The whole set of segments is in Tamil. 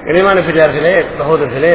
இனிமான பெரியார்களே சகோதரர்களே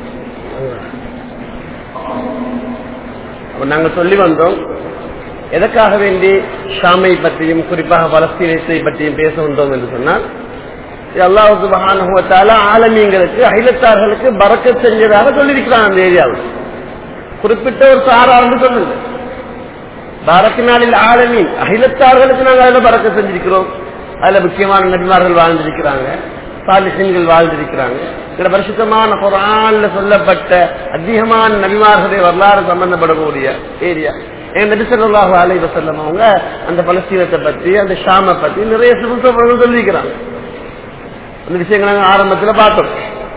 அப்ப நாங்க சொல்லி வந்தோம் எதற்காக வேண்டி ஷாமை பற்றியும் குறிப்பாக பலஸ்தீனத்தை பற்றியும் பேச வந்தோம் என்று சொன்னால் அல்லாஹு மகானுவத்தால ஆலமீங்களுக்கு அகிலத்தார்களுக்கு பறக்க செஞ்சதாக சொல்லியிருக்கிறான் அந்த ஏரியாவில் குறிப்பிட்ட ஒரு சாரார்னு சொல்லுங்க பறக்க நாளில் ஆலமீன் அகிலத்தார்களுக்கு நாங்கள் அதில் பறக்க செஞ்சிருக்கிறோம் அதுல முக்கியமான நபிமார்கள் வாழ்ந்திருக்கிறாங்க சாலிசன்கள் வாழ்ந்திருக்கிறாங்க சில பரிசுத்தமான குரான்ல சொல்லப்பட்ட அதிகமான நபிமார்களுடைய வரலாறு சம்பந்தப்படக்கூடிய ஏரியா என் நபி சொல்லாஹு அலை வசல்லம் அவங்க அந்த பலஸ்தீனத்தை பத்தி அந்த ஷாமை பத்தி நிறைய சுபசம் சொல்லியிருக்கிறாங்க அந்த விஷயங்களை நாங்கள் ஆரம்பத்தில் பார்த்தோம்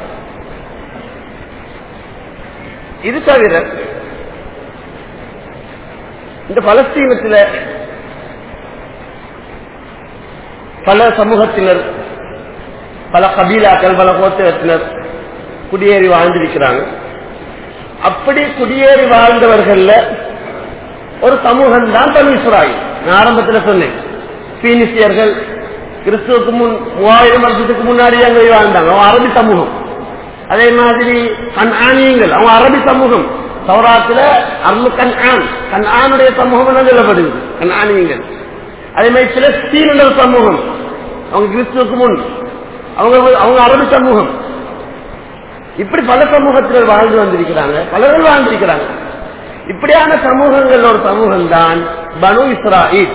இது தவிர இந்த பலஸ்தீனத்தில் பல சமூகத்தினர் பல கபீலாக்கள் பல கோத்திரத்தினர் குடியேறி வாழ்ந்திருக்கிறாங்க அப்படி குடியேறி வாழ்ந்தவர்கள்ல ஒரு சமூகம் தான் பனீஸ்வராய் நான் ஆரம்பத்தில் சொன்னேன் பீனிசியர்கள் கிறிஸ்துவுக்கு முன் மூவாயிரம் வருஷத்துக்கு முன்னாடி அங்கே வாழ்ந்தாங்க அவன் அரபி சமூகம் அதே மாதிரி கண் ஆணியங்கள் அவன் அரபி சமூகம் சௌராத்துல அருள் கண் ஆண் கண் ஆணுடைய சமூகம் என்ன சொல்லப்படுது கண் ஆணியங்கள் அதே மாதிரி சில ஸ்ரீனல் சமூகம் அவங்க கிறிஸ்துவுக்கு முன் அவங்க அவங்க அரபு சமூகம் இப்படி பல சமூகத்தினர் வாழ்ந்து வந்திருக்கிறாங்க பலர்கள் வாழ்ந்திருக்கிறாங்க இப்படியான சமூகங்கள் ஒரு சமூகம் தான் பனு இஸ்ராயில்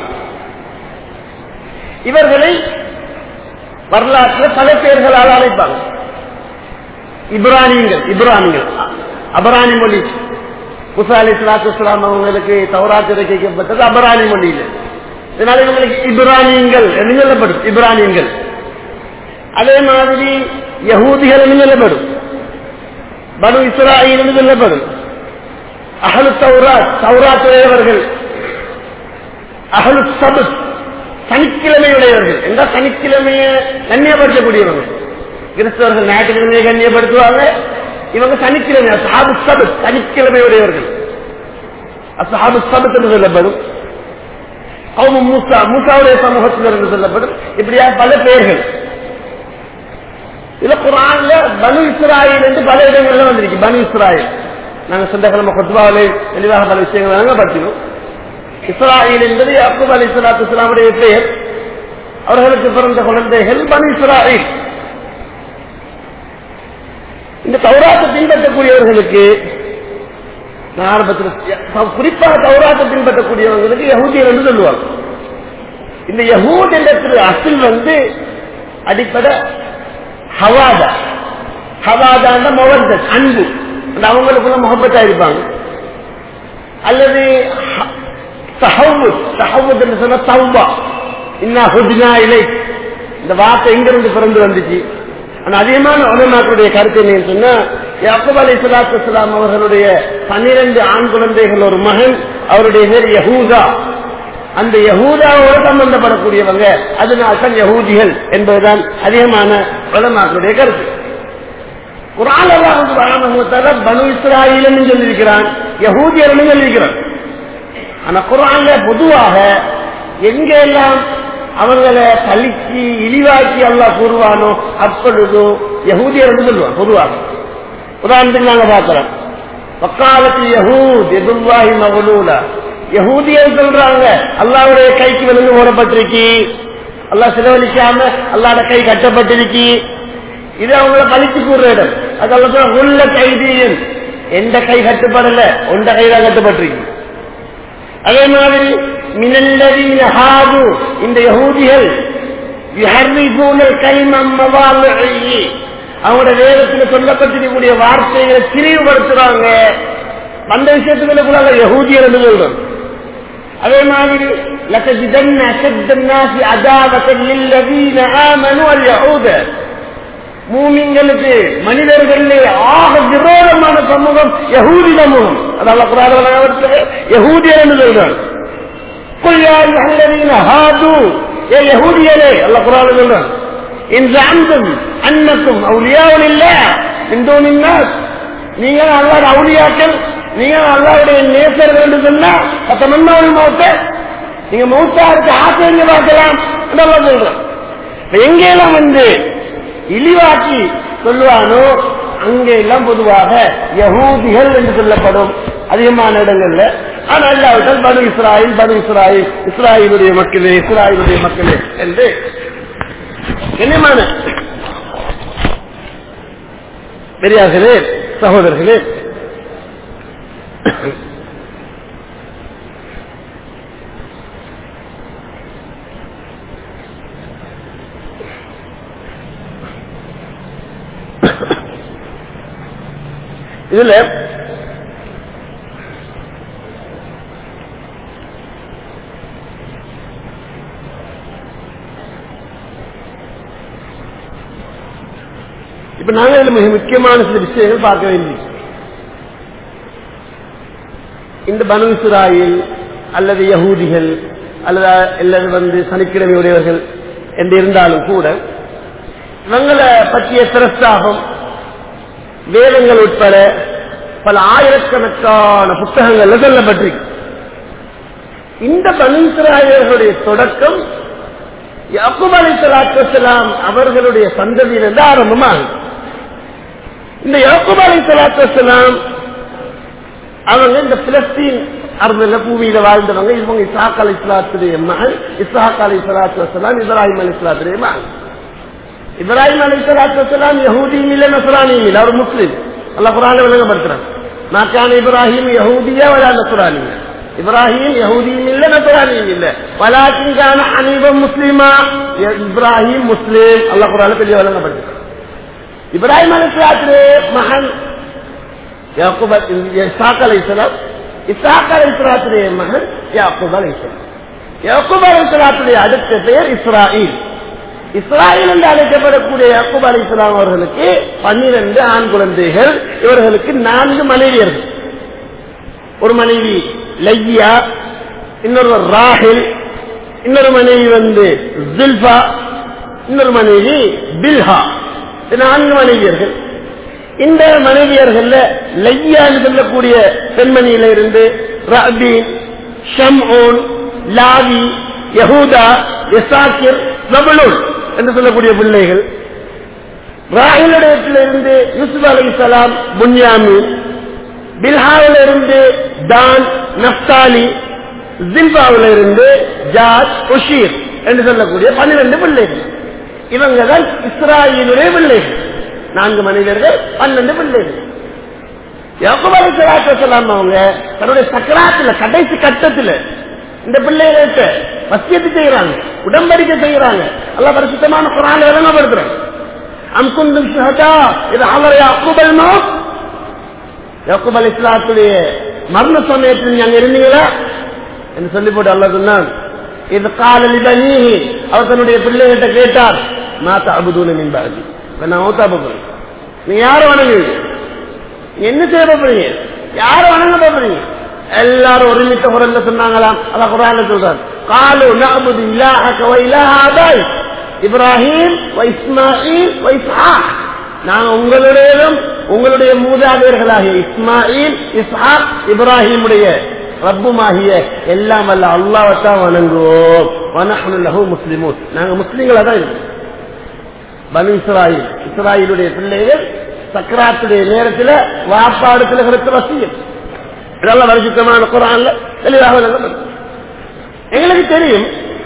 இவர்களை வரலாற்றில் பல பேர்களால் அழைப்பாங்க இப்ரானியங்கள் இப்ரானியங்கள் அபராணி மொழி முசா அலி சலாத்து இஸ்லாம் அவங்களுக்கு தவறாத்து வைக்கப்பட்டது அபராணி மொழியில் இதனால இவங்களுக்கு இப்ரானியங்கள் என்று சொல்லப்படும் இப்ரானியங்கள் அதே மாதிரி யகூதிகள் என்று சொல்லப்படும் பனு இஸ்ராயில் என்று சொல்லப்படும் அகலு தௌராத் தௌராத் உடையவர்கள் அகலு சபுத் சனிக்கிழமை உடையவர்கள் எந்த சனிக்கிழமையை கண்ணியப்படுத்தக்கூடியவங்க கிறிஸ்தவர்கள் ஞாயிற்றுக்கிழமையை கண்ணியப்படுத்துவாங்க இவங்க சனிக்கிழமை அசாபு சபுத் சனிக்கிழமை உடையவர்கள் அசாபு சபுத் என்று சொல்லப்படும் அவங்க மூசா மூசாவுடைய சமூகத்தினர் என்று சொல்லப்படும் இப்படியா பல பெயர்கள் இதுல குரான்ல பனு இஸ்ராயில் என்று பல இடங்கள்ல வந்திருக்கு பனு இஸ்ராயில் நாங்க சொந்தக்கிழமை கொத்துவாவிலே தெளிவாக பல விஷயங்கள் நாங்க படிக்கணும் இஸ்ராயில் என்பது யாக்கூப் அலி சலாத்து இஸ்லாமுடைய பெயர் அவர்களுக்கு பிறந்த குழந்தைகள் பனு இஸ்ராயில் இந்த தௌராத்தை பின்பற்றக்கூடியவர்களுக்கு நான் ஆரம்பத்தில் குறிப்பாக தௌராத்தை பின்பற்றக்கூடியவங்களுக்கு யகூதியர் என்று சொல்லுவாங்க இந்த யகூத் என்ற அசில் வந்து அடிப்படை ஹவாதா ஹவாதான மொவர்தன் அன்பு அவங்களுக்குள்ள முகப்பத்தா இருப்பாங்க அல்லது தஹவுத் தஹவுத் என்று சொன்ன தௌபா இன்னா ஹுதினா இலை இந்த வார்த்தை எங்கிருந்து பிறந்து வந்துச்சு ஆனா அதிகமான உலமாக்களுடைய கருத்து என்னன்னு சொன்னா யாக்கூப் அலி சலாத்து இஸ்லாம் அவர்களுடைய பன்னிரண்டு ஆண் குழந்தைகள் ஒரு மகன் அவருடைய பேர் யஹூதா அந்த யகூதாவோடு சம்பந்தப்படக்கூடியவங்க அதனால் தான் யகூதிகள் என்பதுதான் அதிகமான உலமாக்களுடைய கருத்து குரான் அல்லாஹ் பனு இஸ்ராயிலும் சொல்லியிருக்கிறான் யகூதியர்களும் சொல்லியிருக்கிறான் ஆனா குரான்ல பொதுவாக எங்கெல்லாம் அவங்களை பழிச்சு இழிவாக்கி அல்லாஹ் கூறுவானோ அப்பொழுதோ யகூதியர் சொல்லுவான் பொதுவாக உதாரணத்துக்கு நாங்க பார்க்கிறோம் வக்காலத்து யகூத் எதுவாகி மகளூலா யகூதியர் சொல்றாங்க அல்லாவுடைய கைக்கு விலங்கு போடப்பட்டிருக்கு அல்லா செலவழிக்காம அல்லாட கை கட்டப்பட்டிருக்கு இது அவங்கள பழிச்சு கூறுற இடம் அதெல்லாம் உள்ள கைதியன் எந்த கை கட்டுப்படல உண்ட கைதான் கட்டுப்பட்டிருக்கு அதே மாதிரி மினல்லதீன ஹாது இந்த யகூதிகள் யுஹர்ரிபூனல் கலிமம் மவாலிஹி அவங்களோட வேதத்தில் சொல்லப்பட்டிருக்கக்கூடிய வார்த்தைகளை திரிவுபடுத்துறாங்க அந்த விஷயத்துக்குள்ள யகூதியர் என்று சொல்றோம் அதே மாதிரி لتجدن أشد الناس عداوة للذين آمنوا اليهود மூமிங்களுக்கு மனிதர்களே ஆக விரோதமான சமூகம் யகூதி சமூகம் அதாவது குரான் யகூதியர் என்று சொல்றாங்க قل يا أيها الذين هادوا يا يهودية الله قرآن الله إن زعمتم أنكم أولياء لله من دون الناس நீங்கள் அல்லாத அவுளியாக்கள் நீங்க அல்லாவுடைய நேசர்கள் என்று சொன்னா பத்தமன்னாவது மௌத்த நீங்க மௌத்தா இருக்க ஆசை பார்க்கலாம் சொல்றோம் எங்கெல்லாம் வந்து இழிவாக்கி சொல்லுவானோ அங்கே எல்லாம் பொதுவாக யகூதிகள் என்று சொல்லப்படும் அதிகமான இடங்கள்ல ஆனா இல்லாவிட்டால் பனு இஸ்ராயில் பனு இஸ்ராயில் இஸ்ராயிலுடைய மக்களே இஸ்ராயிலுடைய மக்களே என்று கண்ணியமான பெரியார்களே சகோதரர்களே இதுல இப்ப நாங்க இதுல மிக முக்கியமான சில விஷயங்கள் பார்க்க வேண்டி இந்த பனு இஸ்ராயில் அல்லது யகூதிகள் அல்லது அல்லது வந்து சனிக்கிழமை உடையவர்கள் என்று இருந்தாலும் கூட இவங்களை பற்றிய பிரஸ்தாபம் வேதங்கள் உட்பட பல ஆயிரக்கணக்கான புத்தகங்கள்ல சொல்லப்பட்டிருக்கு இந்த பனிசுராயர்களுடைய தொடக்கம் யாக்குப் அலி சலாத்துலாம் அவர்களுடைய சந்ததியிலிருந்து ஆரம்பமாகும் இந்த யாக்குப் அலி சலாத்துலாம் அவங்க இந்த பிலஸ்தீன் அருந்தில பூமியில வாழ்ந்தவங்க இவங்க இசாக் அலி சலாத்துடைய மகன் இசாக் அலி சலாத்து வசலாம் இப்ராஹிம் அலி சலாத்துடைய மகன் இப்ராஹிம் அலி சலாத்து வசலாம் யஹூதியும் இல்ல நசுரானியும் இல்ல அவர் முஸ்லீம் அல்ல குரான விளங்கப்படுத்துறாங்க நாக்கான இப்ராஹிம் யஹூதியா வலா நசுரானியா இப்ராஹிம் யஹூதியும் இல்ல நசுரானியும் இல்ல வலாக்கிங்கான அனைவம் முஸ்லீமா இப்ராஹிம் முஸ்லீம் அல்ல குரான பெரிய விளங்கப்படுத்துறாங்க இப்ராஹிம் அலி சலாத்துடைய மகன் யாக்கூப் இசாக் அலை சலாம் இசாக் அலை சலாத்துடைய மகன் யாக்கூப் அலை சலாம் யாக்கூப் அலை சலாத்துடைய அடுத்த பெயர் இஸ்ராயில் இஸ்ராயில் என்று அழைக்கப்படக்கூடிய யாக்கூப் அலி இஸ்லாம் அவர்களுக்கு பன்னிரண்டு ஆண் குழந்தைகள் இவர்களுக்கு நான்கு மனைவியர்கள் ஒரு மனைவி லையா இன்னொரு ராஹில் இன்னொரு மனைவி வந்து ஜில்பா இன்னொரு மனைவி பில்ஹா நான்கு மனைவியர்கள் இந்த மனைவியர்கள்ல லையான்னு சொல்லக்கூடிய பெண்மணியில இருந்து ரபீன் ஷம்ஓன் லாவி யஹூதா எசாக்கிர் நபலூன் என்று சொல்லக்கூடிய பிள்ளைகள் ராகிலிடத்திலிருந்து யூசுப் அலி சலாம் புன்யாமி பில்ஹாவில இருந்து தான் நப்தாலி ஜில்பாவில இருந்து ஜாத் உஷீர் என்று சொல்லக்கூடிய பன்னிரண்டு பிள்ளைகள் இவங்க தான் இஸ்ராயிலுடைய பிள்ளைகள் நான்கு மனிதர்கள் பன்னெண்டு பிள்ளைகள் யகுப் அலி சலாத்து அவங்க தன்னுடைய சக்கராத்துல கடைசி கட்டத்துல இந்த பிள்ளைகளுக்கு வசியத்து செய்யறாங்க உடம்படிக்கை செய்யறாங்க அல்ல பரிசுத்தமான குரான் விளங்கப்படுத்துறாங்க அம்குந்தும் ஷஹதா இது அவர் யாக்கூப் அல் மௌத் யாக்கூப் அலி இஸ்லாத்துடைய மரண சமயத்தில் நீங்க இருந்தீங்களா என்று சொல்லி போட்டு அல்ல சொன்னான் இது காலலி பனீஹி அவர் தன்னுடைய பிள்ளைகிட்ட கேட்டார் மாத்த அபுதூன மின்பாதி நான் ஓத்தா போறேன் நீ யாரும் வணங்குவீங்க என்ன செய்ய போறீங்க யாரும் வணங்க போறீங்க எல்லாரும் ஒருமித்த குரல்ல சொன்னாங்களாம் அத குரான்ல சொல்றாரு காலு நஅபுது இலாஹக வ இலாஹ ஆபாய் இப்ராஹிம் வ இஸ்மாயில் வ இஸ்ஹாக் நாங்க உங்களுடையதும் உங்களுடைய மூதாதையர்களாகிய இஸ்மாயில் இஸ்ஹாக் இப்ராஹிமுடைய ரப்புமாகிய எல்லாம் அல்ல அல்லாவத்தான் வணங்குவோம் வனஹ்னு லஹு முஸ்லிமூன் நாங்க முஸ்லிம்களா தான் இருக்கோம் பனு இஸ்ராயில் இஸ்ராயிலுடைய பிள்ளைகள் சக்கராத்துடைய நேரத்தில் வாப்பாடத்தில் கிடைத்த வசியம் இதெல்லாம் வருஷத்தமான குரான்ல தெளிவாக எங்களுக்கு தெரியும்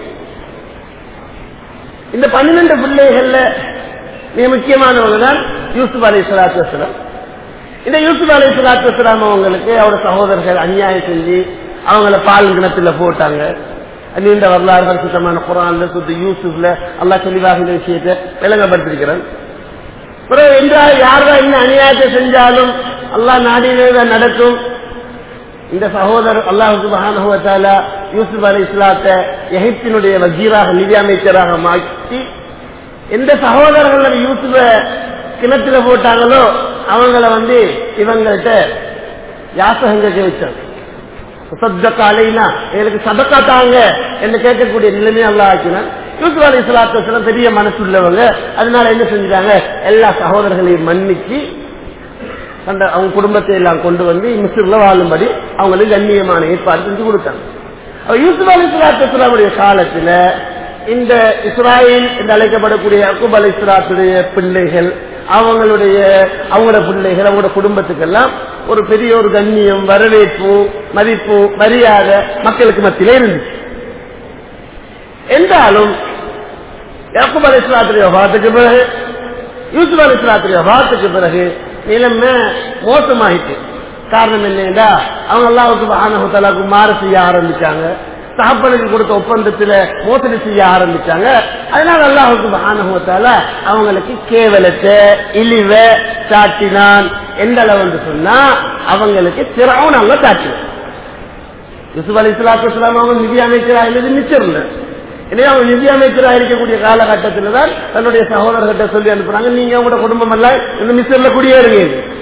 இந்த பன்னிரண்டு பிள்ளைகள்ல மிக முக்கியமானவங்க தான் யூசுப் அலி சலாத்து வசலாம் இந்த யூசுப் அலி சலாத்து வசலாம் அவங்களுக்கு அவரோட சகோதரர்கள் அநியாயம் செஞ்சு அவங்கள பால் கிணத்துல போட்டாங்க நீண்ட வரலாறுகள் சுத்தமான குரான்ல சுத்த யூசுப்ல அல்லா தெளிவாக இந்த விஷயத்தை விளங்கப்படுத்திருக்கிறான் பிறகு என்றால் யார்தான் என்ன அநியாயத்தை செஞ்சாலும் அல்லாஹ் நாடினதான் நடக்கும் இந்த சகோதரர் அல்லாஹு சுபஹானுவத்தால யூசுப் அலி இஸ்லாத்தை எகிப்தினுடைய வஜீராக நிதி அமைச்சராக மாற்றி எந்த சகோதரர்கள் யூசுப கிணத்துல போட்டாங்களோ அவங்கள வந்து இவங்கள்ட்ட யாசகங்க ஜெயிச்சாங்க சத்தக்காலைனா எங்களுக்கு சதக்கா தாங்க என்று கேட்கக்கூடிய நிலைமை அல்லா ஆக்கினான் யூசுப் அலி இஸ்லாத்து பெரிய மனசுள்ளவங்க அதனால என்ன செஞ்சாங்க எல்லா சகோதரர்களையும் மன்னிச்சு அந்த அவங்க குடும்பத்தை எல்லாம் கொண்டு வந்து மிஸ்ரில் வாழும்படி அவங்களுக்கு கண்ணியமான ஏற்பாடு செஞ்சு கொடுத்தாங்க யூசுப் அலி இஸ்லாத்துடைய காலத்துல இந்த இஸ்ராயல் என்று அழைக்கப்படக்கூடிய அக்குப் அலி இஸ்லாத்துடைய பிள்ளைகள் அவங்களுடைய அவங்களோட பிள்ளைகள் அவங்களோட குடும்பத்துக்கெல்லாம் ஒரு பெரிய ஒரு கண்ணியம் வரவேற்பு மதிப்பு மரியாதை மக்களுக்கு மத்தியிலே இருந்துச்சு என்றாலும் யாக்கூப் அலி இஸ்லாத்துடைய வாத்துக்கு பிறகு யூசுப் அலி இஸ்லாத்துடைய வாத்துக்கு பிறகு நிலைமை மோசமாயிட்டு காரணம் என்னடா அவங்க அல்லாவுக்கு ஆனகுத்தலாவுக்கு மாறு செய்ய ஆரம்பிச்சாங்க தகப்பனுக்கு கொடுத்த ஒப்பந்தத்துல மோசடி செய்ய ஆரம்பிச்சாங்க அதனால அல்லாஹுக்கு ஆனகுத்தால அவங்களுக்கு கேவலத்தை இழிவ சாட்டினான் எந்த அளவு சொன்னா அவங்களுக்கு திறவும் நல்லா சாட்டினான் யூசுப் அலி இஸ்லாத்து இஸ்லாம் அவங்க நிதி அமைச்சராக இருந்தது நிச்சயம் இல்லை எனவே அவங்க நிதி அமைச்சராக இருக்கக்கூடிய காலகட்டத்தில் தான் தன்னுடைய சகோதரர்கிட்ட சொல்லி அனுப்புறாங்க நீங்க உங்களோட குடும்பம் எல்லாம் இந்த மிஸ்ரில் குடியேறுங்க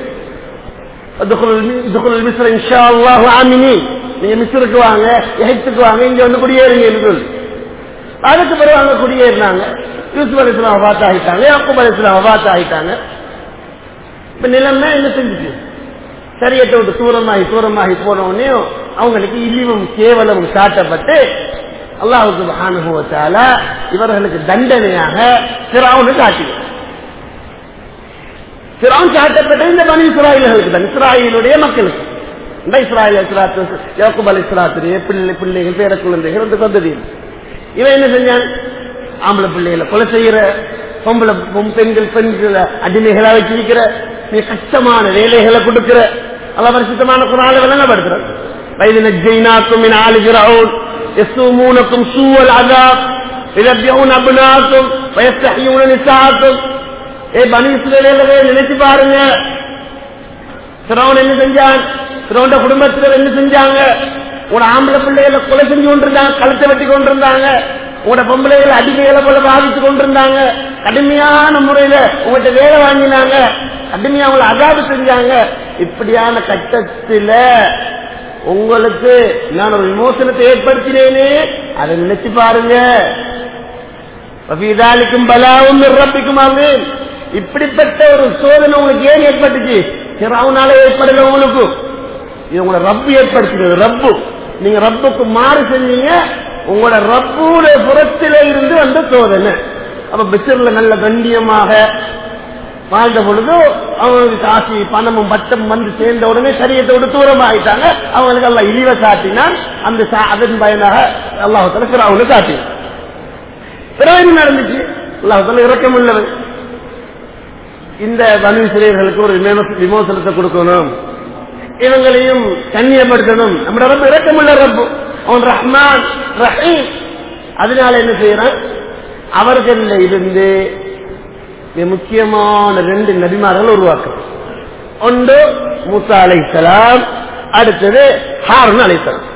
மிஸ்ர இன்ஷா அல்லாஹு ஆமினி நீங்க மிஸ்ருக்கு வாங்க எகிப்துக்கு வாங்க இங்க வந்து குடியேறுங்க என்று சொல்லி அதுக்கு பிறகு அவங்க குடியேறினாங்க யூசுப் அலி இஸ்லாம் அபாத் ஆகிட்டாங்க யாக்கூப் அலி இஸ்லாம் அபாத் ஆகிட்டாங்க இப்ப நிலைமை என்ன செஞ்சுச்சு சரியத்தை விட்டு தூரமாகி தூரமாகி போன உடனே அவங்களுக்கு இழிவும் கேவலமும் சாட்டப்பட்டு அல்லாஹுக்கு அனுபவத்தால இவர்களுக்கு தண்டனையாக சிராவுன்னு காட்டினார் சிரான் சாட்டப்பட்ட இந்த பனி இஸ்ராயல்களுக்கு தான் இஸ்ராயலுடைய மக்களுக்கு இந்த இஸ்ராயல் யாக்குப் அலி இஸ்லாத்துடைய பிள்ளை பிள்ளைகள் பேர குழந்தைகள் அந்த பദ്ധதியில் இவன் என்ன செஞ்சான் ஆம்பளை பிள்ளைகளை கொலை செய்யற பொம்பளை பெண்கள் பெண்களை அடிமைகளா வச்சிருக்கிற மிக கஷ்டமான வேலைகளை கொடுக்கிற அல்ல பரிசுத்தமான குரால விளங்கப்படுத்துற வயது நஜ்ஜைனாக்கும் மின் ஆளு ஃபிரௌன் يسومونكم سوء العذاب يذبحون ابناءكم ويستحيون نساءكم ஏ பனி இஸ்ரேலவே நினைச்சு பாருங்க சிரவன் என்ன செஞ்சான் சிரவண்ட குடும்பத்தினர் என்ன செஞ்சாங்க உங்களோட ஆம்பளை பிள்ளைகளை கொலை செஞ்சு கொண்டிருந்தாங்க கழுத்தை வெட்டி கொண்டிருந்தாங்க உங்களோட பொம்பளைகளை அடிமைகளை போல பாதித்து கொண்டிருந்தாங்க கடுமையான முறையில உங்கள்கிட்ட வேலை வாங்கினாங்க கடுமையா உங்களை அதாபு செஞ்சாங்க இப்படியான கட்டத்துல உங்களுக்கு நான் ஒரு விமோசனத்தை ஏற்படுத்தினேனே அதை நினைச்சு பாருங்க வபீதாலிக்கும் பலாவும் ரப்பிக்கும் இப்படிப்பட்ட ஒரு சோதனை உங்களுக்கு ஏன் ஏற்பட்டுச்சு சிறாவுனால ஏற்படல உங்களுக்கு இது உங்களோட ரப்பு ஏற்படுத்தினது ரப்பு நீங்க ரப்புக்கு மாறு செஞ்சீங்க உங்களோட ரப்புடைய புறத்தில இருந்து வந்த சோதனை அப்ப பிச்சர்ல நல்ல கண்டியமாக வாழ்ந்த பொழுது அவங்களுக்கு காசு பணமும் பட்டம் வந்து சேர்ந்த உடனே சரியத்தை விட்டு தூரம் ஆயிட்டாங்க அவங்களுக்கு எல்லாம் இழிவ காட்டினான் அந்த அதன் பயனாக அல்லாஹத்துல பிறகு காட்டினான் பிறகு என்ன நடந்துச்சு அல்லாஹத்துல இறக்கம் உள்ளவன் இந்த வனி சிறையர்களுக்கு ஒரு விமோசனத்தை கொடுக்கணும் இவங்களையும் கண்ணியப்படுத்தணும் நம்ம ரப்பு இறக்கமுள்ள ரப்பு அவன் ரஹ்மான் ரஹீம் அதனால என்ன செய்யறான் அவர்கள் இருந்து முக்கியமான ரெண்டு நபிமார்கள் உருவாக்குறது ஒன்று முசா அலைசலாம் அடுத்தது ஹாரன் அலைசலாம்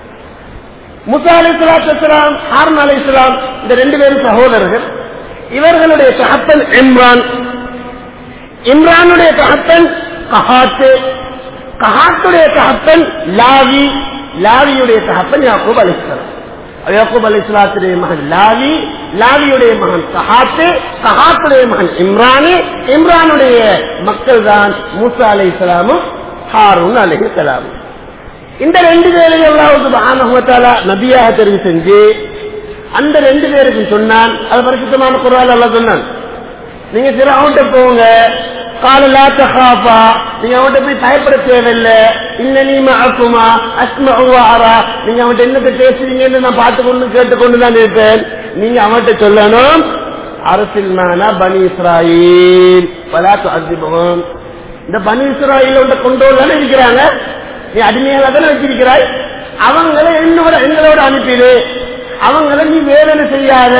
முசா அலை சலாத்துலாம் ஹாரன் அலைசலாம் இந்த ரெண்டு பேரும் சகோதரர்கள் இவர்களுடைய தகப்பன் இம்ரான் இம்ரானுடைய தகப்பன் கஹாத்து கஹாத்துடைய தகப்பன் லாவி லாவியுடைய தகப்பன் யாக்கூப் அலிஸ்லாம் யாக்கூப் அலி இஸ்லாத்துடைய மகன் லாவி லாவியுடைய மகன் கஹாத்து கஹாத்துடைய மகன் இம்ரானு இம்ரானுடைய மக்கள் தான் மூசா அலை இஸ்லாமும் ஹாரூன் அலி இஸ்லாமும் இந்த ரெண்டு பேரையும் அல்லாவுக்கு ஆனஹத்தாலா நபியாக தெரிவு செஞ்சு அந்த ரெண்டு பேருக்கும் சொன்னான் அது பரிசுத்தமான குரல் அல்ல சொன்னான் நீங்க சில அவன்கிட்ட போங்க காலலா தகாப்பா நீங்க அவன்கிட்ட போய் பயப்பட தேவையில்லை இன்னனி மாக்குமா அஸ்மா ஆரா நீங்க அவன்கிட்ட என்னத்தை பேசுறீங்கன்னு நான் பார்த்து கொண்டு கேட்டுக்கொண்டு தான் இருப்பேன் நீங்க அவன்கிட்ட சொல்லணும் அரசில் நானா பனி இஸ்ராயில் பலாத்து அதிபவம் இந்த பனி இஸ்ராயில் உண்ட கொண்டோல் தானே இருக்கிறாங்க நீ அடிமையாக தானே வச்சிருக்கிறாய் அவங்கள என்னோட எங்களோட அனுப்பிடு அவங்கள நீ வேதனை செய்யாத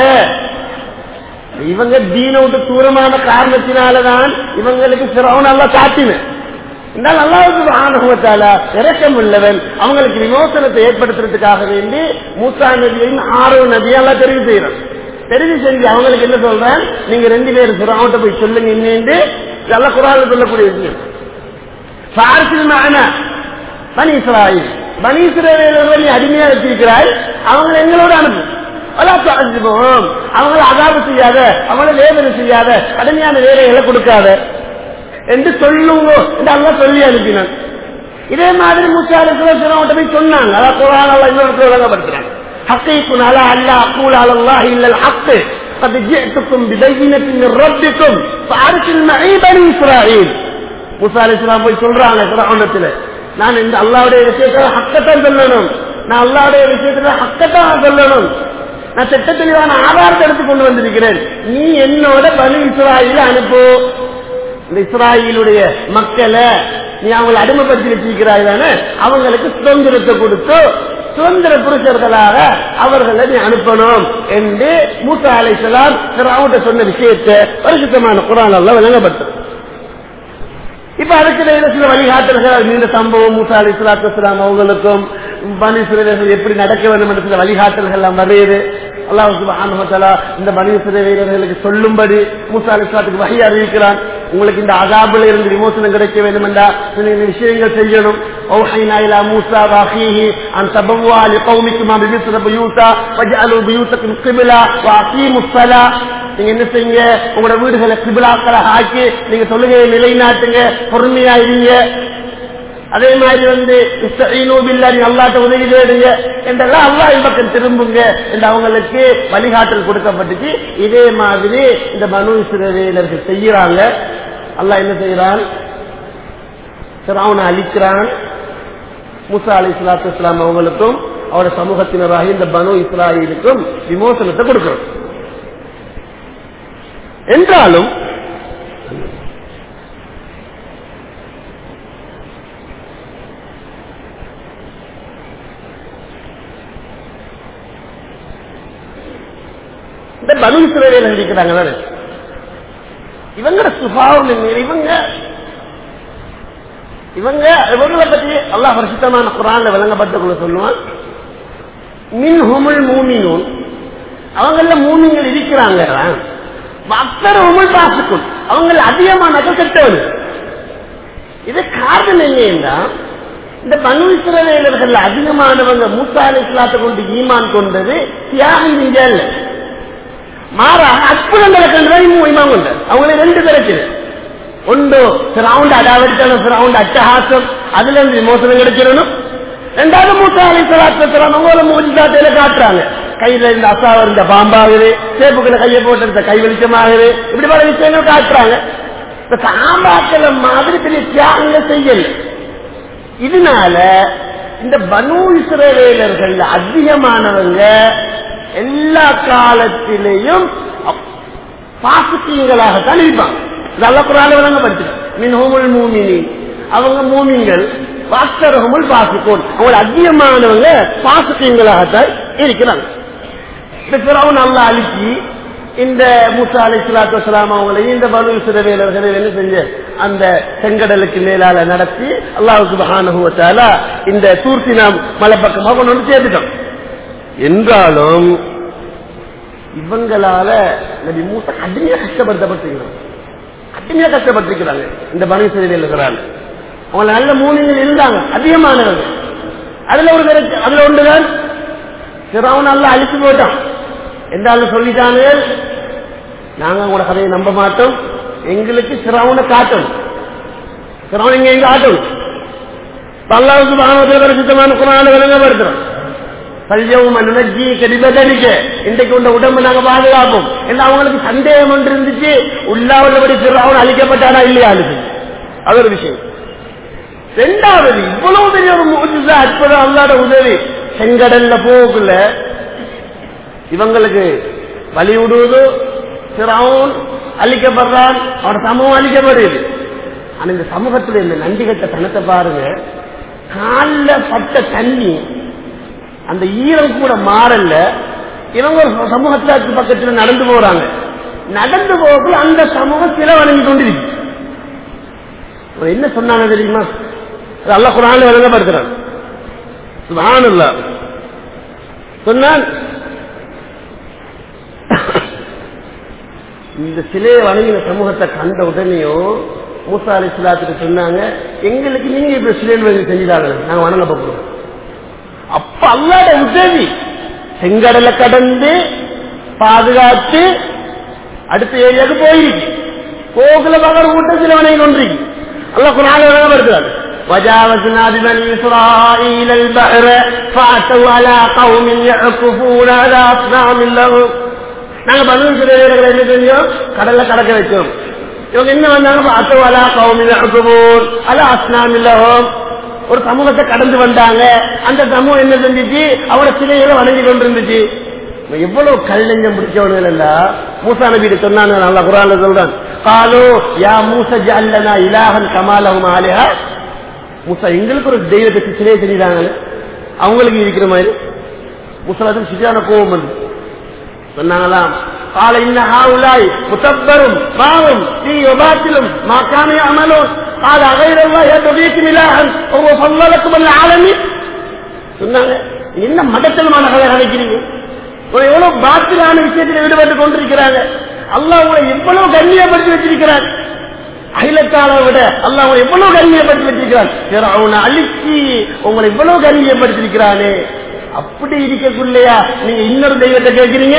இவங்க தீன விட்டு தூரமான காரணத்தினாலதான் இவங்களுக்கு சிறவன் நல்லா காட்டினேன் இந்த அல்லாவுக்கு ஆணவத்தால இறக்கம் உள்ளவன் அவங்களுக்கு விமோசனத்தை ஏற்படுத்துறதுக்காக வேண்டி மூசா நபியையும் ஆரோ நபியெல்லாம் தெரிவு செய்யறான் தெரிவு செஞ்சு அவங்களுக்கு என்ன சொல்றேன் நீங்க ரெண்டு பேரும் சிறவன்ட்ட போய் சொல்லுங்க இன்னேண்டு நல்ல குரான் சொல்லக்கூடிய விஷயம் பார்சில் மான பனி இஸ்ராயில் பனி இஸ்ரேல் நீ அடிமையா வச்சிருக்கிறாய் அவங்க எங்களோட அனுப்பு அவங்கள அதாபு செய்யாத அவங்கள வேதனை செய்யாத கடுமையான வேலைகளை கொடுக்காத என்று சொல்லுங்க என்று சொல்லி அனுப்பினான் இதே மாதிரி முச்சாரத்துல சிலவங்கிட்ட போய் சொன்னாங்க அதான் குரான் இன்னொரு விளங்கப்படுத்துறாங்க ஹக்கைக்குனால அல்லா அக்கூல் அலல்லா இல்லல் ஹக்கு قد جئتكم ببينة من ربكم فأرسل معي بني إسرائيل மூசா அலிஸ்லாம் போய் சொல்றாங்க பிராவணத்துல நான் இந்த அல்லாவுடைய விஷயத்துல ஹக்கத்தான் சொல்லணும் நான் அல்லாவுடைய விஷயத்துல ஹக்கத்தான் சொல்லணும் நான் திட்ட தெளிவான ஆதாரத்தை எடுத்து கொண்டு வந்திருக்கிறேன் நீ என்னோட பனி இஸ்ராயில அனுப்பு இந்த இஸ்ராயிலுடைய மக்களை நீ அவங்களை அடிமைப்படுத்தி வச்சிருக்கிறாய் தானே அவங்களுக்கு சுதந்திரத்தை கொடுத்து சுதந்திர புருஷர்களாக அவர்களை நீ அனுப்பணும் என்று மூசா அலைசலாம் அவங்கள்ட்ட சொன்ன விஷயத்தை பரிசுத்தமான குரான் எல்லாம் விளங்கப்பட்டது இப்ப அதுக்கு இடையில சில வழிகாட்டல்கள் நீண்ட சம்பவம் மூசா அலி இஸ்லாத்து இஸ்லாம் அவங்களுக்கும் பனி சிறுவர்கள் எப்படி நடக்க வேண்டும் என்று சில வழிகாட்டல்கள் எல்லாம் வருது அல்லாஹ் சுபஹானுவத்தாலா இந்த பனி சிறுவர்களுக்கு சொல்லும்படி மூசா அலி இஸ்லாத்துக்கு வகை அறிவிக்கிறான் உங்களுக்கு இந்த அகாபில் இருந்து விமோசனம் கிடைக்க வேண்டும் என்றா சில விஷயங்கள் செய்யணும் أوحينا إلى موسى وأخيه أن تبوأ لقومكما بمصر بيوتا واجعلوا بيوتكم قبلة وأقيموا الصلاة நீங்க என்ன செய்யுங்க உங்களோட வீடுகளை கிபிலாக்களை ஆக்கி நீங்க தொழுகையை நிலைநாட்டுங்க பொறுமையா இருங்க அதே மாதிரி வந்து நீ அல்லாட்ட உதவி தேடுங்க என்றெல்லாம் அல்லா பக்கம் திரும்புங்க என்று அவங்களுக்கு வழிகாட்டல் கொடுக்கப்பட்டுச்சு இதே மாதிரி இந்த மனு இஸ்ரவேலர்கள் செய்யறாங்க அல்லாஹ் என்ன செய்யறான் அவனை அழிக்கிறான் முசா அலி இஸ்லாத்து இஸ்லாம் அவங்களுக்கும் அவரோட சமூகத்தினராக இந்த பனு இஸ்ராயலுக்கும் விமோசனத்தை கொடுக்கிறோம் என்றாலும் இந்த பனு இஸ்ரேல் இருக்கிறாங்க இவங்களோட சுபாவம் என்ன இவங்க இவங்க இவங்களை பற்றி அல்லாஹ் பரிசுத்தமான குரான்ல விளங்கப்பட்டுக்குள்ள சொல்லுவான் மின் ஹுமுல் மூமினூன் அவங்கள மூமிங்கள் இருக்கிறாங்க அத்தனை உமிழ் பாசுக்கும் அவங்க அதிகமான கெட்டவன் இது காரணம் என்னன்னா இந்த பனு இஸ்ரவேலர்கள் அதிகமானவங்க மூசா அலி இஸ்லாத்தை கொண்டு ஈமான் கொண்டது தியாகம் செஞ்சல மாறாக அற்புதங்களை கண்டுதான் ஈமான் கொண்டார் அவங்களை ரெண்டு பிரச்சனை ஒன்று சிரவுண்ட் அடாவடித்தனம் சிரவுண்ட் அட்டஹாசம் அதுல இருந்து விமோசனம் கிடைச்சிடணும் ரெண்டாவது மூசா அலி இஸ்லாத்து அவங்கள மூஞ்சாத்தையில காட்டுறாங்க கையில இருந்த அசாவ இருந்த பாம்பாகுது சேப்புக்குள்ள கையை போட்டு இருந்த கை வெளிச்சமாகுது இப்படி பல விஷயங்கள் காட்டுறாங்க இப்ப சாம்பாக்கள மாதிரி பெரிய தியாகங்கள் செய்யல இதனால இந்த பனு இஸ்ரவேலர்கள் அதிகமானவங்க எல்லா காலத்திலேயும் பாசுக்கியங்களாகத்தான் இருப்பாங்க நல்ல குரால விளங்கப்படுத்துறேன் மின்ஹோமுல் மூமினி அவங்க மூமிங்கள் பாஸ்தரகமுல் பாசுக்கோன் அவங்க அதிகமானவங்க பாசுக்கியங்களாகத்தான் இருக்கிறாங்க பிறகு நல்லா அழிச்சு இந்த மூசா அலி இஸ்லாத்து வலாம் அவங்களையும் இந்த பனு சிறவேலர்களை என்ன செஞ்ச அந்த செங்கடலுக்கு மேலால நடத்தி அல்லாஹுக்கு மகானுவத்தால இந்த தூர்த்தி நாம் மலைப்பக்கமாக கொண்டு வந்து சேர்த்துட்டோம் என்றாலும் இவங்களால நபி மூசா கடுமையா கஷ்டப்படுத்தப்பட்டிருக்கிறாங்க கடுமையா கஷ்டப்பட்டிருக்கிறாங்க இந்த பனு சிறவேலர்களால் அவங்க நல்ல மூலிகள் இருந்தாங்க அதிகமானவர்கள் அதுல ஒரு அதுல ஒன்றுதான் சிறவன் நல்லா அழிச்சு போட்டான் என்றாலும் சொல்லிட்டாங்க நாங்க உங்களோட கதையை நம்ப மாட்டோம் எங்களுக்கு சிரவனை காட்டும் சிரவன் இங்க எங்க காட்டும் பல்லாவுக்கு பாவத்தில் சுத்தமான குரான விளங்கப்படுத்துறோம் கல்யவும் நினைச்சி கடிதடிக்க இன்றைக்கு உண்ட உடம்பு நாங்க பாதுகாப்போம் என்று அவங்களுக்கு சந்தேகம் ஒன்று இருந்துச்சு உள்ளாவதுபடி சிறவன் அழிக்கப்பட்டானா இல்லையா அழுது அது ஒரு விஷயம் ரெண்டாவது இவ்வளவு பெரிய ஒரு மூஜிசா அற்புதம் அல்லாட உதவி செங்கடல்ல போகல இவங்களுக்கு வழி விடுவது சிறவன் அழிக்கப்படுறான் அவன் சமூகம் அழிக்கப்படுது ஆனா இந்த சமூகத்துல இந்த நண்டிகட்ட தனத்தை பாருங்க காலில் பட்ட தண்ணி அந்த ஈரம் கூட மாறல இவங்க ஒரு சமூகத்துல பக்கத்துல நடந்து போறாங்க நடந்து போகக்குள்ள அந்த சமூகம் சில வணங்கி கொண்டிருக்கு என்ன சொன்னாங்க தெரியுமா அல்ல குரான் வழங்கப்படுத்துறான் சுபானல்லா சொன்னான் இந்த சிலையை வணங்கின சமூகத்தை கண்ட உடனேயும் மூசா அலி இஸ்லாத்துக்கு சொன்னாங்க எங்களுக்கு நீங்க இப்ப சிலையில் வந்து செஞ்சுதாங்க நாங்க வணங்க போகிறோம் அப்ப அல்லாட உதவி செங்கடலை கடந்து பாதுகாத்து அடுத்த ஏரியாவுக்கு போயிருக்கு கோகுல பகர் கூட்டம் சில வணங்கி கொண்டிருக்கு அல்ல குரான் வழங்கப்படுத்துறாரு وجاوزنا ببني إسرائيل البحر فأتوا على قوم يعكفون على أصنام لهم நாங்க பதில் சிறைகளை என்ன செஞ்சோம் கடல்ல கடக்க வச்சோம் இவங்க என்ன வந்தாங்க அத்தவாலா கௌமில அகுபூர் அல்ல அஸ்னாமில்லஹோம் ஒரு சமூகத்தை கடந்து வந்தாங்க அந்த சமூகம் என்ன செஞ்சுச்சு அவரோட சிலைகளை வணங்கி கொண்டிருந்துச்சு இவன் எவ்வளவு கல்லஞ்சம் பிடிச்சவனுகள் இல்ல மூசா நபீடு சொன்னாங்க நல்லா குரான்ல சொல்றான் காலோ யா மூச ஜல்லனா இலாஹன் கமாலஹும் ஆலிஹா மூசா எங்களுக்கு ஒரு தெய்வத்தை சிலையை தெரியுறாங்க அவங்களுக்கு இருக்கிற மாதிரி முசலாத்துக்கு சரியான கோபம் வந்து சொன்னாங்களாம் قال إن هؤلاء متبر باهم في وباطل ما كانوا يعملون قال غير الله يبغيكم إلها وهو فضلكم العالمين சொன்னாங்க என்ன மடத்தனமான கதை நினைக்கிறீங்க ஒரு எவ்வளவு பாத்திலான விஷயத்தில் ஈடுபட்டு கொண்டிருக்கிறாங்க அல்லாஹ் உங்களை எவ்வளவு கண்ணியப்படுத்தி வச்சிருக்கிறார் அகிலத்தாளை விட அல்லாஹ் உங்களை எவ்வளவு கண்ணியப்படுத்தி வச்சிருக்கிறான் அவனை அழிச்சு உங்களை இவ்வளவு கண்ணியப்படுத்திருக்கிறானே அப்படி இருக்கக்குள்ளையா நீங்க இன்னொரு தெய்வத்தை கேட்கிறீங்க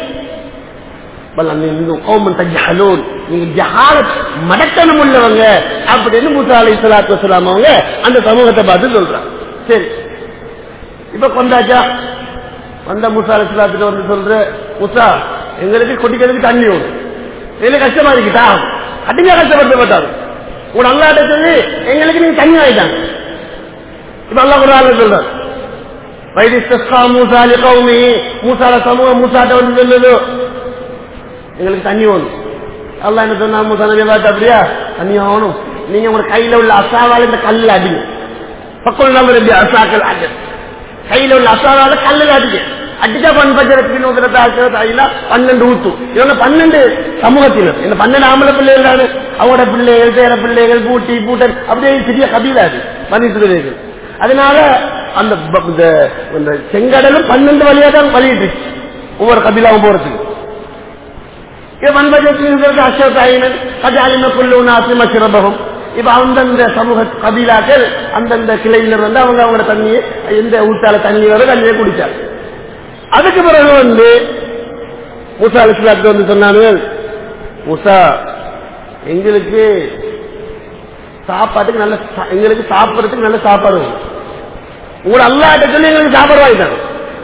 மடத்தனம் உள்ளவங்க அப்படின்னு மூசா அலி சலாத்து வசலாம் அவங்க அந்த சமூகத்தை பார்த்து சொல்றாங்க சரி இப்ப கொண்டாச்சா வந்த மூசா அலி சலாத்துட்டு வந்து சொல்ற முசா எங்களுக்கு கொட்டிக்கிறதுக்கு தண்ணி வரும் இதுல கஷ்டமா இருக்குதா கடுமையா கஷ்டப்படுத்தப்பட்டாரு உங்க அல்லாட்ட சொல்லி எங்களுக்கு நீங்க தண்ணி ஆயிட்டாங்க இப்ப அல்லா ஒரு ஆள் சொல்றாரு வைதிஸ்தா மூசாலி கௌமி மூசால சமூகம் மூசாட்ட வந்து சொல்லுது எங்களுக்கு தண்ணி வேணும் அல்லா என்ன சொன்னா மூசா நபி பார்த்து அப்படியா தண்ணி ஆகணும் நீங்க உங்க கையில உள்ள அசாவால இந்த கல்ல அடிங்க பக்கம் நம்ம ரெண்டு அசாக்கள் அடி கையில உள்ள அசாவால கல்லுல அடிங்க அடிச்சா பண் பஞ்சரத்துக்கு நூத்திரத்தாயில பன்னெண்டு ஊத்து இவங்க பன்னெண்டு சமூகத்தினர் இந்த பன்னெண்டு ஆம்பளை பிள்ளைகள் தானே அவங்களோட பிள்ளைகள் பேர பிள்ளைகள் பூட்டி பூட்டன் அப்படியே சிறிய கபீலா அது மனிதர்கள் அதனால அந்த ப- இந்த இந்த செங்கடலும் பன்னெண்டு வழியா தான் வழியிட்டு ஒவ்வொரு கபிலாவும் போறதுக்கு இது மண்பஜத்தின் அசோகாயினன் அது அலிம புல்லு ஆசிம சிறபகம் இப்ப அந்தந்த சமூக கபீலாக்கள் அந்தந்த கிளையினர் வந்து அவங்க அவங்களோட தண்ணியை எந்த ஊட்டால தண்ணி வர தண்ணியை குடிச்சாங்க அதுக்கு பிறகு வந்து மூசா அலிஸ்லாத்துக்கு வந்து சொன்னாங்க மூசா எங்களுக்கு சாப்பாட்டுக்கு நல்ல சா- எங்களுக்கு சாப்பிடறதுக்கு நல்ல சாப்பாடு வேணும். உங்களை அல்லாட்ட சொல்லி எங்களுக்கு சாப்பாடு வாங்கிட்டாங்க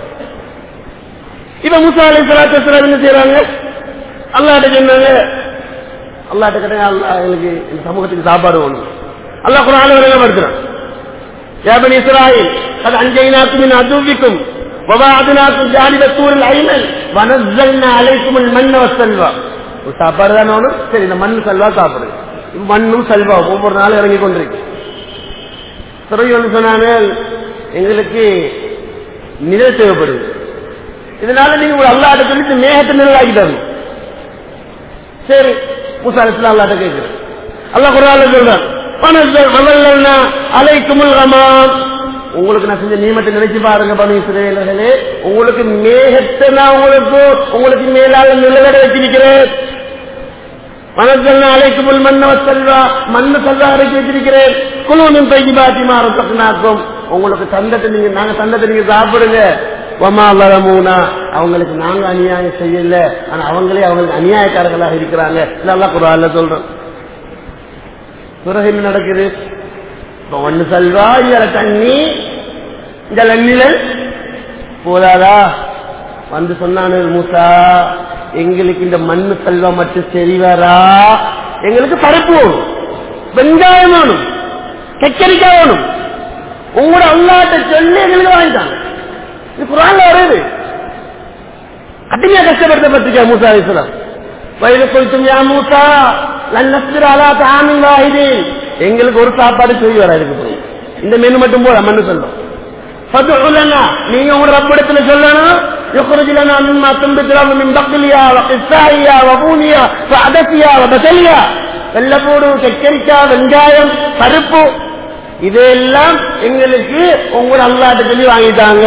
இப்ப மூசா அலி சலாத்து என்ன செய்யறாங்க அல்லாட்ட சொன்னாங்க அல்லாட்ட கிட்ட அல்லா எங்களுக்கு இந்த சமூகத்துக்கு சாப்பாடு வேணும் அல்லா குரான் விளங்கப்படுத்துறான் يا بني إسرائيل قد أنجيناكم من عدوكم وواعدناكم جانب الطور الأيمن ونزلنا عليكم المن والسلوى ஒரு சாப்பாடு தானே வேணும் சரி இந்த மண் சல்வா சாப்பிடுங்க இப்ப மண்ணும் சல்வா ஒவ்வொரு நாளும் இறங்கி கொண்டிருக்கு பிறகு வந்து சொன்னாங்க எங்களுக்கு நிழல் தேவைப்படுது இதனால நீங்க ஒரு அல்லாட்ட சொல்லி இந்த மேகத்தை நிழலாக்கி தரணும் சரி மூசா அலிஸ்லாம் அல்லாட்ட கேட்கிறேன் அல்லா குரான் சொல்றான் வளர்னா அலைக்குமுல் ரமான் உங்களுக்கு நான் செஞ்ச நியமத்தை நினைச்சு பாருங்க பனு இஸ்ரேலர்களே உங்களுக்கு மேகத்தை நான் உங்களுக்கு உங்களுக்கு மேலால நிழலட வச்சிருக்கிறேன் மனசல்னா அலைக்குமுல் மன்ன செல்வா மண்ணு செல்வா அரைச்சி வச்சிருக்கிறேன் குழுவின் பைகி பாத்தி மாறப்பட்டனாக்கும் உங்களுக்கு தந்தத்தை நீங்க நாங்க தந்தத்தை நீங்க சாப்பிடுங்க வமா வரமூனா அவங்களுக்கு நாங்க அநியாயம் செய்யல ஆனா அவங்களே அவங்களுக்கு அநியாயக்காரர்களாக இருக்கிறாங்க நல்லா குரான்ல சொல்றோம் பிறகு என்ன நடக்குது இப்ப ஒண்ணு செல்வா இதுல தண்ணி இந்த நிழல் போதாதா வந்து சொன்னானு மூசா எங்களுக்கு இந்த மண்ணு செல்வா மட்டும் சரிவரா எங்களுக்கு பருப்பு வேணும் வெங்காயம் வேணும் கச்சரிக்காய் வேணும் உங்களோட அல்லாட்ட சொல்லி எங்களுக்கு வாங்கிட்டாங்க இது குரான்ல வருது கடுமையா கஷ்டப்படுத்தப்பட்டிருக்கா மூசா அலிஸ்லாம் வயது குறித்தும் யா மூசா லன்னஸ்திர அலா தாமின் வாஹிதீன் எங்களுக்கு ஒரு சாப்பாடு சொல்லி வர இருக்கு போய் இந்த மெனு மட்டும் போல மண்ணு சொல்லும் ஃபதுஉலனா நீங்க உங்க ரப்பிடத்துல சொல்லணும் يخرج لنا مما تنبت الارض من بقلها وقثائها وبونها وعدسها وبسلها வெள்ளப்பூடு கச்சரிக்காய் வெங்காயம் பருப்பு இதெல்லாம் எங்களுக்கு உங்களோட அல்லாட்ட சொல்லி வாங்கிட்டாங்க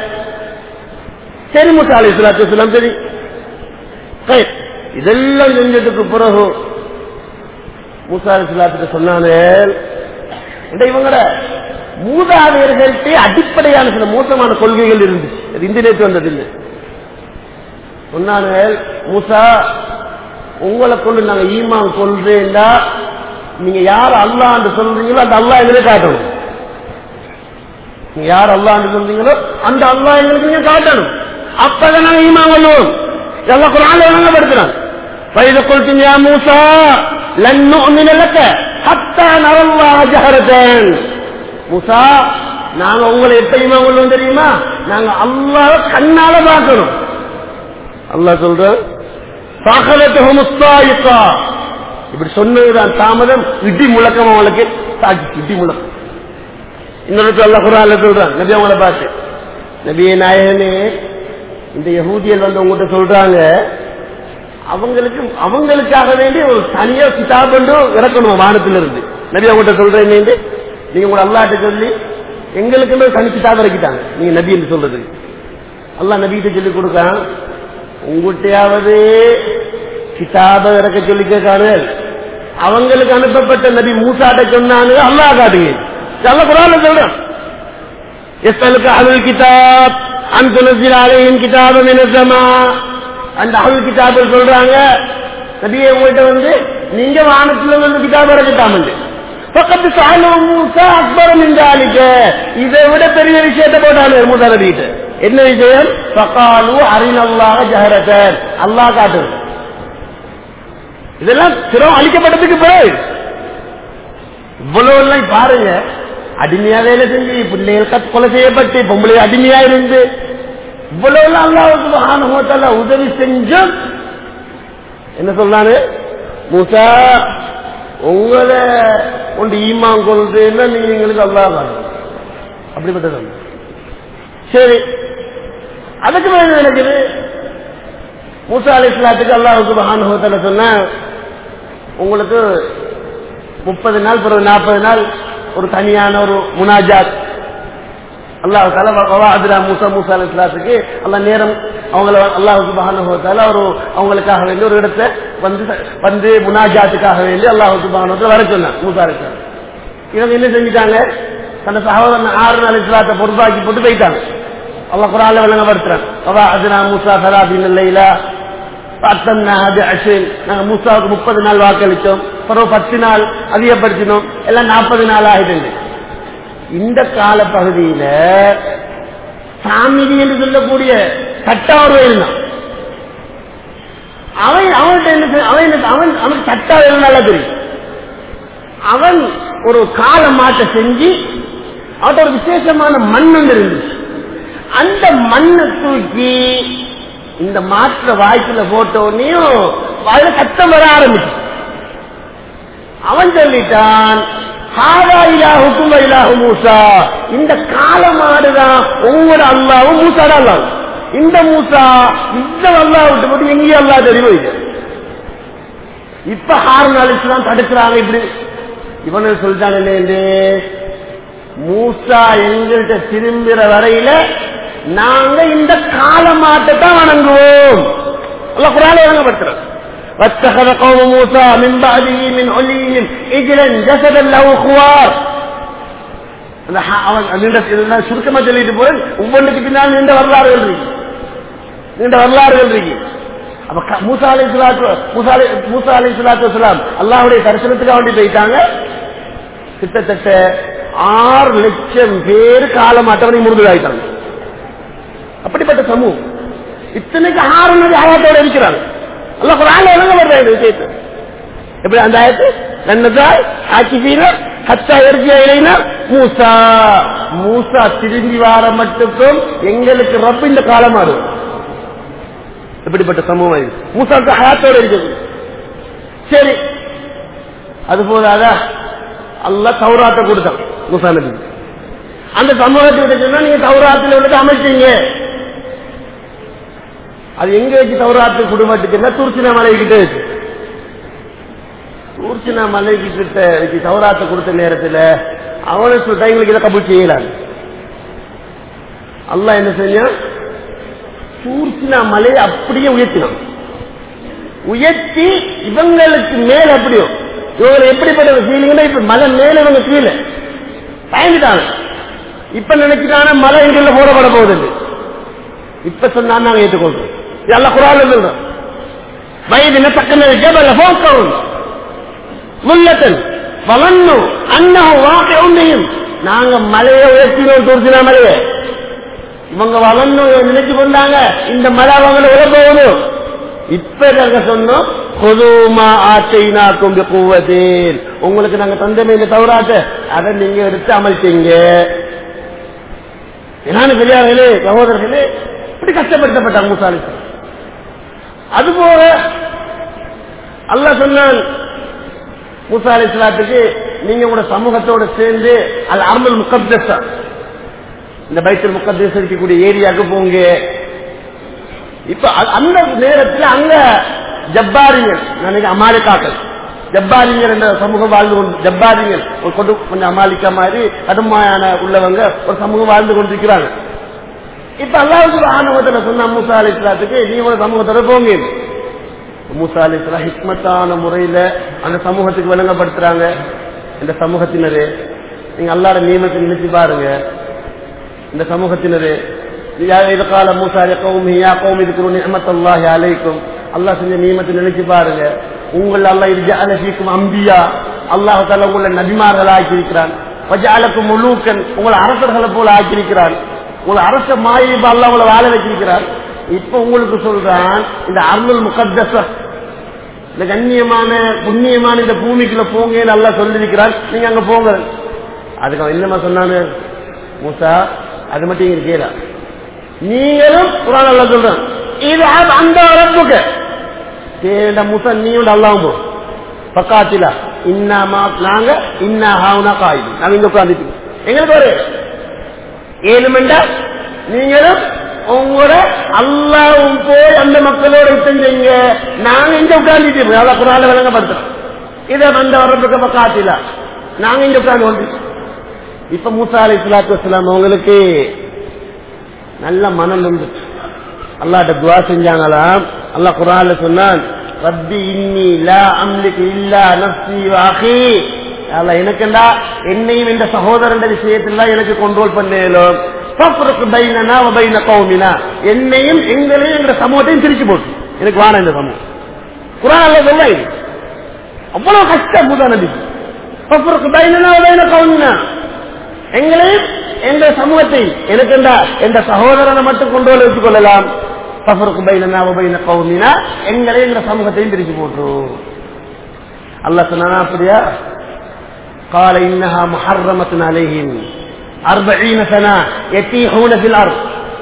சரி முசாலி இஸ்லாத்து இஸ்லாம் சரி சரி. இதெல்லாம் செஞ்சதுக்கு பிறகு மூசா இஸ்லாத்துக்கு சொன்னானே இந்த இவங்கட மூதாதையர்கள்ட்டே அடிப்படையான சில மோசமான கொள்கைகள் இருந்துச்சு அது இந்த நேற்று வந்தது இல்லை சொன்னாங்க மூசா உங்களை கொண்டு நாங்க ஈமான் கொள்றேன்டா நீங்க யார் அல்லான்னு சொல்றீங்களோ அந்த அல்லா எங்களுக்கு காட்டணும் நீங்க யார் அல்லான்னு சொல்றீங்களோ அந்த அல்லா எங்களுக்கு நீங்க காட்டணும் அப்பதான் நாங்க ஈமான் கொள்வோம் எல்லாம் குரான் விளங்கப்படுத்துறான் فإذا قلتم يا موسى لن نؤمن لك حتى نرى الله جهرة மூசா நாங்க உங்களை எப்பயுமா கொள்ளும் தெரியுமா நாங்க அல்லாஹ் கண்ணால பார்க்கணும் அல்லாஹ் சொல்ற சாகலத்துஹும் உஸ்தாயிகா இப்படி சொன்னதுதான் தாமதம் இடி முழக்கம் அவங்களுக்கு சாட்சி இடி முழக்கம் இன்னொரு அல்ல குரான்ல சொல்றான் நபி அவங்கள பார்த்து நபியே நாயகனே இந்த யகூதியல் வந்து உங்ககிட்ட சொல்றாங்க அவங்களுக்கு அவங்களுக்காக வேண்டி ஒரு தனியா கிதாப் என்று இறக்கணும் வானத்துல இருந்து நபி அவங்ககிட்ட சொல்றேன் நீங்க உங்க அல்லாட்ட சொல்லி எங்களுக்குமே தனி கிதாப் இறக்கிட்டாங்க நீங்க நபி என்று சொல்றது அல்லாஹ் நபிகிட்ட சொல்லி கொடுக்கான் உங்கள்கிட்டயாவது கிதாப இறக்க சொல்லி கேட்காரு அவங்களுக்கு அனுப்பப்பட்ட நபி மூசாட்ட சொன்னாங்க அல்லாஹ் காட்டுங்க அல்ல குரான் சொல்றான் எஸ்தலுக்கு அருள் கிதாப் அன்துனசில் அலையின் கிதாப மினசமா அந்த அருள் கிதாபில் சொல்றாங்க நபியை உங்கள்கிட்ட வந்து நீங்க வானத்துல வந்து கிதாப் இறக்கிட்டாமண்டு பக்கத்து சாலும் மூசா அக்பரம் என்றாலிக்க இதை விட பெரிய விஷயத்தை போட்டாங்க மூசா நபிகிட்ட என்ன விஷயம் பக்காலு அறிநல்லாக ஜஹரத்தர் அல்லாஹ் காட்டுறது இதெல்லாம் சிரம் அழிக்கப்பட்டதுக்கு பிறகு இவ்வளவு எல்லாம் பாருங்க அடிமையா வேலை செஞ்சு பிள்ளைகள் கத் கொலை செய்யப்பட்டு பொம்பளை அடிமையா இருந்து இவ்வளவு எல்லாம் அல்லாவுக்கு மகானுமத்தால உதவி செஞ்சும் என்ன சொல்றாரு மூசா உங்களை கொண்டு ஈமான் கொள்றதுன்னா நீங்க எங்களுக்கு அல்லா அப்படிப்பட்டது சரி அதுக்கு மேல நினைக்குது மூசா அலி இஸ்லாத்துக்கு அல்லாவுக்கு மகானுபவத்தில் சொன்ன உங்களுக்கு முப்பது நாள் பிறகு நாற்பது நாள் ஒரு தனியான ஒரு முனாஜாத் அல்லாஹ் தலா மூசா மூசா அலி இஸ்லாத்துக்கு அல்ல நேரம் அவங்கள அல்லாஹுக்கு மகானுபவத்தால ஒரு அவங்களுக்காக வேண்டி ஒரு இடத்தை வந்து வந்து முனாஜாத்துக்காக வேண்டி அல்லாஹுக்கு மகானுபவத்தில் வர சொன்னாங்க மூசா அலி இஸ்லாம் இவங்க என்ன செஞ்சுட்டாங்க தன்னை சகோதரன் ஆறு நாள் இஸ்லாத்தை பொறுப்பாக்கி போட்டு போயிட்டாங்க அல்லாஹ் குரான்ல விளங்கப்படுத்துறான் அதுனா மூசா சலாபின் இல்லையிலா நாங்க மூசாவுக்கு முப்பது நாள் வாக்களித்தோம் பிறகு பத்து நாள் அதிகப்படுத்தினோம் எல்லாம் நாற்பது நாள் ஆகிட்டு இந்த கால பகுதியில சாமிதி என்று சொல்லக்கூடிய சட்டாவர் இருந்தான் அவன் அவன்கிட்ட என்ன அவன் அவன் அவனுக்கு சட்டாவர் நல்லா தெரியும் அவன் ஒரு கால மாற்ற செஞ்சு அவட்ட ஒரு விசேஷமான மண் ஒன்று இருந்துச்சு அந்த மண்ணை தூக்கி இந்த மாற்ற வாய்ப்புல போட்டோன்னையும் வாயில சத்தம் வர ஆரம்பிச்சு அவன் சொல்லிட்டான் மூசா இந்த காலமாடுதான் ஒவ்வொரு அல்லாவும் மூசாட அல்லாவும் இந்த மூசா இந்த அல்லா விட்டு போட்டு எங்கேயும் அல்லா தெரியும் இப்ப ஹாரன் அலிஸ்லாம் தடுக்கிறாங்க இப்படி இவனு சொல்லிட்டாங்க மூசா எங்கள்கிட்ட திரும்புற வரையில நாங்க இந்த காலமாட்டை தான் வணங்குவோம் அல்ல குரால வழங்கப்படுத்துறோம் واتخذ قوم موسى من بعده من عليهم اجلا جسدا له خوار சுருக்கமா சொல்லிட்டு போறேன் ஒவ்வொன்றுக்கு பின்னால் நீண்ட வரலாறுகள் இருக்கு நீண்ட வரலாறுகள் இருக்கு அப்ப மூசா அலி சுலாத்து மூசா அலி சுலாத்து வலாம் அல்லாவுடைய தரிசனத்துக்காக வேண்டி போயிட்டாங்க கிட்டத்தட்ட ஆறு லட்சம் பேர் காலம் அட்டவணை முருகலாயிட்டாங்க அப்படிப்பட்ட சமூகம் இத்தனைக்கு ஆறு நதி ஆயத்தோட இருக்கிறாங்க அல்ல குரான் விளங்க வருது இந்த விஷயத்தை எப்படி அந்த ஆயத்து நன்னதாய் ஆட்சி வீரர் ஹத்தா எரிஜி இலைனா மூசா மூசா திரும்பி வார மட்டுக்கும் எங்களுக்கு ரப்ப இந்த காலமாடு எப்படிப்பட்ட சமூகம் இது மூசாக்கு ஹயாத்தோட இருக்குது சரி அது போதாதா அல்ல தௌராத்தை கொடுத்தான் மூசா நபி அந்த சமூகத்தை சொன்னா நீங்க தௌராத்தில் உள்ளதை அமைச்சீங்க அது எங்க வச்சு தௌராத்து குடும்பத்துக்குன்னா துர்ச்சினா மலை கிட்ட வச்சு தூர்ச்சினா மலைக்கு கிட்ட வச்சு தௌராத்தை கொடுத்த நேரத்தில் அவனை சொல்லிட்டா எங்களுக்கு இதை கபூல் செய்யலாம் அல்லா என்ன செஞ்சான் தூர்ச்சினா மலையை அப்படியே உயர்த்தினான் உயர்த்தி இவங்களுக்கு மேல அப்படியோ இவங்க எப்படிப்பட்ட ஃபீலிங்னா இப்ப மலை மேல இவங்க கீழே பயந்துட்டாங்க இப்ப நினைச்சுட்டான மலை எங்கெல்ல போடப்பட போகுது இப்ப சொன்னா நாங்க ஏற்றுக்கொள்றோம் எல்லாம் குரான் சொல்றோம் வயதின பக்கம் ஜபல போக்கவும் முல்லத்தன் வளர்ந்து அன்னகம் வாக்க உண்மையும் நாங்க மலையை உயர்த்தினோம் தூர்த்தினா மலையை இவங்க வளர்ந்து நினைச்சு கொண்டாங்க இந்த மலை அவங்களை உள்ள போகணும் இப்ப நாங்க சொன்னோம் பொதுமா ஆச்சைனாக்கும் கூவதேன் உங்களுக்கு நாங்க தந்தமே இந்த தவறாட்ட அதை நீங்க எடுத்து அமல்ச்சீங்க என்னான பெரியார்களே சகோதரர்களே இப்படி கஷ்டப்படுத்தப்பட்டாங்க மூசாலி அதுபோல அல்லாஹ் சொன்னான் மூசா அலி இஸ்லாத்துக்கு நீங்க உங்களோட சமூகத்தோட சேர்ந்து அது அர்மல் முக்கத்தா இந்த பைத்தல் முக்கத்தேசம் இருக்கக்கூடிய ஏரியாவுக்கு போங்க இப்ப அ- அந்த நேரத்தில் அங்க ஜப்பாரிங்கள் நினைக்க அமாலிக்காக்கள் ஜப்பாரிங்கள் என்ற சமூகம் வாழ்ந்து கொண்டு ஜப்பாரிங்கள் ஒரு கொண்டு கொஞ்சம் அமாலிக்கா மாதிரி கடுமையான உள்ளவங்க ஒரு சமூகம் வாழ்ந்து கொண்டிருக்கிறாங்க இப்ப அல்லாவுக்கு ஆணவத்துல சொன்ன மூசா அலி இஸ்லாத்துக்கு நீ ஒரு சமூகத்தோட போங்க மூசா அலி இஸ்லாம் ஹிக்மத்தான முறையில அந்த சமூகத்துக்கு விளங்கப்படுத்துறாங்க இந்த சமூகத்தினரு நீங்க அல்லாட நியமத்தை நினைச்சு பாருங்க இந்த சமூகத்தினரு யா- இது கால மூசா கௌமி யா கௌமி இருக்கிற நியமத்தல்லாஹி அலைக்கும் அல்லாஹ் செஞ்ச நியமத்தை நினைச்சு பாருங்க உங்கள் அல்லாஹ் இது ஜஅலஃபீக்கும் அம்பியா அல்லாஹ் தால உங்களை நபிமார்கள் ஆக்கியிருக்கிறான் வஜஅலக்கும் முலூக்கன் உங்களை அரசர்களை போல ஆக்கியிருக்கிறான் உங்களை அரச மாயிப அல்லாஹ் உங்களை வாழ வச்சிருக்கிறான் இப்ப உங்களுக்கு சொல்றான் இந்த அருள் முகத்தச இந்த கண்ணியமான புண்ணியமான இந்த பூமிக்குள்ள போங்க நல்லா சொல்லிருக்கிறார் நீங்க அங்க போங்க அதுக்கு அவன் என்னமா சொன்னானு மூசா அது மட்டும் இங்க கேளா நீங்களும் குரான் அல்லா சொல்றான் இது அது அந்த ரப்புக்கு கேட மூசா நீயும் அல்லாவும் போ பக்காத்திலா இன்னாமா நாங்க இன்னா ஹாவுனா காயுது நாங்க இங்க உட்காந்துட்டு எங்களுக்கு ஒரு ஏழு மண்டா நீங்களும் உங்களோட அல்லாவும் போய் அந்த மக்களோட யுத்தம் செய்யுங்க நாங்க இங்க உட்கார்ந்துட்டு இருக்கோம் அவ்வளவு குரால விளங்கப்படுத்துறோம் இதை வந்த வரப்புக்கு பக்காத்தில நாங்க இங்க உட்கார்ந்து கொண்டு இப்ப மூசா அலி இஸ்லாத்து வஸ்லாம் அவங்களுக்கு நல்ல மனம் இருந்துச்சு அல்லாட்ட துவா செஞ்சாங்களாம் அல்லாஹ் குரான்ல சொன்னான் ரப்பி இன்னி லா அம்லிக்கு இல்லா நஃப்சி வாஹி அல்ல எனக்குண்டா என்னையும் இந்த சகோதரன் விஷயத்துல எனக்கு கண்ட்ரோல் பண்ணேலும் பைனனா பைன கௌமினா என்னையும் எங்களையும் எங்க சமூகத்தையும் பிரிச்சு போட்டு எனக்கு வான இந்த சமூகம் குரான் அல்ல சொல்ல இது. அவ்வளவு கஷ்டம் பூதா நபி பஃபருக்கு பைனனா பைன கௌமினா எங்களையும் எந்த சமூகத்தை எனக்குண்டா எந்த சகோதரனை மட்டும் கொண்டு வந்து வச்சுக் கொள்ளலாம் பஃபருக்கு பைனனா பைன கௌமினா எங்களையும் எங்க சமூகத்தையும் பிரிச்சு போட்டு அல்லாஹ் சொன்னா அப்படியா قال إنها محرمة عليهم أربعين سنة يتيحون في الأرض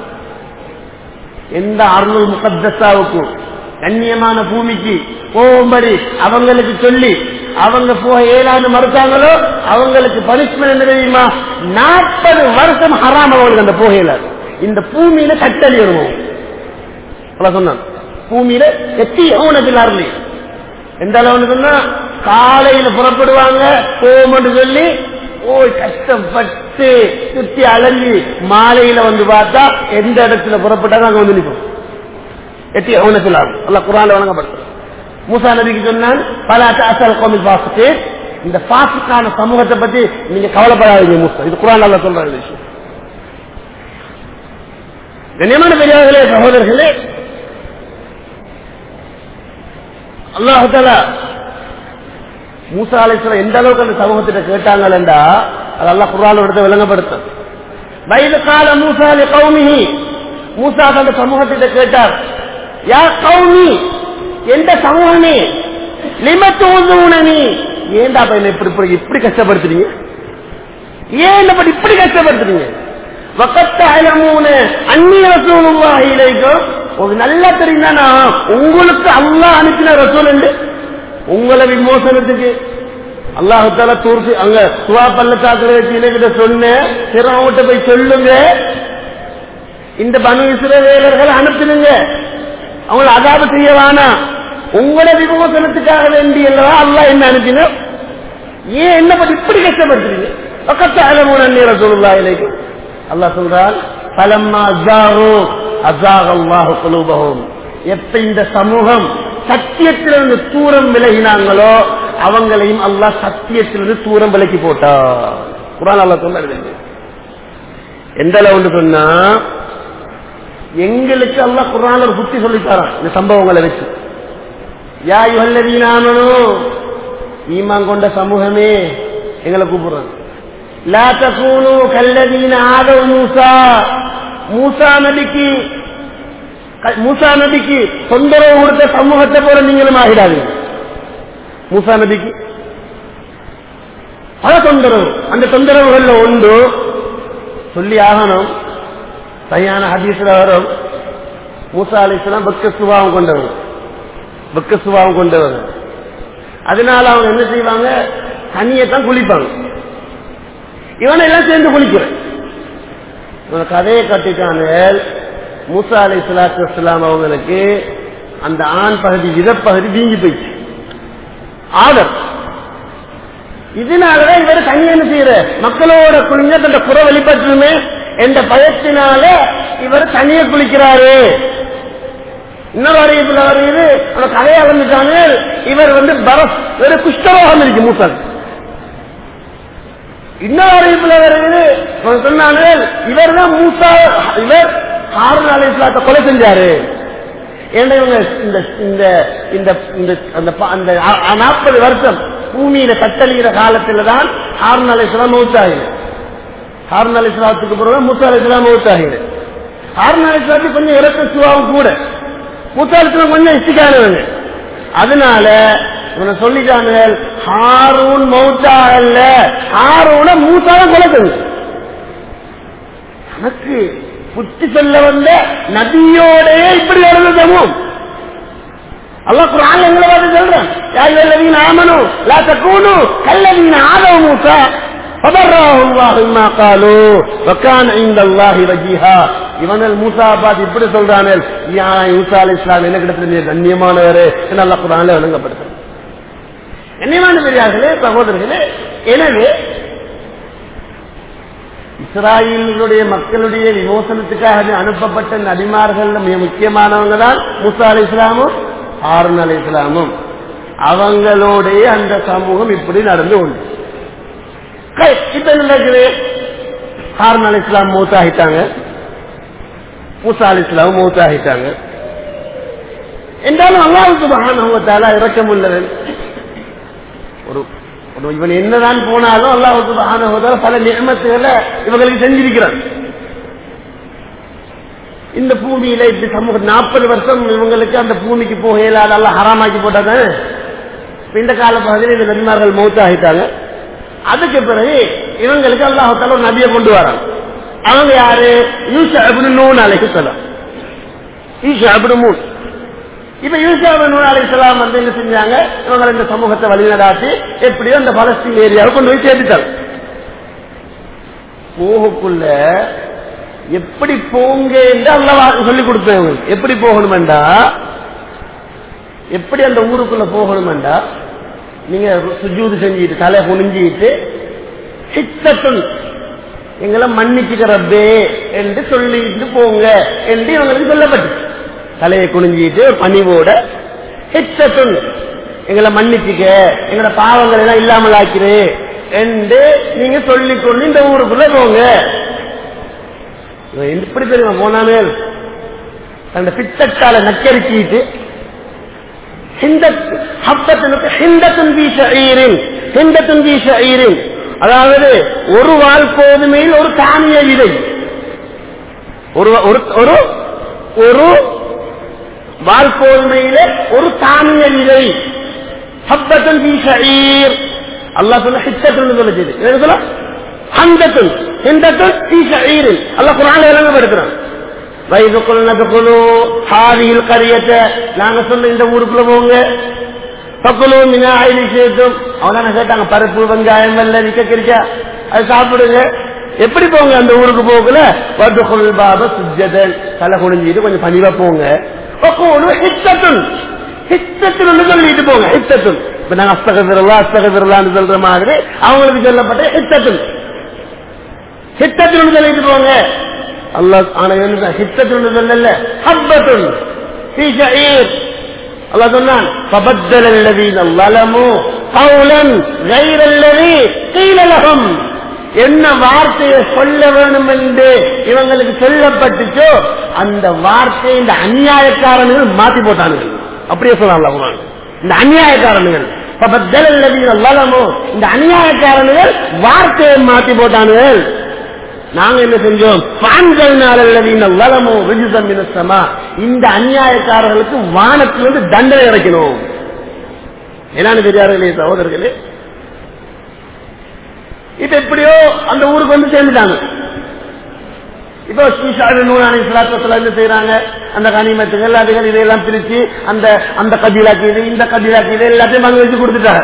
எந்த அருள் முகத்தசாவுக்கு கண்ணியமான பூமிக்கு போகும்படி அவங்களுக்கு சொல்லி அவங்க போக ஏழாண்டு மறுத்தாங்களோ அவங்களுக்கு பனிஷ்மெண்ட் என்ன தெரியுமா நாற்பது வருஷம் ஹராம் அவங்களுக்கு அந்த போகையில இந்த பூமியில கட்டளி வருவோம் சொன்னான் பூமியில எத்தி ஊனத்தில் அருளி எந்த அளவுன்னு சொன்னா காலையில புறப்படுவாங்க போகும்னு சொல்லி ஓய் கஷ்டப்பட்டு சுத்தி அலைஞ்சி மாலையில வந்து பார்த்தா எந்த இடத்துல புறப்பட்டாங்க அங்க வந்து நிற்போம் எட்டி அவனத்தில் அல்ல குரான் வழங்கப்படுத்தும் மூசா நபிக்கு சொன்னான் பல அசல் கோமில் பாசுக்கு இந்த பாசுக்கான சமூகத்தை பத்தி நீங்க கவலைப்படாதீங்க மூசா இது குரான் அல்ல சொல்ற விஷயம் கண்ணியமான பெரியவர்களே சகோதரர்களே அல்லாஹால மூசா அலைசலம் எந்த அளவுக்கு அந்த சமூகத்திட்ட கேட்டாங்களா அது அல்லா குரான் எடுத்து விளங்கப்படுத்தும் வயது கால மூசா அலி கௌமிஹி மூசா அந்த சமூகத்திட்ட கேட்டார் யா கௌமி எந்த சமூகமே லிமத்து உணவி ஏண்டா அப்ப என்ன இப்படி இப்படி இப்படி கஷ்டப்படுத்துறீங்க ஏன் என்ன பத்தி இப்படி கஷ்டப்படுத்துறீங்க வக்கத்த அலமூன அந்நிய ரசூலுல்லாஹி இலைக்கும் ஒரு நல்லா தெரியுமா உங்களுக்கு அல்லாஹ் அனுப்பின ரசூல் உண்டு உங்களை விமோசனத்துக்கு அல்லாஹால தூர்த்து அங்க சுவா பள்ளத்தாக்குல வச்சு கிட்ட சொன்ன சிறவங்கிட்ட போய் சொல்லுங்க இந்த பனு இஸ்ரவேலர்கள் அனுப்பினுங்க அவங்களை அதாப செய்ய வேணாம் உங்களை விமோசனத்துக்காக வேண்டி அல்லவா அல்லாஹ் என்ன அனுப்பின ஏன் என்ன பத்தி இப்படி கஷ்டப்படுத்துறீங்க பக்கத்து அலமூன நேர சொல்லுல்லா இலைக்கும் அல்லாஹ் சொல்றான் பலம்மா அஜாரோ அஜாக அல்லாஹு குலூபகும் எப்ப இந்த சமூகம் சத்தியத்திலிருந்து தூரம் விலகினாங்களோ அவங்களையும் அல்லாஹ் சத்தியத்திலிருந்து தூரம் விலக்கி போட்டா குரான் அல்லா சொன்னது எந்த அளவுன்னு சொன்னா எங்களுக்கு அல்லாஹ் குரான் ஒரு புத்தி சொல்லித்தாரான் இந்த சம்பவங்களை வச்சு யா யுகல்லவீனாமனும் ஈமான் கொண்ட சமூகமே எங்களை கூப்பிடுறாங்க லா தகூனு கல்லதீன ஆதவ் மூசா மூசா நபிக்கு மூசா நபிக்கு தொந்தரவு கொடுத்த சமூகத்தை போல நீங்களும் ஆகிடாதீங்க மூசா நபிக்கு பல தொந்தரவு அந்த தொந்தரவுகள்ல ஒன்று சொல்லி ஆகணும் சரியான ஹதீஸ்ல வரும் மூசா அலிஸ்லாம் பக்க சுபாவம் கொண்டவர் பக்க சுபாவம் கொண்டவர் அதனால அவங்க என்ன செய்வாங்க தண்ணியத்தான் குளிப்பாங்க இவனை எல்லாம் சேர்ந்து குளிக்கிறேன் இவன் கதையை கட்டிட்டாங்க மூசா அலி சலாத்து வலாம் அவங்களுக்கு அந்த ஆண் பகுதி விதப்பகுதி வீங்கி போயிடுச்சு ஆர்டர் இதனாலதான் இவர் தனி என்ன செய்யற மக்களோட குளிஞ்ச தந்த குறை வெளிப்பட்டுமே என்ற பயத்தினால இவர் தனியே குளிக்கிறாரு இன்னொரு அறிவிப்புல வருகிறது அந்த கதையை வந்துட்டாங்க இவர் வந்து பரஸ் வெறும் குஷ்டரோகம் இருக்கு மூசால் இன்னொரு அறிவிப்புல வருகிறது சொன்னாங்க இவர் தான் மூசா இவர் ஆறு நாள் இஸ்லாத்தை கொலை செஞ்சாரு ஏன்னா இவங்க இந்த இந்த இந்த இந்த அந்த ப- அந்த நாற்பது வருஷம் பூமியில தத்தளிக்கிற காலத்துல தான் ஹாரூன் அலை இஸ்லாம் மௌத்தாகிடு ஹாரூன் அலை இஸ்லாத்துக்கு பிறகு மூசா அலை இஸ்லாம் மௌத்தாகிடு ஹாரூன் அலை இஸ்லாத்துக்கு கொஞ்சம் இறக்க சுவாவும் கூட மூசா அலை இஸ்லாம் கொஞ்சம் இஷ்டிக்கானவங்க அதனால இவனை சொல்லிட்டாங்க ஹாரூன் மௌத்தா அல்ல ஹாரூன மூசாவை கொலைக்கணும் எனக்கு புத்தி சொல்ல வந்த நபியோடே இப்படி எழுதுதமும் அல்லாஹ் குர்ஆன்ல எங்களை பார்த்து சொல்றான் யா அய்யுஹல்லதீன ஆமனு லா தகூனு கல்லதீன ஆதவ மூசா فبرأه الله مما قالوا وكان عند الله وجيها இவனல் மூசா பாத் இப்படி சொல்றானே யா யூசா அலைஹிஸ் ஸலாம் என்ன கிடத்துல நீ கண்ணியமானவரே என்று அல்லாஹ் குர்ஆன்ல விளங்கப்படுத்துறான் கண்ணியமான பெரியார்களே சகோதரர்களே எனவே இஸ்ராயலுடைய மக்களுடைய விமோசனத்துக்காக அனுப்பப்பட்ட நபிமார்கள் மிக முக்கியமானவங்க தான் முசா அலி இஸ்லாமும் ஆறுன் அலி இஸ்லாமும் அவங்களுடைய அந்த சமூகம் இப்படி நடந்து உண்டு கை, இப்ப என்ன நடக்குது ஹாரன் அலி இஸ்லாம் மூத்தாகிட்டாங்க மூசா அலி இஸ்லாம் மூத்தாகிட்டாங்க என்றாலும் அல்லாவுக்கு மகானவத்தால இறக்கம் உள்ளவன் ஒரு ஒரு இவன் என்னதான் போனாலும் அல்லாஹுக்கு மகானவத்தால பல நியமத்துகளை இவங்களுக்கு செஞ்சிருக்கிறான் இந்த பூமியில இப்படி சமூக நாற்பது வருஷம் இவங்களுக்கு அந்த பூமிக்கு போக இயலாத எல்லாம் ஹராமாக்கி போட்டாங்க இப்ப இந்த கால பகுதியில் இந்த நபிமார்கள் மௌத்த ஆகிட்டாங்க அதுக்கு பிறகு இவங்களுக்கு அல்லாஹால ஒரு நபியை கொண்டு வராங்க அவங்க யாரு யூசா அப்படின்னு நூன் அலைக்கு சொல்லலாம் யூசா அப்படின்னு மூணு இப்ப யூசா நூன் அலைசலாம் வந்து என்ன செஞ்சாங்க இவங்க இந்த சமூகத்தை வழிநடாத்தி எப்படியோ அந்த பலஸ்தீன் ஏரியாவை கொண்டு போய் சேர்த்துட்டாங்க போகக்குள்ள எப்படி போங்க என்று அல்லவா சொல்லி கொடுப்பேன் உங்களுக்கு. எப்படி போகணுமெண்டா எப்படி அந்த ஊருக்குள்ள போகணுமெண்டா நீங்க சுஜூது செஞ்சுட்டு தலை குனிஞ்சிட்டு சித்தத்துன் எங்களை மன்னிச்சுக்க ரப்பே என்று சொல்லிட்டு போங்க என்று இவங்களுக்கு சொல்லப்பட்டு தலையை குனிஞ்சிட்டு ஒரு பணிவோட ஹிச்சத்துன் எங்களை மன்னிச்சுக்க எங்களோட பாவங்கள் எல்லாம் இல்லாமல் ஆக்கிறே என்று நீங்க சொல்லிக்கொண்டு இந்த ஊருக்குள்ள போங்க இவன் எப்படி தெரியுமா போனானே அந்த பித்தட்டால நச்சரிச்சிட்டு ஹிந்தத் ஹப்பத்தினுக்கு ஹிந்தத்துன் பி ஷஈரின் ஹிந்தத்துன் பி ஷஈரின் அதாவது ஒரு வால் கோதுமையில் ஒரு தானிய விதை ஒரு ஒரு ஒரு ஒரு வால் கோதுமையில ஒரு தானிய விதை ஹப்பத்தன் பி ஷஈர் அல்லாஹ் சொன்ன ஹித்தத்துன்னு சொல்லுச்சு என்ன சொல்ல ஹந்தத்துன் ஹிந்தத்துன் பி ஷஈரின் அல்லாஹ் குர்ஆன்ல விளங்கப்படுத்துறான் வயது கொள்ளு ஹாதியில் கரியத்தை நாங்க சொன்ன இந்த ஊருக்குள்ள போங்க பக்குலு மினா ஐலி சேர்த்தும் அவன கேட்டாங்க பருப்பு வெங்காயம் வெள்ள நிக்க கிரிக்கா அது சாப்பிடுங்க எப்படி போங்க அந்த ஊருக்கு போகல வதுகுல் பாப சுஜதன் தலை குனிஞ்சிட்டு கொஞ்சம் பணிவா போங்க பக்குலு ஹித்தத்துன் ஹித்தத்துன்னு சொல்லிட்டு போங்க ஹித்தத்துன் இப்ப நாங்க அஸ்தகபிரலா அஸ்தகபிரலான்னு சொல்ற மாதிரி அவங்களுக்கு சொல்லப்பட்ட ஹித்தத்துன் ஹித்தத்துன்னு சொல்லிட்டு போங்க அல்லாஹ் ஆனா என்ன ஹித்தத்துன்னு சொல்லல ஹப்பத்துன் في شعير الله சொன்னான் فبدل الذين ظلموا قولا غير الذي قيل لهم என்ன வார்த்தையை சொல்ல வேணும் என்று இவங்களுக்கு சொல்லப்பட்டுச்சோ அந்த வார்த்தையை இந்த அநியாயக்காரனுகள் மாத்தி போட்டானுங்கள் அப்படியே சொல்லலாம் இந்த அநியாயக்காரனுகள் فبدل الذين ظلموا இந்த அநியாயக்காரனுகள் வார்த்தையை மாத்தி போட்டானுகள் நாங்க என்ன செஞ்சோம் வளமோ ரிஜிசம் மினசமா இந்த அநியாயக்காரர்களுக்கு வானத்திலிருந்து தண்டனை இறக்கணும் என்னன்னு தெரியார்களே சகோதரர்களே இப்ப எப்படியோ அந்த ஊருக்கு வந்து சேர்ந்துட்டாங்க இப்போ நூறாணி சிலாத்தத்தில் என்ன செய்யறாங்க அந்த கனிமத்துகள் அதுகள் இதையெல்லாம் பிரிச்சு அந்த அந்த கபிலாக்கு இது இந்த கபிலாக்கு இது எல்லாத்தையும் பங்கு வச்சு கொடுத்துட்டாங்க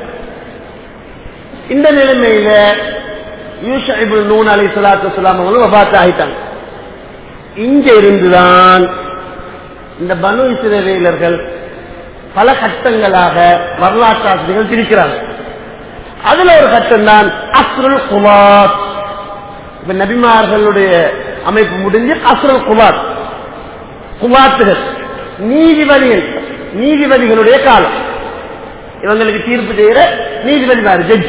இந்த நிலைமையில யூஷிபு நூன் அலி சலாத்து சொல்லாம வபாத்து ஆகிட்டாங்க இங்க இருந்துதான் இந்த பனு இசிறவேலர்கள் பல கட்டங்களாக வரலாற்று ஆசிரியர்கள் பிரிக்கிறாங்க அதுல ஒரு கட்டம் தான் அஸ்ருல் குமார் இப்ப நபிமார்களுடைய அமைப்பு முடிஞ்சு அஸ்ருல் குமார் குமாத்துகள் நீதிபதிகள் நீதிபதிகளுடைய காலம் இவங்களுக்கு தீர்ப்பு செய்யற நீதிபதிமார் ஜட்ஜ்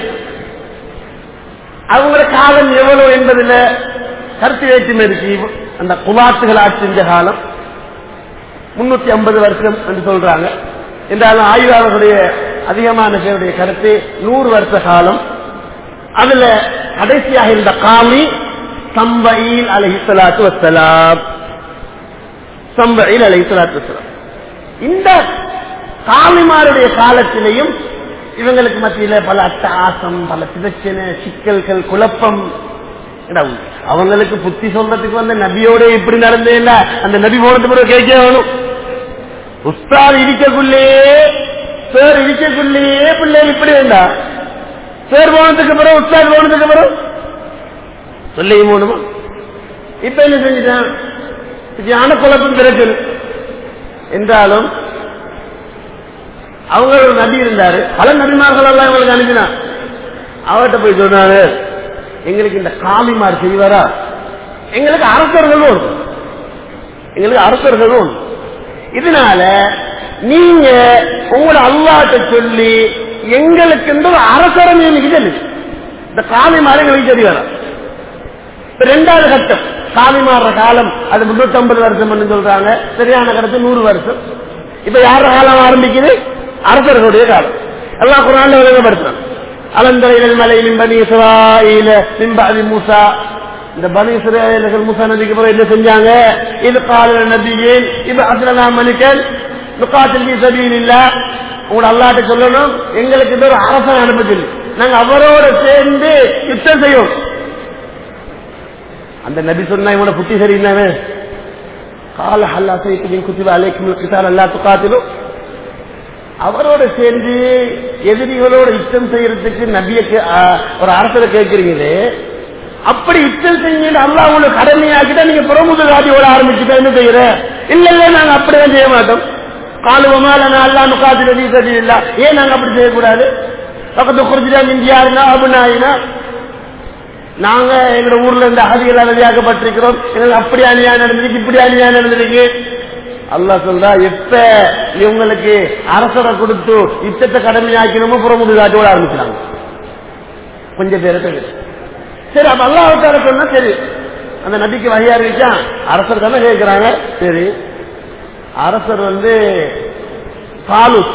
அவங்களோட காலம் எவ்வளவு என்பதுல கருத்து வேற்றுமை இருக்கு அந்த குமாத்துகள் ஆட்சி செஞ்ச காலம் முன்னூத்தி ஐம்பது வருஷம் என்று சொல்றாங்க என்றாலும் ஆய்வாளர்களுடைய அதிகமான பேருடைய கருத்து நூறு வருஷ காலம் அதுல கடைசியாக இருந்த காமி சம்பையில் அலஹிசலாத்து வசலாம் சம்பையில் அலஹிசலாத்து வசலாம் இந்த காமிமாருடைய காலத்திலையும் இவங்களுக்கு மத்தியில பல அட்டகாசம் பல பிரச்சனை சிக்கல்கள் குழப்பம் அவங்களுக்கு புத்தி சொல்றதுக்கு வந்து நபியோட இப்படி நடந்தேன் அந்த நபி போனது பிறகு கேட்க வேணும் உஸ்தாத் இருக்கக்குள்ளேயே சார் இருக்கக்குள்ளேயே பிள்ளைகள் இப்படி வேண்டா சார் போனதுக்கு பிறகு உஸ்தாத் போனதுக்கு பிறகு சொல்லி போகணுமா இப்ப என்ன செஞ்சுட்டான் ஞான குழப்பம் பிறகு என்றாலும் அவங்க ஒரு நபி இருந்தாரு பல நபிமார்கள் எல்லாம் இவங்களுக்கு அனுப்பினா அவர்கிட்ட போய் சொன்னாரு எங்களுக்கு இந்த காளிமார் செய்வாரா எங்களுக்கு அரசர்களும் உண்டு எங்களுக்கு அரசர்களும் உண்டு இதனால நீங்க உங்களோட அல்லாட்ட சொல்லி எங்களுக்கு இந்த ஒரு அரசரை நியமிக்குது இந்த காளிமார் எங்களுக்கு தெரிவாரா ரெண்டாவது கட்டம் காளிமாற காலம் அது முன்னூத்தி ஐம்பது வருஷம் சொல்றாங்க சரியான கருத்து நூறு வருஷம் இப்ப யார காலம் ஆரம்பிக்குது அரசர்களுடைய காலம் எல்லாம் குரான்ல விளங்கப்படுத்துறாங்க அலந்தரைகள் மலை மின்பனி இஸ்ராயில மின்பாதி மூசா இந்த பனி இஸ்ராயல்கள் மூசா நதிக்கு பிறகு என்ன செஞ்சாங்க இது கால நபியின் இது அசலனா மணிக்கல் நுக்காத்தில் சபீல் இல்ல உங்களோட அல்லாட்ட சொல்லணும் எங்களுக்கு இந்த ஒரு அரசன் அனுப்ப நாங்க அவரோட சேர்ந்து யுத்தம் செய்வோம் அந்த நபி சொன்னா இவனோட புத்தி சரியில்லாமே கால ஹல்லா சைக்கிளின் குத்திவ அலைக்கும் கிட்டால் அல்லா துக்காத்திலும் அவரோட சேர்ந்து எதிரிகளோட யுத்தம் செய்யறதுக்கு நபிய ஒரு அரசரை கேட்கிறீங்களே அப்படி யுத்தம் செஞ்சு அல்லா உங்களுக்கு கடமையாக்கிட்டா நீங்க புறமுதுகாதியோட ஆரம்பிச்சுட்டா என்ன செய்யற இல்ல இல்ல நாங்க அப்படிதான் செய்ய மாட்டோம் காலுவமால அல்லா நுக்காத்து நதி சதி இல்ல ஏன் நாங்க அப்படி செய்யக்கூடாது பக்கத்து குறிஞ்சிட்டா இந்தியாருனா அபுநாயினா நாங்க எங்க ஊர்ல இந்த அகதிகள் அகதியாக்கப்பட்டிருக்கிறோம் எங்களுக்கு அப்படி அநியாயம் நடந்திருக்கு இப்படி அநியாயம் நடந்திருக்கு அல்லா சொல்றா எப்ப இவங்களுக்கு அரசரை கொடுத்து யுத்தத்தை கடமையாக்கணுமோ புறமுடி காட்டோட ஆரம்பிச்சாங்க கொஞ்சம் பேருக்கு சரி அப்ப அல்லாவுக்கார சொன்னா சரி அந்த நபிக்கு வகையா இருக்கா அரசர் தானே கேட்கிறாங்க சரி அரசர் வந்து பாலுஸ்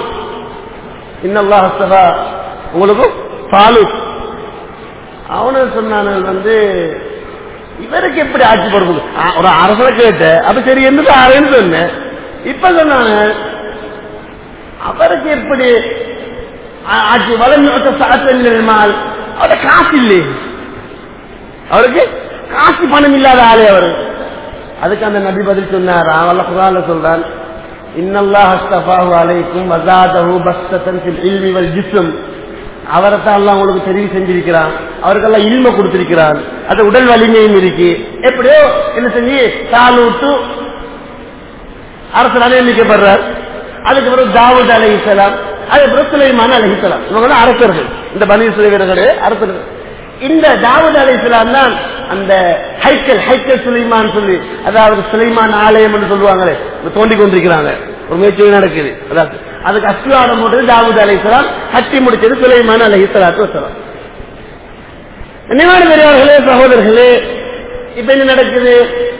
இன்னல்லாஹா உங்களுக்கும் பாலுஸ் அவனு சொன்னான வந்து இவருக்கு எப்படி ஆட்சி பொறுப்பு ஒரு அரசரை கேட்ட அப்ப சரி என்னது ஆறேன்னு சொன்னேன் இப்ப சொன்னான அவருக்கு எப்படி ஆட்சி வளர்ந்து சாத்தல் அவர காசு இல்லையே அவருக்கு காசு பணம் இல்லாத ஆளே அவரு அதுக்கு அந்த நபி பதில் சொன்னார் அவல்ல குரான்ல சொல்றான் இன்னல்லாஹ் அஸ்தஃபாஹு அலைக்கும் வஸாதஹு பஸ்தன் ஃபில் இல்மி வல் ஜிஸ்ம் அவரைத்தான் எல்லாம் உங்களுக்கு தெரிவு செஞ்சிருக்கிறான் அவருக்கெல்லாம் இல்ம கொடுத்திருக்கிறான் அது உடல் வலிமையும் இருக்கு எப்படியோ என்ன செஞ்சு தாலூட்டு அரசர் நியமிக்கப்படுறார் அதுக்கு பிறகு தாவூத் அலி இஸ்லாம் அதுக்கு பிறகு சுலைமான் அலி இஸ்லாம் இவங்க தான் அரசர்கள் இந்த பனி சுலைவர்களே அரசர்கள் இந்த தாவூத் அலி இஸ்லாம் தான் அந்த ஹைக்கல் ஹைக்கல் சுலைமான் சொல்லி அதாவது சுலைமான் ஆலயம் என்று சொல்லுவாங்களே தோண்டி கொண்டிருக்கிறாங்க ஒரு முயற்சி நடக்குது அதாவது அதுக்கு அஸ்லாடம் போட்டது தாவூத் அலி இஸ்லாம் கட்டி முடிச்சது சுலைமான் அலி இஸ்லாத்து வசலாம் நினைவான பெரியவர்களே சகோதரர்களே இப்ப என்ன நடக்குது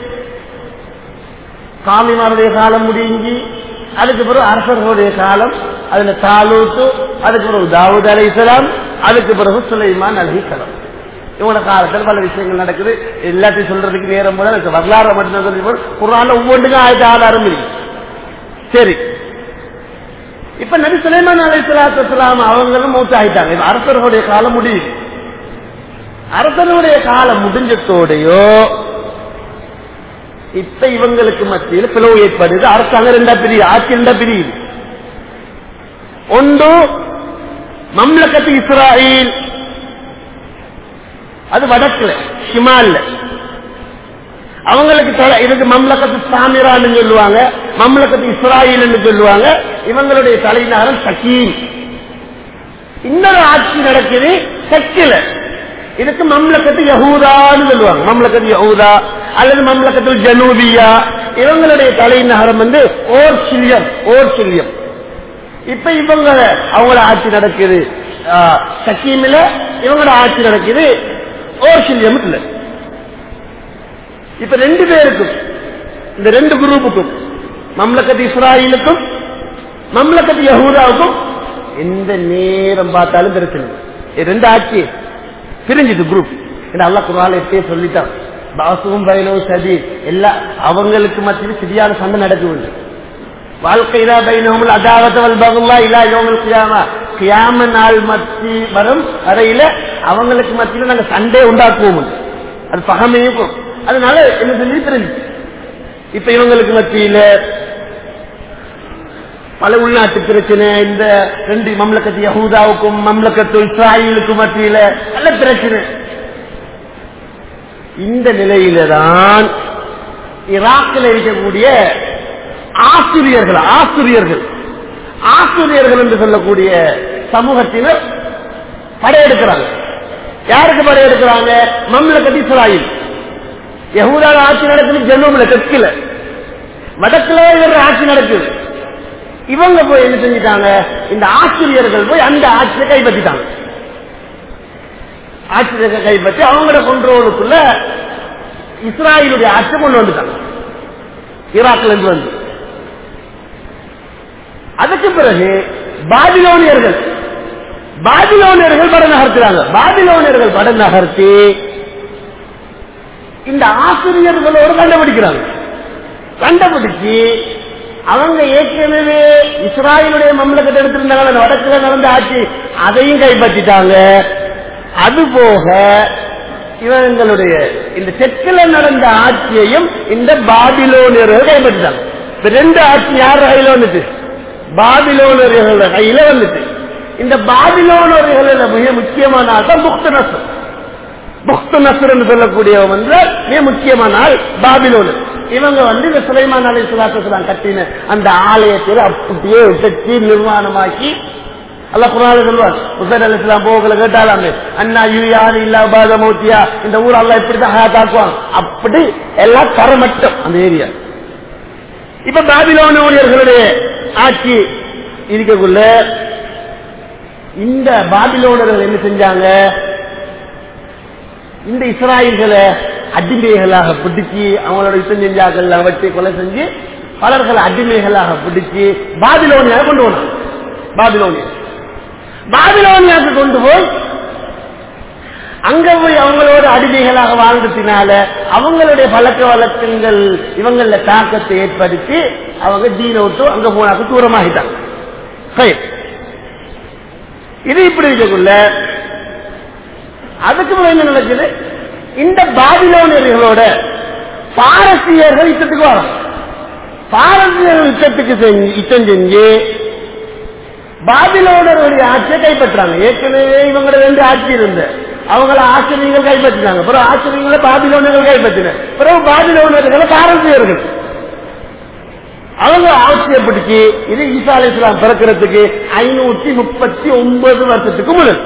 காமிமாருடைய காலம் முடிஞ்சு அதுக்கு பிறகு அரசர்களுடைய காலம் அதுல தாலூத்து அதுக்கு பிறகு தாவூத் அலி இஸ்லாம் அதுக்கு பிறகு சுலைமான் அலி இஸ்லாம் இவங்களோட காலத்தில் பல விஷயங்கள் நடக்குது எல்லாத்தையும் சொல்றதுக்கு நேரம் போல எனக்கு வரலாறு மட்டும்தான் சொல்லி குரான்ல ஒவ்வொன்றுக்கும் ஆயிரத்தி ஆதாரம் இருக்கு சரி இப்ப நபி சுலைமான் அலை சலாத்துலாம் அவங்களும் மூத்த ஆயிட்டாங்க இப்ப அரசர்களுடைய காலம் முடியுது அரசனுடைய காலம் முடிஞ்சத்தோடையோ இப்ப இவங்களுக்கு மத்தியில் பிளவு ஏற்படுது அரசாங்கம் ரெண்டா பிரியுது ஆட்சி ரெண்டா பிரியுது ஒன்று மம்லக்கத்து இஸ்ராயில் அது வடக்குல ஷிமால்ல அவங்களுக்கு தலை இதுக்கு மம்லக்கத்து சாமிரான்னு சொல்லுவாங்க மம்லக்கத்து இஸ்ராயில் சொல்லுவாங்க இவங்களுடைய தலைநகரம் சக்கீம் இன்னொரு ஆட்சி நடக்குது சக்கில இதுக்கு மம்லக்கத்து யஹூதான்னு சொல்லுவாங்க மம்லக்கத்து யஹூதா அல்லது மம்லக்கத்து ஜனூபியா இவங்களுடைய தலைநகரம் வந்து ஓர் சில்யம் ஓர் சில்யம் இப்ப இவங்க அவங்களோட ஆட்சி நடக்குது சக்கீமில இவங்களோட ஆட்சி நடக்குது ஓர் சில்யம் இல்ல இப்ப ரெண்டு பேருக்கும் இந்த ரெண்டு குரூப்புக்கும் மம்லக்கத்து இஸ்ராயிலுக்கும் மம்லக்கத்து யஹூதாவுக்கும் எந்த நேரம் பார்த்தாலும் பிரச்சனை இது ரெண்டு ஆட்சி பிரிஞ்சுது குரூப் அல்லா குரால எப்பயே சொல்லிட்டான் பாசுவும் பயிலோ சதி எல்லாம் அவங்களுக்கு மத்தியில் சரியான சண்டை நடக்குது வாழ்க்கையிலா பைனவங்கள் அதாவத்தவல் பகுல்லா இல்லா இவங்களுக்கு கியாமா கியாம நாள் மத்தி வரும் வரையில அவங்களுக்கு மத்தியில நாங்க சண்டே உண்டாக்குவோம் அது பகமையும் அதனால என்ன சொல்லி பிரிஞ்சு இப்ப இவங்களுக்கு மத்தியில பல உள்நாட்டு பிரச்சனை இந்த ரெண்டு மம்லக்கத்து யஹூதாவுக்கும் மம்லக்கத்து இஸ்ராயிலுக்கும் மத்தியில நல்ல பிரச்சனை இந்த நிலையில தான் ஈராக்கில் இருக்கக்கூடிய ஆசிரியர்கள் ஆசிரியர்கள் ஆசிரியர்கள் என்று சொல்லக்கூடிய சமூகத்தினர் படையெடுக்கிறாங்க யாருக்கு படையெடுக்கிறாங்க மம்லக்கத்து இஸ்ராயில் யகூதால ஆட்சி நடக்குது ஜெனூப்ல தெற்குல வடக்குல இவர ஆட்சி நடக்குது இவங்க போய் என்ன செஞ்சிட்டாங்க இந்த ஆசிரியர்கள் போய் அந்த ஆட்சியை கைப்பற்றிட்டாங்க ஆட்சியை கைப்பற்றி அவங்களோட கொண்டோருக்குள்ள இஸ்ராயலுடைய ஆட்சி கொண்டு வந்துட்டாங்க ஈராக்ல இருந்து வந்து அதுக்கு பிறகு பாபிலோனியர்கள் பாபிலோனியர்கள் படம் நகர்த்துறாங்க பாபிலோனியர்கள் படம் நகர்த்தி இந்த ஆசிரியர்களோடு கண்டுபிடிக்கிறாங்க கண்டுபிடிச்சு அவங்க ஏற்கனவே இஸ்ராயலுடைய மம்மலக்கத்தை எடுத்திருந்தாங்க வடக்குல நடந்த ஆட்சி அதையும் கைப்பற்றிட்டாங்க அது போக இவங்களுடைய இந்த தெற்குல நடந்த ஆட்சியையும் இந்த பாபிலோனியர்கள் கைப்பற்றிட்டாங்க இந்த ரெண்டு ஆட்சி யார் கையில வந்துட்டு பாபிலோனியர்களோட கையில வந்துட்டு இந்த பாபிலோனியர்கள் மிக முக்கியமான ஆள் தான் புக்த நசர் புக்த நசர் என்று சொல்லக்கூடியவன் வந்து மிக முக்கியமான ஆள் பாபிலோனு இவங்க வந்து இந்த சுலைமான் அலை சுலாத்தலாம் கட்டின அந்த ஆலயத்தில் அப்படியே உடச்சி நிர்மாணமாக்கி அல்ல குரான் சொல்லுவார் உசைன் அலி இஸ்லாம் போகல கேட்டாலாமே அண்ணா யூ யாரு இல்லா பாத மௌத்தியா இந்த ஊர் அல்ல இப்படிதான் ஹயாத்தாக்குவாங்க அப்படி எல்லாம் தரமட்டம் அந்த ஏரியா இப்ப பாபிலோனியர்களுடைய ஆட்சி இருக்கக்குள்ள இந்த பாபிலோனர்கள் என்ன செஞ்சாங்க இந்த இஸ்ராயல்களை அடிமைகளாக பிடிச்சி அவங்களோட யுத்தம் செஞ்சாக்கள் வச்சு கொலை செஞ்சு பலர்களை அடிமைகளாக பிடிச்சி பாபிலோனியாக கொண்டு போனாங்க பாபிலோனியா பாபிலோனியாவுக்கு கொண்டு போய் அங்க போய் அவங்களோட அடிமைகளாக வாழ்ந்ததுனால அவங்களுடைய பழக்க வழக்கங்கள் இவங்கள தாக்கத்தை ஏற்படுத்தி அவங்க தீன விட்டு அங்க போனாக்க தூரமாகிட்டாங்க சரி. இது இப்படி இருக்கக்குள்ள அதுக்கு மேல என்ன நடக்குது இந்த பாபிலோனியர்களோட பாரசீகர்கள் யுத்தத்துக்கு வராங்க பாரசீகர்கள் யுத்தத்துக்கு செஞ்சு யுத்தம் செஞ்சு பாபிலோனருடைய ஆட்சியை கைப்பற்றாங்க ஏற்கனவே இவங்களோட ரெண்டு ஆட்சி இருந்த அவங்கள ஆசிரியர்கள் கைப்பற்றினாங்க பிறகு ஆசிரியர்களை பாபிலோனர்கள் கைப்பற்றின பிறகு பாபிலோனர்களை பாரசீகர்கள் அவங்க ஆட்சியை பிடிச்சி இது ஈசா அலி இஸ்லாம் பிறக்கிறதுக்கு ஐநூத்தி முப்பத்தி ஒன்பது வருஷத்துக்கு முன்னாடி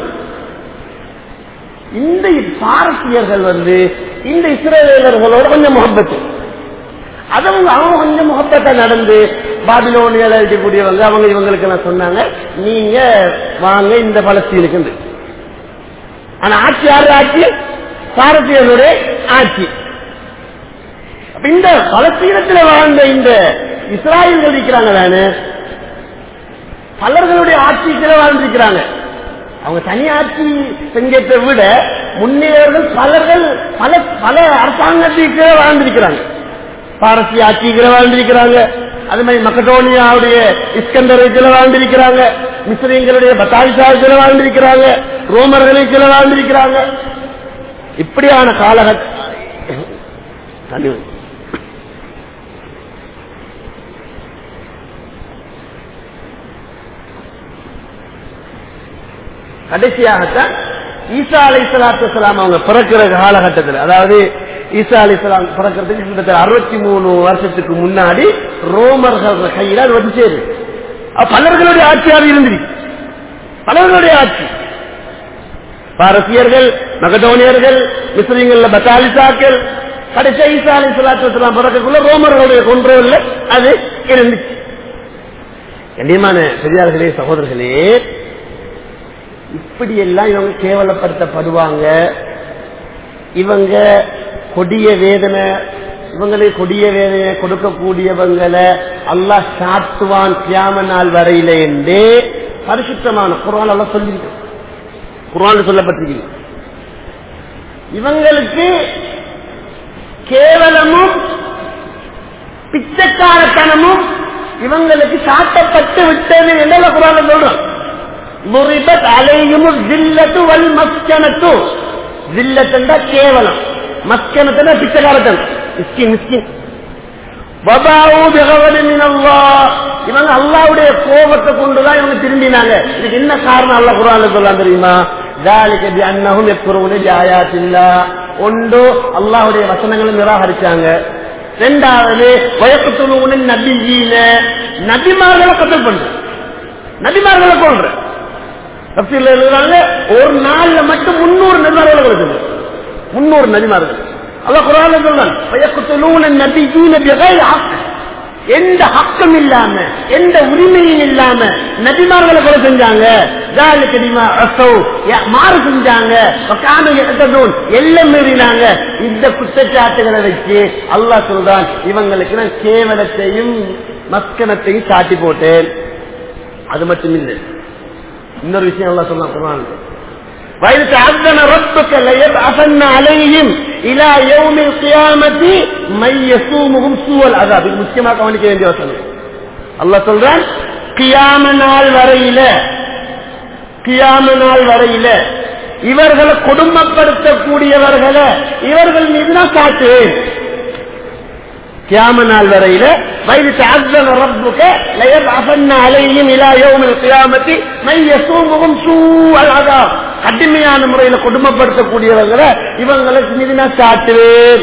இந்த பாரசீகர்கள் வந்து இந்த இஸ்ரேலர்களோட கொஞ்சம் முகப்பத்து அதவங்க அவங்க கொஞ்சம் முகப்பத்தா நடந்து பாபிலோனியால இருக்கக்கூடியவங்க அவங்க இவங்களுக்கு எல்லாம் சொன்னாங்க நீங்க வாங்க இந்த பலஸ்தீனுக்கு ஆனா ஆட்சி யாரு ஆட்சி பாரசீகர்களுடைய ஆட்சி அப்ப இந்த பலஸ்தீனத்தில் வாழ்ந்த இந்த இஸ்ராயல்கள் இருக்கிறாங்க தானே பலர்களுடைய ஆட்சிக்குள்ள வாழ்ந்திருக்கிறாங்க அவங்க தனி ஆட்சி செஞ்சத்தை விட முன்னேறர்கள் பலர்கள் பல பல அரசாங்கத்துக்கு கீழே வாழ்ந்திருக்கிறாங்க பாரசிய ஆட்சி கீழே வாழ்ந்திருக்கிறாங்க அது மாதிரி மக்கடோனியாவுடைய இஸ்கண்டர் கீழே வாழ்ந்திருக்கிறாங்க மிஸ்ரீங்களுடைய பத்தாலிசா கீழே வாழ்ந்திருக்கிறாங்க ரோமர்களை கீழே வாழ்ந்திருக்கிறாங்க இப்படியான காலகட்டம் கடைசியாகத்தான் ஈசா அலை சலாத்து அவங்க பிறக்கிற காலகட்டத்தில் அதாவது ஈசா அலி இஸ்லாம் பிறக்கிறதுக்கு கிட்டத்தட்ட அறுபத்தி மூணு வருஷத்துக்கு முன்னாடி ரோமர்கள் கையில் அது வந்து சேரு அப்ப பலர்களுடைய ஆட்சியாக இருந்திருக்கு பலர்களுடைய ஆட்சி பாரசியர்கள் மகதோனியர்கள் மிஸ்லிங்கள்ல பத்தாலிசாக்கள் கடைசி ஈசா அலி சலாத்து பிறக்கக்குள்ள ரோமர்களுடைய கொன்றோல்ல அது இருந்துச்சு கண்ணியமான பெரியார்களே சகோதரர்களே இப்படி எல்லாம் இவங்க கேவலப்படுத்தப்படுவாங்க இவங்க கொடிய வேதனை இவங்களே கொடிய வேதனை கொடுக்கக்கூடியவங்களை அல்லாஹ் சாத்துவான் கியாம நாள் வரையில என்று பரிசுத்தமான குரான் எல்லாம் சொல்லியிருக்கு குரான் சொல்லப்பட்டிருக்கு இவங்களுக்கு கேவலமும் பிச்சைக்காரத்தனமும் இவங்களுக்கு சாட்டப்பட்டு விட்டது என்று குரான் சொல்றோம் முறிபத் அலையும் ஜில்லத்து வல் மஸ்கனத்து ஜில்லத்துண்டா கேவலம் மஸ்கனத்துனா பிச்சைக்காரத்தன் மிஸ்கின் மிஸ்கின் இவங்க அல்லாவுடைய கோபத்தை கொண்டுதான் இவங்க திரும்பினாங்க இதுக்கு என்ன காரணம் அல்ல குரான் சொல்லலாம் தெரியுமா அன்னகும் எப்பொருளும் ஜாயாத்தில்லா ஒன்று அல்லாவுடைய வசனங்களை நிராகரிச்சாங்க ரெண்டாவது வயக்கத்துள்ள நபிஜீன நபிமார்களை கத்தல் பண்ற நபிமார்களை கொள்ற தப்சீல் எழுதுறாங்க ஒரு நாள்ல மட்டும் முன்னூறு நபிமார்களை கொடுக்குது முன்னூறு நபிமார்கள் அல்ல குரான் சொல்றான் நபிஜீன எந்த ஹக்கம் இல்லாம எந்த உரிமையும் இல்லாம நபிமார்களை கொலை செஞ்சாங்க மாறு செஞ்சாங்க எல்லாம் மீறினாங்க இந்த குற்றச்சாட்டுகளை வச்சு அல்லாஹ் சொல்றான் இவங்களுக்கு நான் கேவலத்தையும் மஸ்கனத்தையும் சாட்டி போட்டேன் அது மட்டும் இல்லை இன்னொரு விஷயம் எல்லாம் சொன்னா குரான் وإذ تعذن ربك ليبعثن عليهم إلى يوم القيامة من يسومهم سوء العذاب இது முக்கியமா கவனிக்க வேண்டிய வசனம் அல்லாஹ் சொல்றான் கியாம நாள் வரையில கியாம நாள் வரையில இவர்களை கொடுமைப்படுத்தக்கூடியவர்களை இவர்கள் மீது நான் காட்டுவேன் கியாம நாள் வரையில வயது تعذن ربك ليبعثن عليهم الى يوم القيامه من يسومهم سوء العذاب கடுமையான முறையில கொடுமைப்படுத்தக்கூடியவர்களை இவங்களுக்கு மீது நான் காட்டுவேன்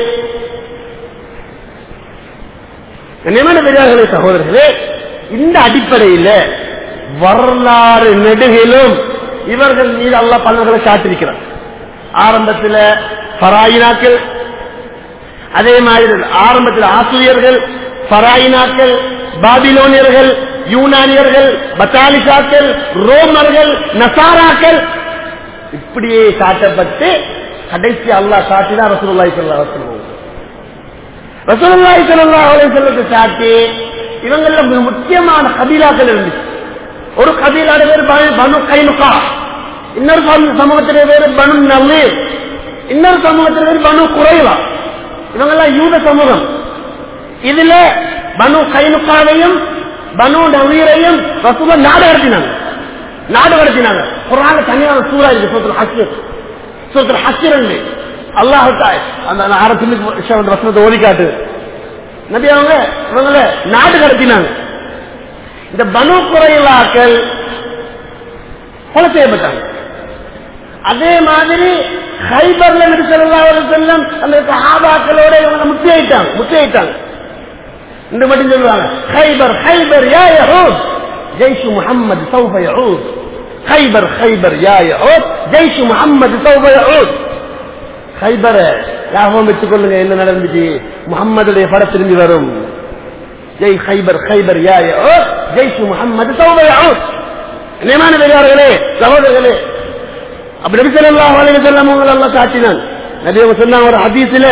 கண்ணியமான பெரியார்களே சகோதரர்களே இந்த அடிப்படையில வரலாறு நெடுகிலும் இவர்கள் மீது அல்ல பலர்களை காட்டிருக்கிறார் ஆரம்பத்தில் பராயினாக்கள் அதே மாதிரி ஆரம்பத்தில் ஆசிரியர்கள் பராயினாக்கள் பாபிலோனியர்கள் யூனானியர்கள் பத்தாலிசாக்கள் ரோமர்கள் நசாராக்கள் இப்படியே காட்டப்பட்டு கடைசி அல்லாஹ் காட்டினா ரசூலுல்லாஹி ஸல்லல்லாஹு அலைஹி வஸல்லம் ரசூலுல்லாஹி ஸல்லல்லாஹு அலைஹி வஸல்லத்தை காட்டி இவங்கள மிக முக்கியமான கபீலாக்கள் இருந்துச்சு ஒரு கபீலாட பேர் பனு கைனுகா இன்னொரு சமூகத்திலே பேர் பனு நவீர் இன்னொரு சமூகத்திலே பேர் பனு குறைவா இவங்கெல்லாம் யூத சமூகம் இதுல பனு கைனுக்காவையும் பனு நவீரையும் ரசூல நாடு கடத்தினாங்க நாடு கடத்தினாங்க குரான தனியான சூறா இருக்கு சூத்திர ஹஸ்ர் சூத்திர ஹஸ்ர் அல்லாஹ் அந்த ஆரத்தில் வசனத்தை ஓதி காட்டு நபி அவங்க இவங்கள நாடு கடத்தினாங்க இந்த பனு குறைவாக்கள் கொலை செய்யப்பட்டாங்க அதே மாதிரி ஹைபர்ல நபி ஸல்லல்லாஹு அலைஹி வஸல்லம் அந்த சஹாபாக்களோட இவங்க முத்தியாயிட்டாங்க முத்தியாயிட்டாங்க இந்த மட்டும் சொல்லுவாங்க ஹைபர் ஹைபர் யா யஹூத் ஜெய்ஷ் முஹம்மது சௌஃப யஊத் ஹைபர் ஹைபர் யா யஹூத் ஜெய்ஷ் முஹம்மது சௌஃப யஊத் ஹைபர ஞாபகம் வச்சுக் கொள்ளுங்க என்ன நடந்துச்சு முகம்மதுடைய பட திரும்பி வரும் ஜெய் ஹைபர் ஹைபர் யா யஹூத் ஜெய்ஷ் முஹம்மது சௌஃப யஊத் நியமான பெரியார்களே சகோதரர்களே அப்படி நபி ஸல்லல்லாஹு அலைஹி வஸல்லம் உங்களை எல்லாம் காட்டினான் நபி அவங்க சொன்னாங்க ஒரு ஹதீஸ்ல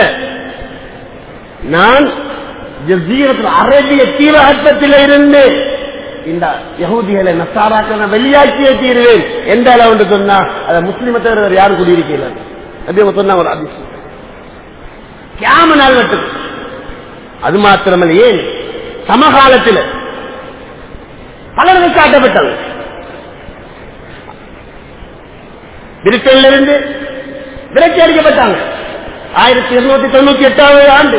நான் ஜசீரத்தில் அரபிய தீவகத்தில் இருந்து இந்த யகுதிகளை நசாராக்களை வெளியாக்கியே தீருவேன் எந்த அளவு சொன்னா அதை முஸ்லிமை தவிர வேறு யாரும் குடியிருக்கல அப்படி அவங்க சொன்னாங்க ஒரு அதிசயம் கியாம நாள் மட்டும் அது மாத்திரமல்ல ஏன் சமகாலத்தில் பலர்கள் காட்டப்பட்டாங்க பிரிட்டன்ல இருந்து விரட்சி அடிக்கப்பட்டாங்க ஆயிரத்தி இருநூத்தி தொண்ணூத்தி எட்டாவது ஆண்டு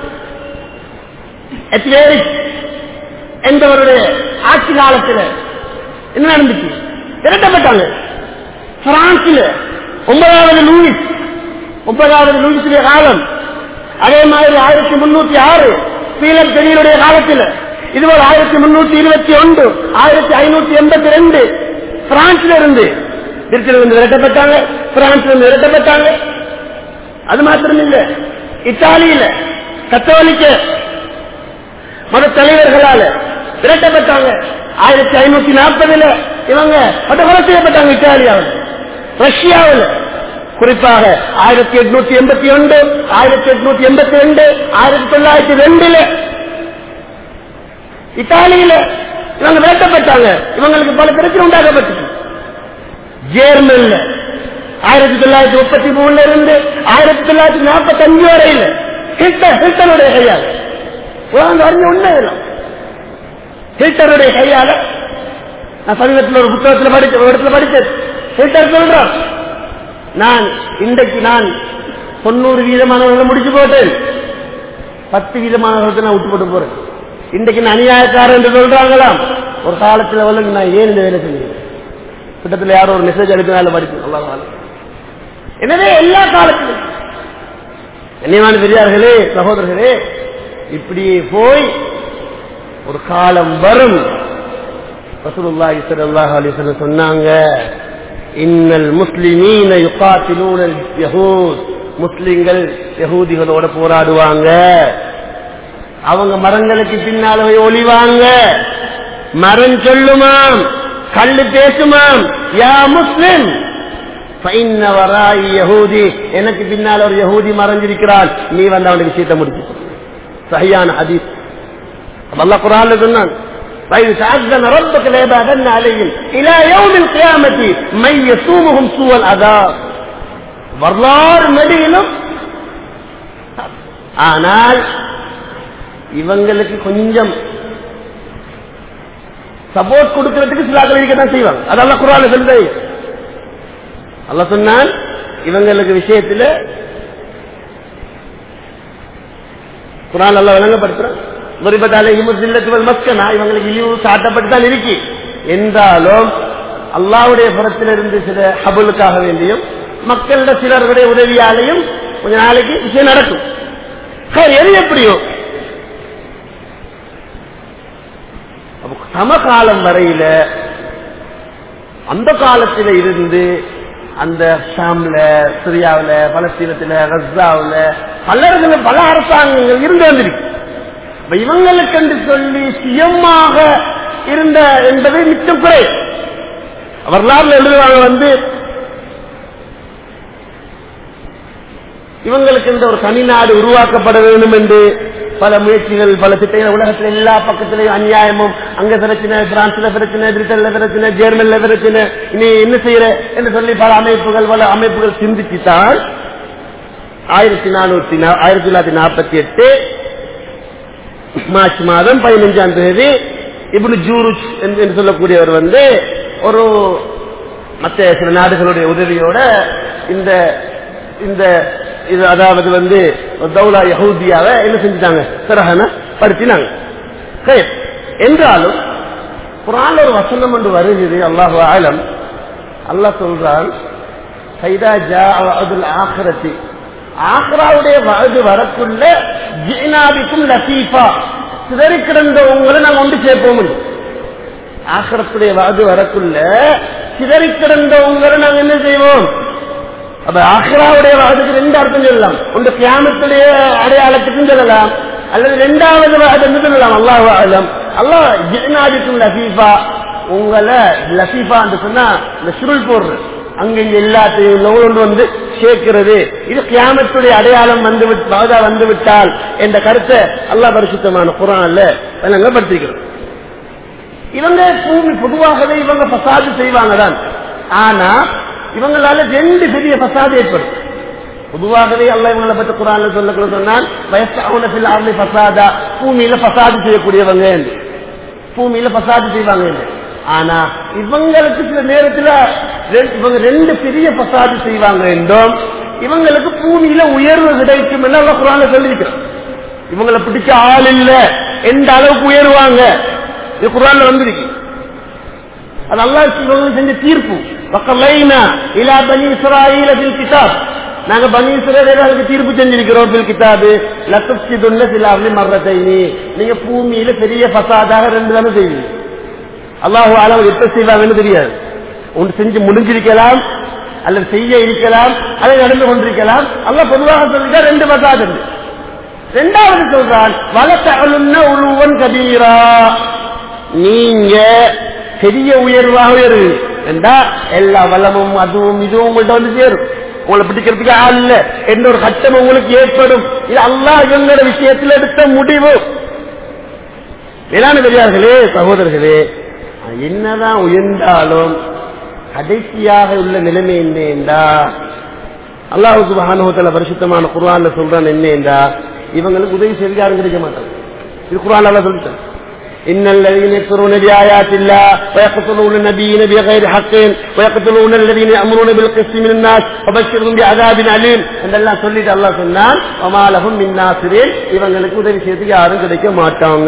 எத்வேரிக் என்பவருடைய ஆட்சி காலத்தில் என்ன நடந்துச்சு விரட்டப்பட்டாங்க பிரான்சில் ஒன்பதாவது லூயிஸ் ஒன்பதாவது லூயிஸுடைய காலம் அதே மாதிரி ஆயிரத்தி முன்னூத்தி ஆறு பீலர் பெரியனுடைய காலத்தில் இதுபோல் ஆயிரத்தி முன்னூத்தி இருபத்தி ஒன்று ஆயிரத்தி ஐநூத்தி எண்பத்தி ரெண்டு பிரான்ஸ்ல இருந்து திருச்சியில் இருந்து விரட்டப்பட்டாங்க பிரான்ஸ்ல இருந்து விரட்டப்பட்டாங்க அது மாத்திரம் இல்ல இத்தாலியில கத்தோலிக்க மத தலைவர்களால விரட்டப்பட்டாங்க ஆயிரத்தி ஐநூத்தி நாற்பதுல இவங்க படுகொலை செய்யப்பட்டாங்க இத்தாலியாவில் ரஷ்யாவில் குறிப்பாக ஆயிரத்தி எட்நூத்தி எண்பத்தி ஒன்று ஆயிரத்தி எட்நூத்தி எண்பத்தி ரெண்டு ஆயிரத்தி தொள்ளாயிரத்தி ரெண்டுல இத்தாலியில இவங்க விரட்டப்பட்டாங்க இவங்களுக்கு பல பிரச்சனை உண்டாக்கப்பட்டது ஜேர்மன்ல ஆயிரத்தி தொள்ளாயிரத்தி முப்பத்தி மூணுல இருந்து ஆயிரத்தி தொள்ளாயிரத்தி நாற்பத்தி அஞ்சு வரையில ஹிட்டர் ஹிட்டருடைய கையால் உலகம் அறிஞ்ச உண்மை இதெல்லாம் ஹிட்டருடைய கையால நான் சமீபத்தில் ஒரு புத்தகத்தில் படிச்ச ஒரு இடத்துல படிச்சது ஹிட்டர் சொல்றான் நான் இன்றைக்கு நான் தொண்ணூறு வீதமானவர்களை முடிச்சு போட்டேன் பத்து வீதமானவர்களுக்கு நான் விட்டு போட்டு போறேன் இன்றைக்கு நான் அநியாயக்காரன் என்று சொல்றாங்களாம் ஒரு காலத்தில் வந்து நான் ஏன் இந்த வேலை செஞ்சேன் கிட்டத்தில் யாரோ ஒரு மெசேஜ் அனுப்பினால படிச்சு நல்லா எனவே எல்லா காலத்திலும் கண்ணியமான பெரியார்களே சகோதரர்களே இப்படியே போய் ஒரு காலம் வரும் ரசூலுல்லாஹி ஸல்லல்லாஹு அலைஹி வஸல்லம் சொன்னாங்க இன்னல் முஸ்லிமீன யுகாத்திலூனல் யஹூத் முஸ்லிம்கள் யஹூதிகளோட போராடுவாங்க அவங்க மரங்களுக்கு பின்னால போய் ஒளிவாங்க மரம் சொல்லுமாம் கல்லு பேசுமாம் யா முஸ்லிம் ஃபைன்ன வராய் யஹூதி எனக்கு பின்னால் ஒரு யஹூதி மறைஞ்சிருக்கிறான் நீ வந்து அவனுடைய விஷயத்தை முடிச்சு சஹியான ஹதீஸ் அல்லாஹ் குர்ஆன்ல சொன்னான் فإن تعذن ربك ليبعثن عليهم إلى يوم القيامة من يسومهم سوء العذاب வரலாறு நடிகளும் ஆனால் இவங்களுக்கு கொஞ்சம் சப்போர்ட் கொடுக்கறதுக்கு சில ஆட்கள் இருக்கத்தான் செய்வாங்க அதெல்லாம் குரான் சொல்லுது அல்ல சொன்னால் இவங்களுக்கு விஷயத்துல குரான் நல்லா விளங்கப்படுத்துறோம் முறிபத்தாலே இமுதில்லத்துவல் மஸ்கனா இவங்களுக்கு இழிவு சாட்டப்பட்டு தான் இருக்கு என்றாலும் அல்லாவுடைய புறத்திலிருந்து சில ஹபுலுக்காக வேண்டியும் மக்களிட சிலருடைய உதவியாலையும் கொஞ்ச நாளைக்கு விஷயம் நடக்கும் சரி, எது எப்படியோ அப்ப சமகாலம் வரையில அந்த காலத்தில இருந்து அந்த ஷாம்ல சிரியாவுல பலஸ்தீனத்துல ரஸ்ஸாவுல பலர்கள் பல அரசாங்கங்கள் இருந்து வந்திருக்கு அப்ப இவங்களுக்கு என்று சொல்லி சுயமாக இருந்த என்பது மிச்சம் குறை வரலாறுல எழுதுவாங்க வந்து இவங்களுக்கு இந்த ஒரு தனிநாடு உருவாக்கப்பட வேண்டும் என்று பல முயற்சிகள் பல திட்டங்கள் உலகத்தில் எல்லா பக்கத்திலையும் அநியாயமும் அங்க பிரச்சனை பிரான்ஸ்ல பிரச்சனை பிரிட்டன்ல பிரச்சனை ஜெர்மன்ல பிரச்சனை இனி என்ன செய்யற என்று சொல்லி பல அமைப்புகள் பல அமைப்புகள் சிந்திச்சுத்தான் ஆயிரத்தி நானூத்தி ஆயிரத்தி தொள்ளாயிரத்தி நாற்பத்தி எட்டு மார்ச் மாதம் பதினைஞ்சாம் தேதி இப்படி ஜூருச் என்று சொல்லக்கூடியவர் வந்து ஒரு மற்ற சில நாடுகளுடைய உதவியோட இந்த இந்த இது அதாவது வந்து தௌலா யஹூதியாவை என்ன செஞ்சுட்டாங்க சரகன படுத்தினாங்க சரி. என்றாலும் குரான் ஒரு வசனம் ஒன்று வருகிறது அல்லாஹு ஆலம் அல்லாஹ் சொல்றான் சைதா ஜா அதுல் ஆഖിറത്തി ஆக்ராவுடைய வாழ்வு வரக்குள்ள ஜீனாபிக்கும் லசீஃபா சிதறி கிடந்த உங்களை நாங்க ஒன்று சேர்ப்போம் ஆக்கிரத்துடைய வாழ்வு வரக்குள்ள சிதறி கிடந்த உங்களை நாங்க என்ன செய்வோம் அப்ப ஆஹ்ராவுடைய வாதத்துக்கு ரெண்டு அர்த்தம் சொல்லலாம் ஒன்று கியாமத்துடைய அடையாளத்துக்கும் சொல்லலாம் அல்லது ரெண்டாவது வாதம் சொல்லலாம் அல்லாஹ் ஆலம் அல்லாஹ் ஜினாதிக்கும் லசீஃபா உங்களை லசீஃபா என்று சொன்னா இந்த சுருள் போடுறது அங்க இங்க எல்லாத்தையும் லோன் வந்து சேர்க்கிறது இது கியாமத்துடைய அடையாளம் வந்து விட்- பாதா வந்து விட்டால் என்ற கருத்தை அல்லாஹ் பரிசுத்தமான குரான்ல விளங்கப்படுத்திக்கிறோம் இவங்க பூமி பொதுவாகவே இவங்க பசாது செய்வாங்க தான் ஆனா இவங்களால ரெண்டு பெரிய பசாது ஏற்படும் பொதுவாகவே அல்ல இவங்களை பற்றி குரான்ல சொல்ல சொன்னால் வயசாவுனத்தில் ஆர்மி பசாதா பூமியில பசாது செய்யக்கூடியவங்க என்று. பூமியில பசாது செய்வாங்க என்று. ஆனா இவங்களுக்கு சில நேரத்துல ரெ- இவங்க ரெண்டு பெரிய பசாது செய்வாங்க என்றும் இவங்களுக்கு பூமியில உயர்வு கிடைக்கும் என்று அல்ல குரான்ல சொல்லியிருக்கிறோம் இவங்களை பிடிச்ச ஆள் இல்ல எந்த அளவுக்கு உயருவாங்க இது குரான்ல வந்திருக்கு அது அல்லாஹ் இவங்களுக்கு செஞ்ச தீர்ப்பு வக்கலைனா இலா பனி இஸ்ராயீல பில் கிதாப் நாங்க பனி இஸ்ராயலுக்கு தீர்ப்பு செஞ்சிருக்கிறோம் பில் கிதாபு லத்துப்சிதுன்ன சிலாவலி மர்ரத்தைனி நீங்க பூமியில பெரிய பசாதாக ரெண்டு தானே செய்வீங்க அல்லாஹு அளவு எப்ப செய்வாங்கன்னு தெரியாது ஒன்று செஞ்சு முடிஞ்சிருக்கலாம் அல்லது செய்ய இருக்கலாம் அதை நடந்து கொண்டிருக்கலாம் அல்லாஹ் பொதுவாக சொல்லிட்டா ரெண்டு பசாது இருக்கு ரெண்டாவது சொல்றான் வளத்தழுன்ன உருவன் கபீரா நீங்க பெரிய உயர்வாக உயரு என்றா எல்லா வளமும் அதுவும் இதுவும் உங்கள்ட்ட வந்து சேரும் உங்களை பிடிக்கிறதுக்கு ஆள் இல்ல என்ற ஒரு கட்டம் உங்களுக்கு ஏற்படும் இது அல்லாஹ் இவங்களோட விஷயத்தில் எடுத்த முடிவு வேளாண் பெரியார்களே சகோதரர்களே என்னதான் உயர்ந்தாலும் கடைசியாக உள்ள நிலைமை என்ன என்றா அல்லாஹுக்கு மகானுவத்தில் பரிசுத்தமான குர்ஆன்ல சொல்றான் என்ன என்றா இவங்களுக்கு உதவி செய்து யாரும் கிடைக்க மாட்டாங்க இது குர்ஆன் அல்ல சொல்லிட்டான் إن الذين يكفرون بآيات الله ويقتلون النبيين بغير حق ويقتلون الذين يأمرون بالقسط من الناس وبشرهم بعذاب أليم என்றெல்லாம் சொல்லிட்டு அல்லாஹ் சொன்னான் وما لهم من ناصرين இவங்களுக்கு உதவி செய்யறதுக்கு யாரும் கிடைக்க மாட்டாங்க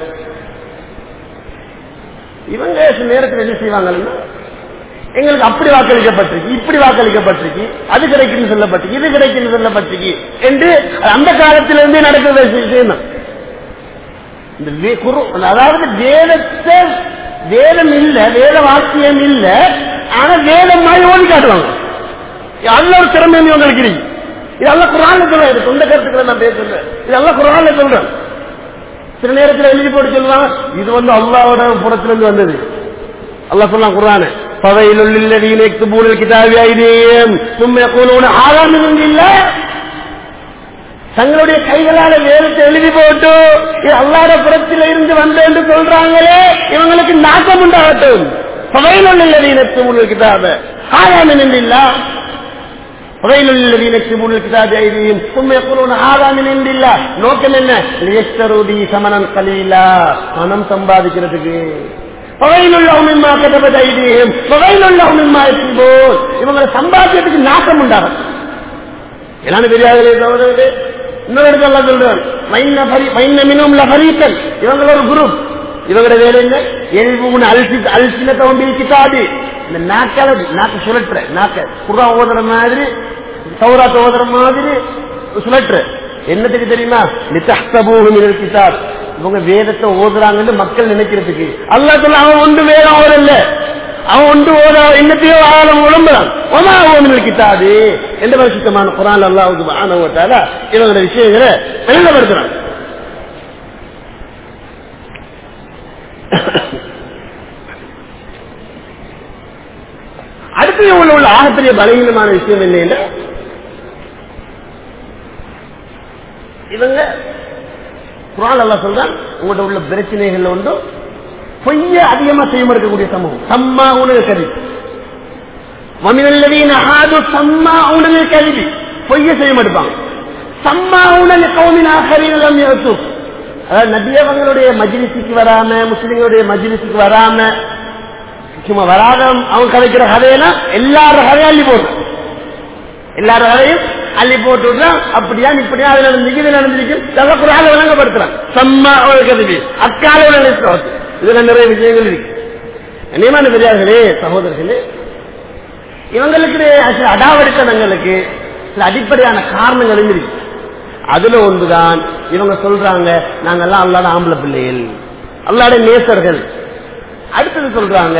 இவங்க சில நேரத்தில் என்ன செய்வாங்கன்னா எங்களுக்கு அப்படி வாக்களிக்கப்பட்டிருக்கு இப்படி வாக்களிக்கப்பட்டிருக்கு அது கிடைக்கும் சொல்லப்பட்டிருக்கு இது கிடைக்கும் சொல்லப்பட்டிருக்கு என்று அந்த காலத்திலிருந்தே நடக்கிற விஷயம் தான் இந்த வே- குரு- அதாவது வேதத்தை வேதம் இல்ல வேத வாக்கியம் இல்ல ஆனா வேதம் மாதிரி ஓடி காட்டுவாங்க அல்ல ஒரு திறமை உங்களுக்கு இருக்கு இதெல்லாம் குரான்ல சொல்றேன் இது சொந்த கருத்துக்களை நான் பேசுறேன் இதெல்லாம் குரான்ல சொல்றேன் சில நேரத்தில் எழுதி போட்டு சொல்லுவாங்க இது வந்து அல்லாவோட புறத்திலிருந்து வந்தது அல்லாஹ் சொல்லலாம் குரான فويل للذين يكتبون الكتاب بأيديهم ثم يقولون هذا من عند الله தங்களுடைய கைகளால வேதத்தை எழுதி போட்டு இது அல்லாத புறத்தில் இருந்து வந்த என்று சொல்றாங்களே இவங்களுக்கு நாக்கம் உண்டாகட்டும் பவையில் الذين الكتاب هذا من عند الله ويل للذين يكتبون الكتاب بأيديهم ثم يقولون هذا من عند الله நோக்கம் என்ன ليشتروا به ثمنا قليلا பணம் சம்பாதிக்கிறதுக்கு ويل لهم مما كتبت أيديهم ويل لهم مما يكسبون இவங்களை சம்பாதிக்கிறதுக்கு நாக்கம் உண்டாகும் எல்லாரும் பெரியார்களே சகோதரர்களே இன்னொரு இடத்துல எல்லாம் சொல்றான் வைன்ன பரி- வைன்ன மினும் லபரீக்கன் இவங்கள ஒரு குரூப் இவங்களோட வேலை என்ன எழுபூன் அல்சி அல்சின தோம்பி கிட்டாது இந்த நாக்கால நாக்கு சுழற்ற நாக்க குரா ஓதுற மாதிரி சௌராத்த ஓதுற மாதிரி சுழற்ற என்னத்துக்கு தெரியுமா நித்தூமின் கிட்டாப் இவங்க வேதத்தை ஓதுறாங்கன்னு மக்கள் நினைக்கிறதுக்கு அல்லா சொல்ல அவன் ஒன்று வேதம் ஓதல்ல அவன் ஒன்று ஓத என்னத்தையோ ஆழம் உடம்புறான் ஒமா ஓமினல் கிட்டாது எந்த பரிசுத்தமான குரான் அல்லாவுக்கு ஆனவத்தால இவங்களோட விஷயங்களை வெளிலப்படுத்துறான் அடுத்து இவங்க உள்ள ஆகப்பெரிய பலகீனமான விஷயம் என்ன என்றால், இவங்க குரான் அல்லா சொல்றான் உங்கள்ட்ட உள்ள பிரச்சனைகள் ஒன்று பொய்ய அதிகமா செய்ய இருக்கக்கூடிய சமூகம் சம்மா உணவு கருவி வமினல்லவீன ஆது சம்மா உணவு கருவி பொய்ய செய்ய மாட்டாங்க சம்மா உணவு கௌமின் ஆகரீனம் யோசுப் அதாவது நபியவங்களுடைய மஜ்லிஸுக்கு வராம முஸ்லிம்களுடைய மஜ்லிஸுக்கு வராம சும்மா வராத அவங்க கதைக்கிற கதையெல்லாம் எல்லார கதையும் அள்ளி போடுறான் எல்லார கதையும் அள்ளி போட்டு விடுறான் அப்படியா இப்படியா அது நடந்துருக்கு இது நடந்திருக்கு இதெல்லாம் குரால விளங்கப்படுத்துறான் சம்மா ஒரு கதவி அக்கால விளங்க இதுல நிறைய விஷயங்கள் இருக்கு நியமான பெரியார்களே சகோதரர்களே இவங்களுக்கு சில அடாவடித்தனங்களுக்கு சில அடிப்படையான காரணங்களும் இருக்கு அதுல ஒன்றுதான் இவங்க சொல்றாங்க நாங்கெல்லாம் அல்லாத ஆம்பளை பிள்ளைகள் அல்லாட நேசர்கள் அடுத்தது சொல்றாங்க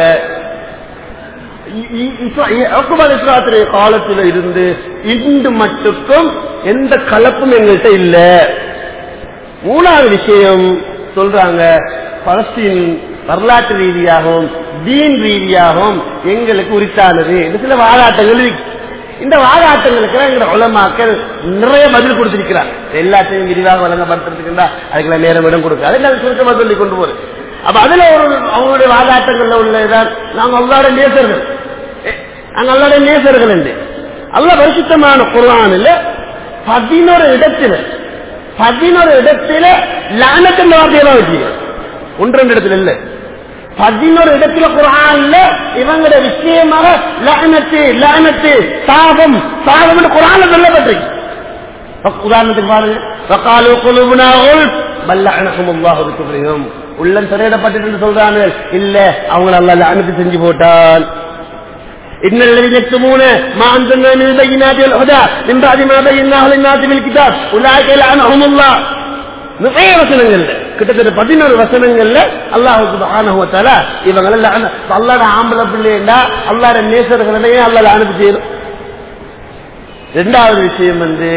இஸ்லாத்திரிய காலத்தில் இருந்து இன்று மட்டுக்கும் எந்த கலப்பும் எங்கள்கிட்ட இல்ல மூணாவது விஷயம் சொல்றாங்க பலஸ்தீன் வரலாற்று ரீதியாகவும் தீன் ரீதியாகவும் எங்களுக்கு உரித்தானது இது சில வாதாட்டங்கள் இருக்கு இந்த வாதாட்டங்களுக்கு எங்களோட உலமாக்கள் நிறைய பதில் கொடுத்திருக்கிறாங்க எல்லாத்தையும் விரிவாக வழங்கப்படுத்துறதுக்குண்டா அதுக்கெல்லாம் நேரம் இடம் கொடுக்க அதெல்லாம் சுருக்கமா சொல்லி கொண்டு போறது அப்ப அதுல ஒரு அவங்களுடைய வாதாட்டங்கள்ல உள்ள இதான் நாங்க அவங்களோட நேசர்கள் எ, நாங்க அவங்களோட நேசர்கள் என்று அல்ல பரிசுத்தமான குரானில் பதினோரு இடத்துல பதினோரு இடத்துல லானத்தின் வார்த்தையெல்லாம் வச்சுக்கிறேன் ஒன்று ரெண்டு இடத்துல இல்ல பதினோரு இடத்துல குரான்ல இவங்களோட விஷயமாக லானத்து லானத்து சாபம் சாபம் குரான்ல சொல்லப்பட்டிருக்கு உதாரணத்துக்கு பாருங்க வக்காலு குழுவுனா பல்லஹனகும் உள்ளம் திரையிடப்பட்டு சொல்றாங்க இல்ல அவங்க நல்லா அனுப்பி செஞ்சு போட்டான் إن الذين يكتمون ما أنزلنا من البينات والهدى من بعد ما بيناه للناس في الكتاب أولئك يلعنهم الله நிறைய வசனங்கள்ல கிட்டத்தட்ட பதினோரு வசனங்கள்ல அல்லாஹு சுபஹானஹுவத்தால இவங்க அல்லாட ஆம்பளை பிள்ளைண்டா அல்லாட நேசர்களையே அல்லாட அனுப்பி செய்யணும் ரெண்டாவது விஷயம் வந்து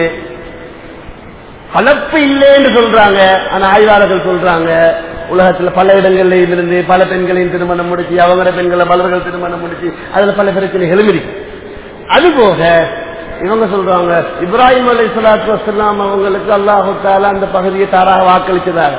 கலப்பு இல்லைன்னு சொல்றாங்க ஆனா ஆய்வாளர்கள் சொல்றாங்க உலகத்துல பல இடங்கள்ல இருந்து பல பெண்களையும் திருமணம் முடிச்சு அவங்கள பெண்களை பலர்கள் திருமணம் முடிச்சு அதுல பல பிரச்சனைகள் இருக்கு அது போக இவங்க சொல்றாங்க இப்ராஹிம் அலி சலாத்து வசலாம் அவங்களுக்கு அல்லாஹால அந்த பகுதியை தாராக வாக்களிச்சதாக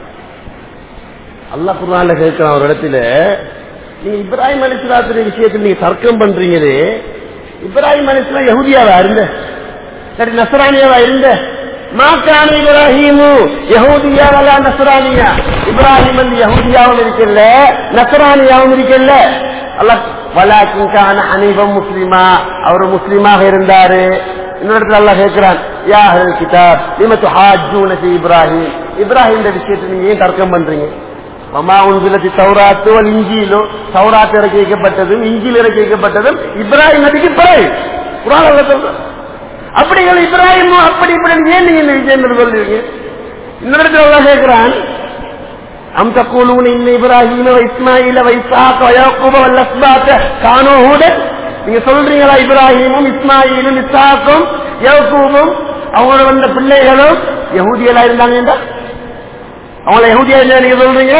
அல்லா குர்ஆன்ல கேட்கிறான் ஒரு இடத்துல நீங்க இப்ராஹிம் அலி சலாத்துடைய விஷயத்தில் நீங்க தர்க்கம் பண்றீங்களே இப்ராஹிம் அலி சலாம் யகுதியாவா இருந்த சரி நசரானியாவா இருந்த மாக்கான இப்ராஹிமு யஹூதியா வலா நஸ்ரானியா இப்ராஹிம் வந்து யஹூதியாவும் இருக்கல்ல நஸ்ரானியாவும் இருக்கல்ல அல்லாஹ் வலாக்கின் கான அனைவம் முஸ்லிமா அவர் முஸ்லிமாக இருந்தாரு இன்னொரு இடத்துல அல்லாஹ் கேட்கிறான் யா அஹ்லல் கிதாப் லிம துஹாஜ்ஜூன ஃபீ இப்ராஹிம் இப்ராஹிம் விஷயத்தை நீங்க ஏன் தர்க்கம் பண்றீங்க வமா உன்பிலத்தி தௌராத்து வல் இஞ்சிலோ தௌராத் இறக்கி வைக்கப்பட்டதும் இஞ்சில் இறக்கி வைக்கப்பட்டதும் இப்ராஹிம் நபிக்கு பிறகு குரான் அல்லாஹ் சொல்றான் அப்படிங்கள் இப்ராஹிம் அப்படி இப்படி ஏன் நீங்க இந்த விஷயம் சொல்றீங்க இன்னொரு இடத்துல அல்லாஹ் கேட்கிறான் அம் தக்கூலூன் இன்ன இப்ராஹிம் இஸ்மாயில வைசாக் வயாக்கூப வல்லஸ்பாத்த கானோ ஹூதன் நீங்க சொல்றீங்களா இப்ராஹிமும் இஸ்மாயிலும் இசாக்கும் யக்கூபும் அவங்களோட வந்த பிள்ளைகளும் யகூதியலா இருந்தாங்க என்றா அவங்கள யகூதியா இருந்தா நீங்க சொல்றீங்க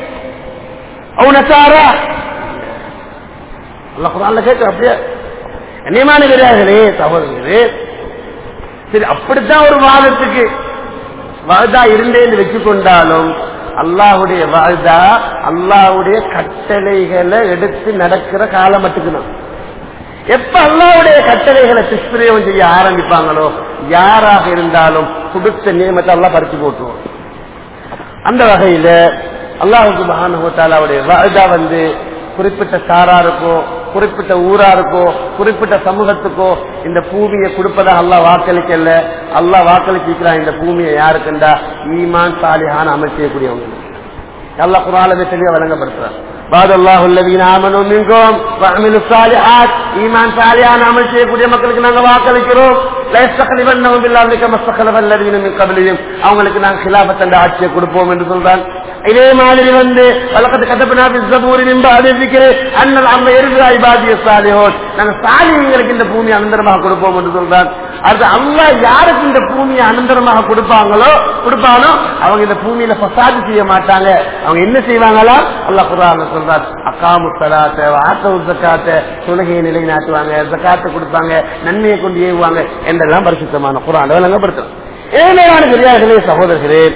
அவங்க நசாரா அல்ல குரான்ல கேட்க அப்படியே கண்ணியமான கிடையாதுலே சகோதரர்களே சரி அப்படித்தான் ஒரு வாதத்துக்கு வாதா இருந்தேன்னு வச்சுக்கொண்டாலும் அல்லாஹுடைய வாழ்தா அல்லாஹுடைய கட்டளைகளை எடுத்து நடக்கிற காலம் மட்டுக்குதான் எப்ப அல்லாவுடைய கட்டளைகளை துஷ்பிரயோகம் செய்ய ஆரம்பிப்பாங்களோ யாராக இருந்தாலும் கொடுத்த நியமத்தை எல்லாம் பறிச்சு போட்டுருவோம் அந்த வகையில அல்லாஹுக்கு மகானுடைய வாழ்தா வந்து குறிப்பிட்ட சாராருக்கோ குறிப்பிட்ட ஊராருக்கோ குறிப்பிட்ட சமூகத்துக்கோ இந்த பூமியை கொடுப்பதாக அல்லா வாக்களிக்கல அல்லா வாக்களிச்சிருக்கிறான் இந்த பூமியை யாருக்குண்டா ஈமான் சாலிஹான் அமல் செய்யக்கூடியவங்க அல்லா குராலமே தெளிவா வழங்கப்படுத்துறான் بعد الله الذين آمنوا منكم وعملوا الصالحات ஈமான் சாலியான அமல் செய்யக்கூடிய மக்களுக்கு நாங்க வாக்களிக்கிறோம் ليستخلفنهم بالارض كما استخلف الذين من قبلهم அவங்களுக்கு நாங்க خلافة ஆட்சியை கொடுப்போம் என்று சொல்றான் இதே மாதிரி வந்து வழக்கத்து கதப்பினா ஜபூரி நின்று அறிவிக்கிறேன் அண்ணல் அம்மா இருக்கிற ஐபாதிய சாலிஹோன் நாங்க சாலிகளுக்கு இந்த பூமியை அனந்தரமாக கொடுப்போம் என்று சொல்றான் அது அல்லா யாருக்கு இந்த பூமியை அனந்தரமாக கொடுப்பாங்களோ கொடுப்பானோ அவங்க இந்த பூமியில பசாது செய்ய மாட்டாங்க அவங்க என்ன செய்வாங்களா அல்லா குரான் சொல்றார் அக்காமு சலாத்த ஆத்த ஜக்காத்த தொழுகையை நிலைநாட்டுவாங்க ஜக்காத்தை கொடுப்பாங்க நன்மையை கொண்டு ஏவுவாங்க என்றெல்லாம் பரிசுத்தமான குரான் விளங்கப்படுத்தும் ஏழையான பெரியார்களே சகோதரர்களே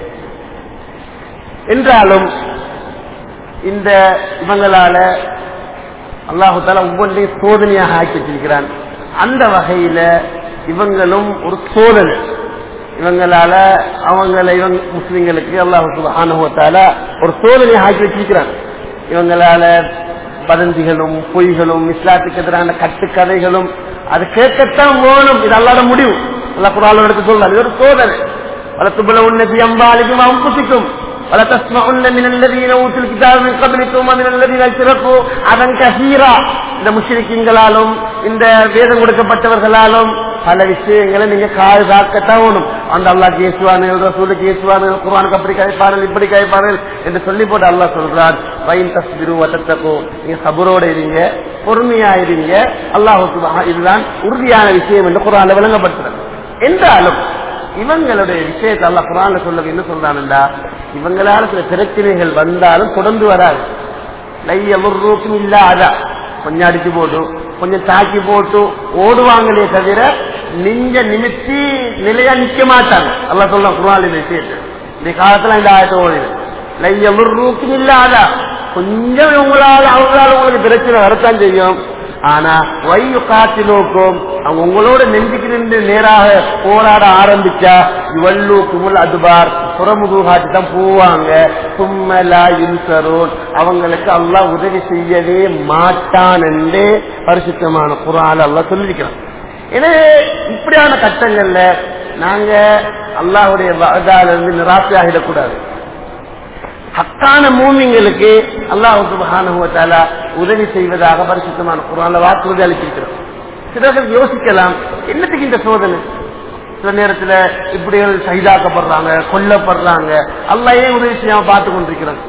என்றாலும் இந்த இவங்களால அல்லாஹு தாலா ஒவ்வொன்றையும் சோதனையாக ஆக்கி வச்சிருக்கிறான் அந்த வகையில இவங்களும் ஒரு சோதனை இவங்களால அவங்கள இவங்க முஸ்லிம்களுக்கு அல்லாஹு சுபஹானுவத்தால ஒரு சோதனையை ஆக்கி வச்சிருக்கிறான் இவங்களால வதந்திகளும் பொய்களும் இஸ்லாத்துக்கு எதிரான கட்டுக்கதைகளும் அது கேட்கத்தான் வேணும் இது அல்லாத முடிவு அல்லா குரான் எடுத்து சொல்றாரு இது ஒரு சோதனை வளர்த்துபுல உன்னதி அம்பாலிக்கும் அம்புசிக்கும் ولا تسمعن من الذين اوتوا الكتاب من قبلكم ومن الذين اشركوا اذى كثيرا இந்த முஷ்ரிக்கீங்களாலும் இந்த வேதம் கொடுக்கப்பட்டவர்களாலும் பல விஷயங்களை நீங்க காதாக்கத்தான் வேணும் அந்த அல்லா கேசுவானுகள் ரசூலுக்கு கேசுவானுகள் குர்ஆனுக்கு அப்படி கைப்பார்கள் இப்படி கைப்பார்கள் என்று சொல்லி போட்டு அல்லாஹ் சொல்றார் வைன் தஸ்பிரு வட்டத்தக்கோ நீங்க சபுரோட இருங்க பொறுமையா இருங்க அல்லாஹுக்கு இதுதான் உறுதியான விஷயம் என்று குரான்ல விளங்கப்படுத்துறது என்றாலும் இவங்களுடைய விஷயத்தை அல்ல குரான்ல சொல்ல என்ன சொல்றான்டா இவங்களால சில பிரச்சனைகள் வந்தாலும் தொடர்ந்து வராது லையமுருக்கும் இல்லாத கொஞ்சம் அடிச்சு போட்டு கொஞ்சம் தாக்கி போட்டு ஓடுவாங்களே தவிர நெஞ்ச நிமித்தி நிலையா நிக்க மாட்டாங்க அல்ல சொல்ல குரான் இந்த விஷயத்தை இந்த காலத்துல இந்த ஆயத்தை ஓடுது லையமுருக்கும் இல்லாத கொஞ்சம் உங்களால அவங்களால உங்களுக்கு பிரச்சனை வரத்தான் செய்யும் ஆனா வையு காத்திலோக்கும் அவங்க உங்களோட நெஞ்சுக்கு நின்று நேராக போராட ஆரம்பிச்சா இவல்லு குமுல் அதுபார் புறமுது காட்டி தான் போவாங்க சும்மலா இன்சரோன் அவங்களுக்கு அல்லாஹ் உதவி செய்யவே மாட்டான் என்று பரிசுத்தமான குரால் அல்லாஹ் சொல்லியிருக்கிறான் எனவே இப்படியான கட்டங்கள்ல நாங்க அல்லாஹுடைய வகதால இருந்து நிராசையாகிடக்கூடாது ஹக்கான மூமிங்களுக்கு அல்லாஹ் சுபஹானுவத்தால உதவி செய்வதாக பரிசுத்தமான குரான்ல வாக்குறுதி அளித்திருக்கிறோம் சிலர்கள் யோசிக்கலாம் என்னத்துக்கு இந்த சோதனை சில நேரத்துல இப்படிகள் சைதாக்கப்படுறாங்க கொல்லப்படுறாங்க அல்ல ஏன் உதவி செய்யாம பார்த்து கொண்டிருக்கிறாங்க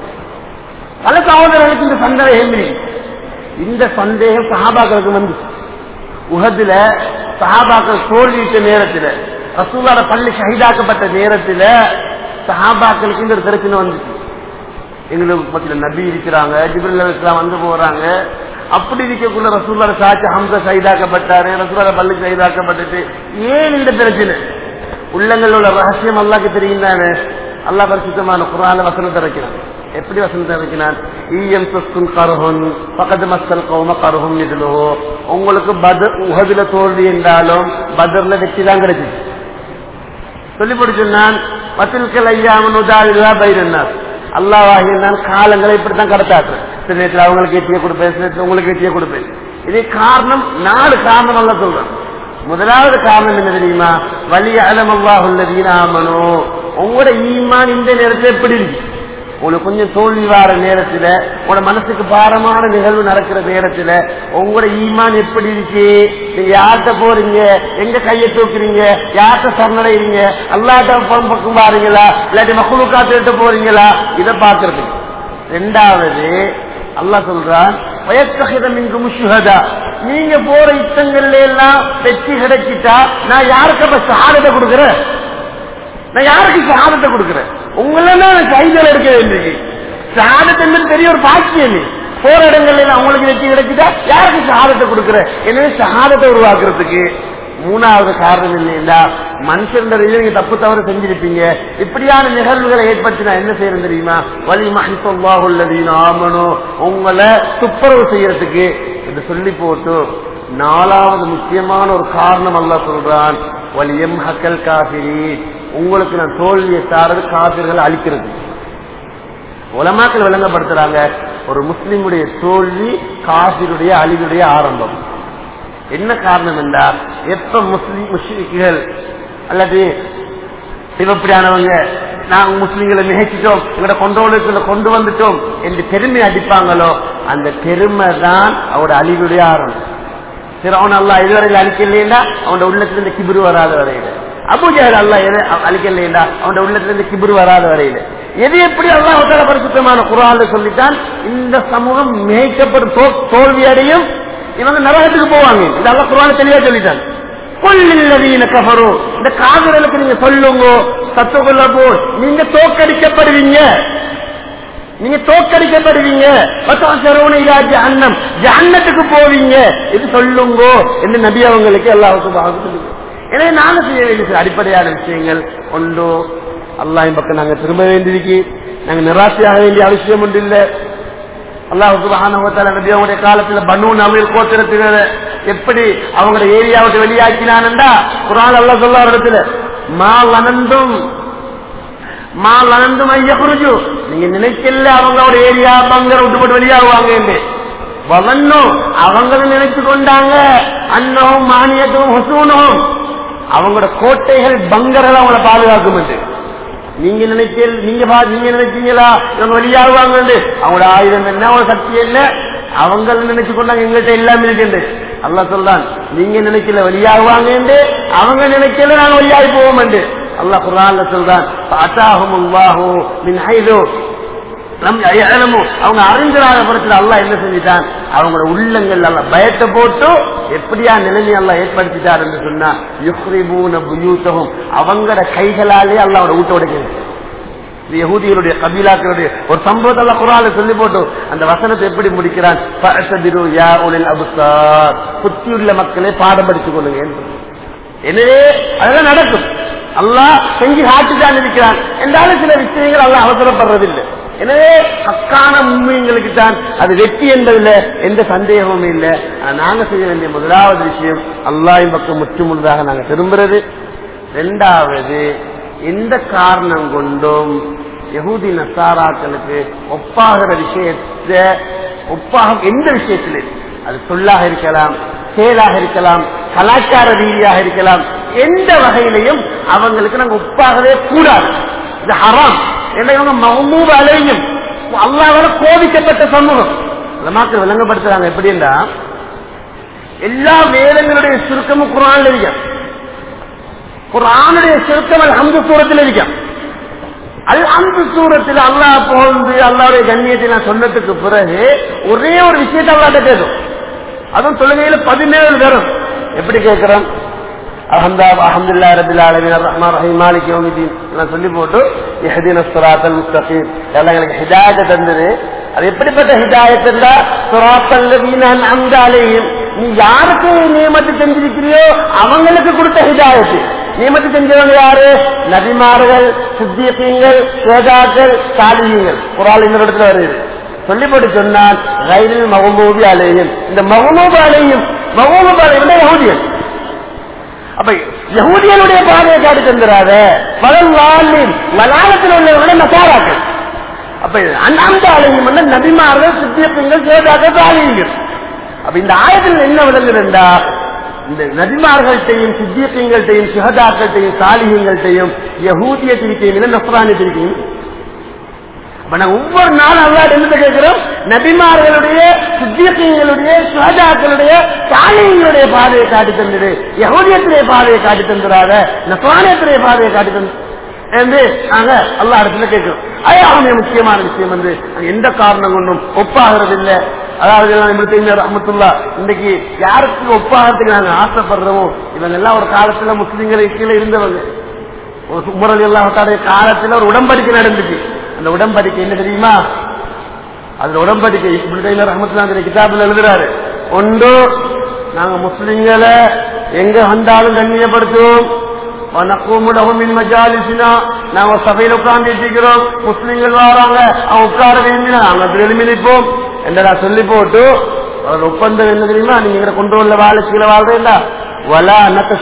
பல சகோதரர்களுக்கு இந்த சந்தேகம் இல்லை. இந்த சந்தேகம் சஹாபாக்களுக்கு வந்து உகதுல சஹாபாக்கள் தோல்வியிட்ட நேரத்துல ரசூலார பள்ளி ஷஹீதாக்கப்பட்ட நேரத்துல சஹாபாக்களுக்கு இந்த ஒரு பிரச்சனை வந்துச்சு எங்களுக்கு பத்தில நபி இருக்கிறாங்க ஜிபிரில் இஸ்லாம் வந்து போறாங்க அப்படி இருக்கக்குள்ள ரசூல்லார சாட்சி ஹம்சா சைதாக்கப்பட்டாரு ரசூலார பள்ளி சைதாக்கப்பட்டுட்டு ஏன் இந்த பிரச்சனை உள்ளங்கள் உள்ள ரகசியம் அல்லாக்கு தெரியும் தானே அல்லா பரிசுத்தமான குரான வசனத்தை வைக்கிறான் எப்படி வசனத்தை வைக்கிறான் ஈயம் சொஸ்கும் கருஹுன் பக்கத்து மக்கள் கௌம கருஹும் இதுலோ உங்களுக்கு பதர் உகதுல தோல்வி என்றாலும் பதர்ல வெற்றி தான் கிடைச்சிச்சு சொல்லி படிச்சுன்னான் பத்தில்கள் ஐயாமன் உதாவிலா பைரன்னார் அல்லாவாகி நான் காலங்களை இப்படித்தான் கடத்தாக்குறேன் சில நேரத்தில் அவங்களுக்கு ஏற்றிய கொடுப்பேன் சில நேரத்தில் உங்களுக்கு ஏற்றிய கொடுப்பேன் இதே காரணம் நாலு காரணம் அல்ல சொல்றேன் முதலாவது காரணம் என்ன தெரியுமா வலி அலமல்லாஹுல்லதீனாமனோ உங்களோட ஈமான் இந்த நேரத்தில் எப்படி இருக்கு உங்களுக்கு கொஞ்சம் தோல்வி வார நேரத்துல உங்களோட மனசுக்கு பாரமான நிகழ்வு நடக்கிற நேரத்துல உங்களோட ஈமான் எப்படி இருக்கு நீங்க யார்கிட்ட போறீங்க எங்க கையை தூக்குறீங்க யார்கிட்ட சரணடைறீங்க அல்லாட்ட பக்கம் பாருங்களா இல்லாட்டி மக்களுக்காட்டு போறீங்களா இதை பாக்குறதுக்கு ரெண்டாவது அல்லாஹ் சொல்றான் வயக்ககிதம் இங்கு முஷுகதா நீங்க போற யுத்தங்கள்ல எல்லாம் வெற்றி கிடைச்சிட்டா நான் யாருக்கு அப்ப சாதத்தை கொடுக்குறேன் நான் யாருக்கு சாதத்தை கொடுக்குறேன் உங்களை நான் கைகள் எடுக்க வேண்டியது சாதத்தை என்பது பெரிய ஒரு பாக்கியம் நீ போற இடங்கள்ல எல்லாம் உங்களுக்கு வெற்றி கிடைச்சிட்டா யாருக்கு சாதத்தை கொடுக்குறேன் எனவே சாதத்தை உருவாக்குறதுக்கு மூணாவது காரணம் இல்லையா மனுஷன் நீங்க தப்பு தவறு செஞ்சிருப்பீங்க இப்படியான நிகழ்வுகளை ஏற்படுத்தி நான் என்ன செய்யறேன் தெரியுமா வலி மகிழ்வாகுள்ளதீன் ஆமனோ உங்களை துப்புரவு செய்யறதுக்கு இதை சொல்லி போட்டு நாலாவது முக்கியமான ஒரு காரணம் அல்ல சொல்றான் வலியம் ஹக்கல் காபிரி உங்களுக்கு நான் தோல்வியை தாரது காபிர்கள் அழிக்கிறது உலமாக்கள் விளங்கப்படுத்துறாங்க ஒரு முஸ்லிமுடைய தோல்வி காபிருடைய அழிவுடைய ஆரம்பம் என்ன காரணம் என்றால் எப்ப முஸ்லிம் முஸ்லிம்கள் அல்லது சிவப்படியானவங்க நாங்க முஸ்லிம்களை நிகழ்ச்சிட்டோம் எங்களோட கொண்டோடு கொண்டு வந்துட்டோம் என்று பெருமை அடிப்பாங்களோ அந்த பெருமை தான் அவரோட அழிவுடைய ஆரம்பம் சிறவன் அல்லா இதுவரையில் அழிக்கலையா அவனோட உள்ளத்துல இருந்து கிபிரு வராத வரையில அபுஜால் அல்லா எதை அழிக்கலையா அவனோட உள்ளத்துல இருந்து கிபிரு வராத வரையில எது எப்படி அல்லாஹால பரிசுத்தமான குரால சொல்லித்தான் இந்த சமூகம் மேய்க்கப்படும் தோல்வி அடையும் இவங்க நரகத்துக்கு போவாங்க இது அல்லா குரான தெளிவா சொல்லிட்டாங்க கொல்லில்லவீன கபரோ இந்த காதலுக்கு நீங்க சொல்லுங்க சத்துக்குள்ள போல் நீங்க தோக்கடிக்கப்படுவீங்க நீங்க தோக்கடிக்கப்படுவீங்க அன்னம் ஜன்னத்துக்கு போவீங்க இது சொல்லுங்க என்று நபி அவங்களுக்கு எல்லாருக்கும் சொல்லுங்க எனவே நாங்க செய்ய வேண்டிய அடிப்படையான விஷயங்கள் ஒன்றோ அல்லாஹின் பக்கம் நாங்க திரும்ப வேண்டியிருக்கு நாங்க நிராசையாக வேண்டிய அவசியம் ஒன்று இல்லை அல்லாஹுக்கு நபி அவங்களுடைய காலத்துல பனு நவீர் கோத்திரத்தினர் எப்படி அவங்களோட ஏரியாவுக்கு வெளியாக்கினான்டா குரான் அல்லா சொல்ல இடத்துல மா வனந்தும் மா வனந்தும் ஐய குருஜு நீங்க நினைக்கல அவங்களோட ஏரியா பங்கர விட்டு போட்டு வெளியாகுவாங்க என்று வவன்னும் அவங்களும் நினைச்சு கொண்டாங்க அன்னவும் மானியத்தும் ஹசூனும் அவங்களோட கோட்டைகள் பங்கர்கள் அவங்கள பாதுகாக்கும் என்று நீங்க நினைக்க நீங்க நீங்க நினைச்சீங்களா இவங்க வெளியாகுவாங்க அவங்களோட ஆயுதம் என்ன அவங்களோட சக்தி என்ன அவங்க நினைச்சு கொண்டாங்க எங்கள்கிட்ட எல்லாம் இருக்குது அல்லா சொல்றான் நீங்க நினைக்கல வெளியாகுவாங்க என்று அவங்க நினைக்கல நாங்க வெளியாகி போவோம் என்று அல்லாஹ் குரான்ல சொல்றான் அத்தாகும் உல்லாஹோ மின் ஹைதோ அவங்க அறிஞராக படத்துல அல்லா என்ன செஞ்சிட்டான் அவங்களோட உள்ளங்கள் அல்ல பயத்தை போட்டு எப்படியா நிலைமை அல்ல ஏற்படுத்திட்டார் என்று சொன்னா யுக்ரிபூன புயூத்தகும் அவங்களோட கைகளாலே அல்லாவோட ஊட்ட உடைக்கிறது யகுதிகளுடைய கபீலாக்களுடைய ஒரு சம்பவத்தை எல்லாம் குரால சொல்லி போட்டு அந்த வசனத்தை எப்படி முடிக்கிறான் புத்தியுள்ள மக்களே பாடம் படித்துக் கொள்ளுங்க எனவே அதெல்லாம் நடக்கும் அல்லாஹ் செஞ்சு காட்டுதான் இருக்கிறான் என்றாலும் சில விஷயங்கள் அல்ல அவசரப்படுறதில்லை எனவே ஹக்கான உண்மைங்களுக்கு தான் அது வெற்றி என்பதில் எந்த சந்தேகமும் இல்லை ஆனா நாங்க செய்ய வேண்டிய முதலாவது விஷயம் அல்லாஹின் பக்கம் முற்று முழுதாக நாங்க திரும்புறது ரெண்டாவது எந்த காரணம் கொண்டும் யகூதி நசாராக்களுக்கு ஒப்பாகிற விஷயத்தை ஒப்பாக எந்த விஷயத்திலே அது சொல்லாக இருக்கலாம் செயலாக இருக்கலாம் கலாச்சார ரீதியாக இருக்கலாம் எந்த வகையிலையும் அவங்களுக்கு நாங்க ஒப்பாகவே கூடாது இது ஹராம் என்ன இவங்க மகமூப அலையும் அல்லாவால கோபிக்கப்பட்ட சமூகம் மக்கள் விளங்கப்படுத்துறாங்க எப்படின்னா எல்லா வேதங்களுடைய சுருக்கமும் குரான் இருக்கும் குரானுடைய சுருக்கம் அல்ஹம்து சூரத்தில் இருக்கும் அல் அந்த சூரத்தில் அல்லாஹ் போந்து அல்லாவுடைய கண்ணியத்தை நான் சொன்னதுக்கு பிறகு ஒரே ஒரு விஷயத்தை அல்லாட்ட கேட்கும் அதுவும் தொழுகையில பதினேழு பேரும் எப்படி கேட்கிறோம் அஹமதா அஹமதுல்லா ரபில் ஆலமின் ரஹ்மான் ரஹீம் மாலிக் யௌமிதீன் நான் சொல்லி போட்டு இஹ்தின ஸிராத்தல் முஸ்தகீம் எல்லாம் எங்களுக்கு ஹிதாயத்தை தந்தது அது எப்படிப்பட்ட ஹிதாயத் என்றா ஸிராத்தல் லதீன அன்அம்த அலைஹிம் நீ யாருக்கு நியமத்து செஞ்சிருக்கிறியோ அவங்களுக்கு கொடுத்த ஹிதாயத்து நியமத்து செஞ்சவங்க யாரு நபிமார்கள் சித்தியங்கள் சேதாக்கள் சாலியங்கள் ஒரு ஆள் இந்த இடத்துல வருது சொல்லி போட்டு சொன்னால் ரயிலில் மகமூபி அலையும் இந்த மகமூபு அலையும் மகமூபு அலையும் யகுதியன் அப்ப யகுதியனுடைய பாதையை காட்டி தந்துடாத பலன் வாழ்வின் மலாலத்தில் உள்ளவங்கள நசாராக்கள் அப்ப அந்த அலையும் வந்து நபிமார்கள் சித்தியங்கள் சேதாக்கள் சாலியங்கள் அப்ப இந்த ஆயத்தில் என்ன விளங்குதுண்டா இந்த நபிமார்கள்ட்டையும் சித்தியங்கள்ட்டையும் சுகதாக்கள்ட்டையும் சாலிகங்கள்ட்டையும் யகூதிய திருக்கையும் நஸ்ரானி திருக்கையும் ஒவ்வொரு நாளும் அல்லாட் என்ன கேட்கிறோம் நபிமார்களுடைய சித்தியங்களுடைய சுகதாக்களுடைய சாலிகளுடைய பாதையை காட்டி தந்துடு யகூதியத்திலே பாதையை காட்டி தந்துடாத நஸ்ரானியத்திலே பாதையை காட்டி தந்து என்று நாங்க அல்லா இடத்துல கேட்கிறோம் அயாவுமே முக்கியமான விஷயம் வந்து எந்த காரணம் கொண்டும் ஒப்பாகிறது இல்லை அதாவது ரஹமத்துல்லா இன்னைக்கு யாருக்கு ஒப்பாகிறதுக்கு நாங்க ஆசைப்படுறோமோ இவங்க எல்லாம் ஒரு காலத்துல முஸ்லீம்களுக்கு கீழே இருந்தவங்க உமரல் எல்லாத்தாடைய காலத்துல ஒரு உடம்படிக்கை நடந்துச்சு அந்த உடம்படிக்கை என்ன தெரியுமா அதுல உடம்படிக்கை ரஹமத்துல்லா கிதாபில் எழுதுறாரு ஒன்று நாங்க முஸ்லிம்களை எங்க வந்தாலும் கண்ணியப்படுத்துவோம் நாங்க சபையில் உட்கார்ந்து இருக்கிறோம் முஸ்லிம்கள் வராங்க அவங்க உட்கார விரும்பினா நாங்க எழுமி நிற்போம் என்றா சொல்லி போட்டு ஒப்பந்தம் என்ன தெரியுமா நீங்க கொண்டு உள்ள வாழ கீழே வாழ்றீங்களா வலா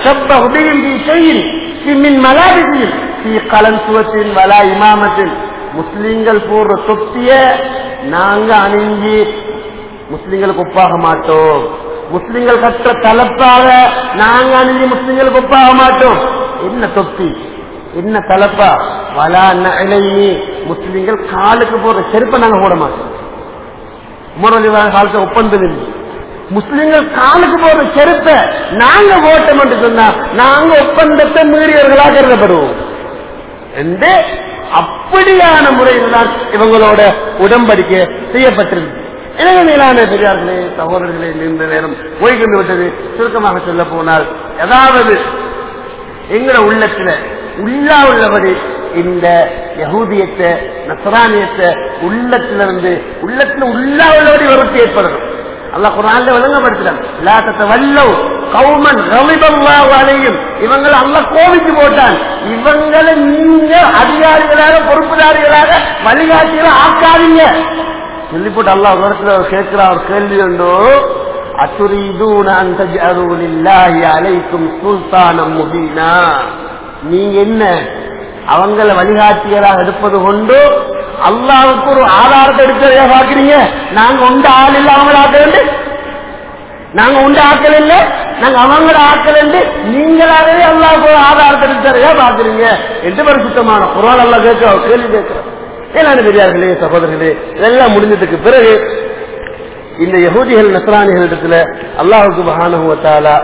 நத்தையின் மலாபிசியில் கலன்சுவத்தின் வலா இமாமத்தின் முஸ்லிம்கள் போடுற தொப்பிய நாங்க அணிஞ்சி முஸ்லிம்களுக்கு ஒப்பாக மாட்டோம் முஸ்லிம்கள் கற்ற தலப்பாக நாங்க அணிஞ்சு முஸ்லிம்களுக்கு ஒப்பாக மாட்டோம் என்ன தொப்பி என்ன தலப்பா வலா இலையே முஸ்லிம்கள் காலுக்கு போற செருப்பை நாங்க போட மாட்டோம் உமரலிவான காலத்தை ஒப்பந்தம் இல்லை முஸ்லிம்கள் காலுக்கு போற செருப்பை நாங்க ஓட்டம் என்று சொன்னா நாங்க ஒப்பந்தத்தை மீறியவர்களாக கருதப்படுவோம் என்று அப்படியான முறையில் தான் இவங்களோட உடம்படிக்கை செய்யப்பட்டிருக்கு எனவே மேலான பெரியார்களே சகோதரர்களே நீண்ட நேரம் ஓய்கொண்டு விட்டது சுருக்கமாக சொல்ல போனால் ஏதாவது எங்கட உள்ளத்துல உள்ளா உள்ளபடி இந்த யகூதியத்தை நசரானியத்தை உள்ளத்துல இருந்து உள்ளத்துல உள்ளா உள்ளபடி விருத்தி ஏற்படணும் அல்ல குரான்ல விளங்கப்படுத்துறான் வல்லவ் கௌமன் ரவிபல்லாவையும் இவங்களை அல்ல கோவிச்சு போட்டான் இவங்களை நீங்க அதிகாரிகளாக பொறுப்புதாரிகளாக வழிகாட்டிகளை ஆக்காதீங்க சொல்லி போட்டு அல்லா ஒரு இடத்துல கேட்கிற ஒரு கேள்வி உண்டோ அத்துரீதூன அந்த அலைக்கும் சுல்தானம் முபீனா நீங்க என்ன அவங்கள வழிகாட்டியராக எடுப்பது கொண்டு அல்லாவுக்கு ஒரு ஆதாரத்தை எடுக்கிறதா பாக்குறீங்க நாங்க உண்டு ஆள் இல்ல அவங்கள ஆக்க வேண்டும் நாங்க உண்டு ஆக்கல் இல்ல நாங்க அவங்கள ஆக்கல் என்று நீங்களாகவே அல்லாவுக்கு ஒரு ஆதாரத்தை எடுக்கிறதா பாக்குறீங்க என்று பரிசுத்தமான குரான் அல்லா கேட்க கேள்வி கேட்கிறோம் ஏனான பெரியார்களே சகோதரர்களே இதெல்லாம் முடிஞ்சதுக்கு பிறகு இந்த யகூதிகள் நசராணிகள் இடத்துல அல்லாஹுக்கு மகானுவத்தாலா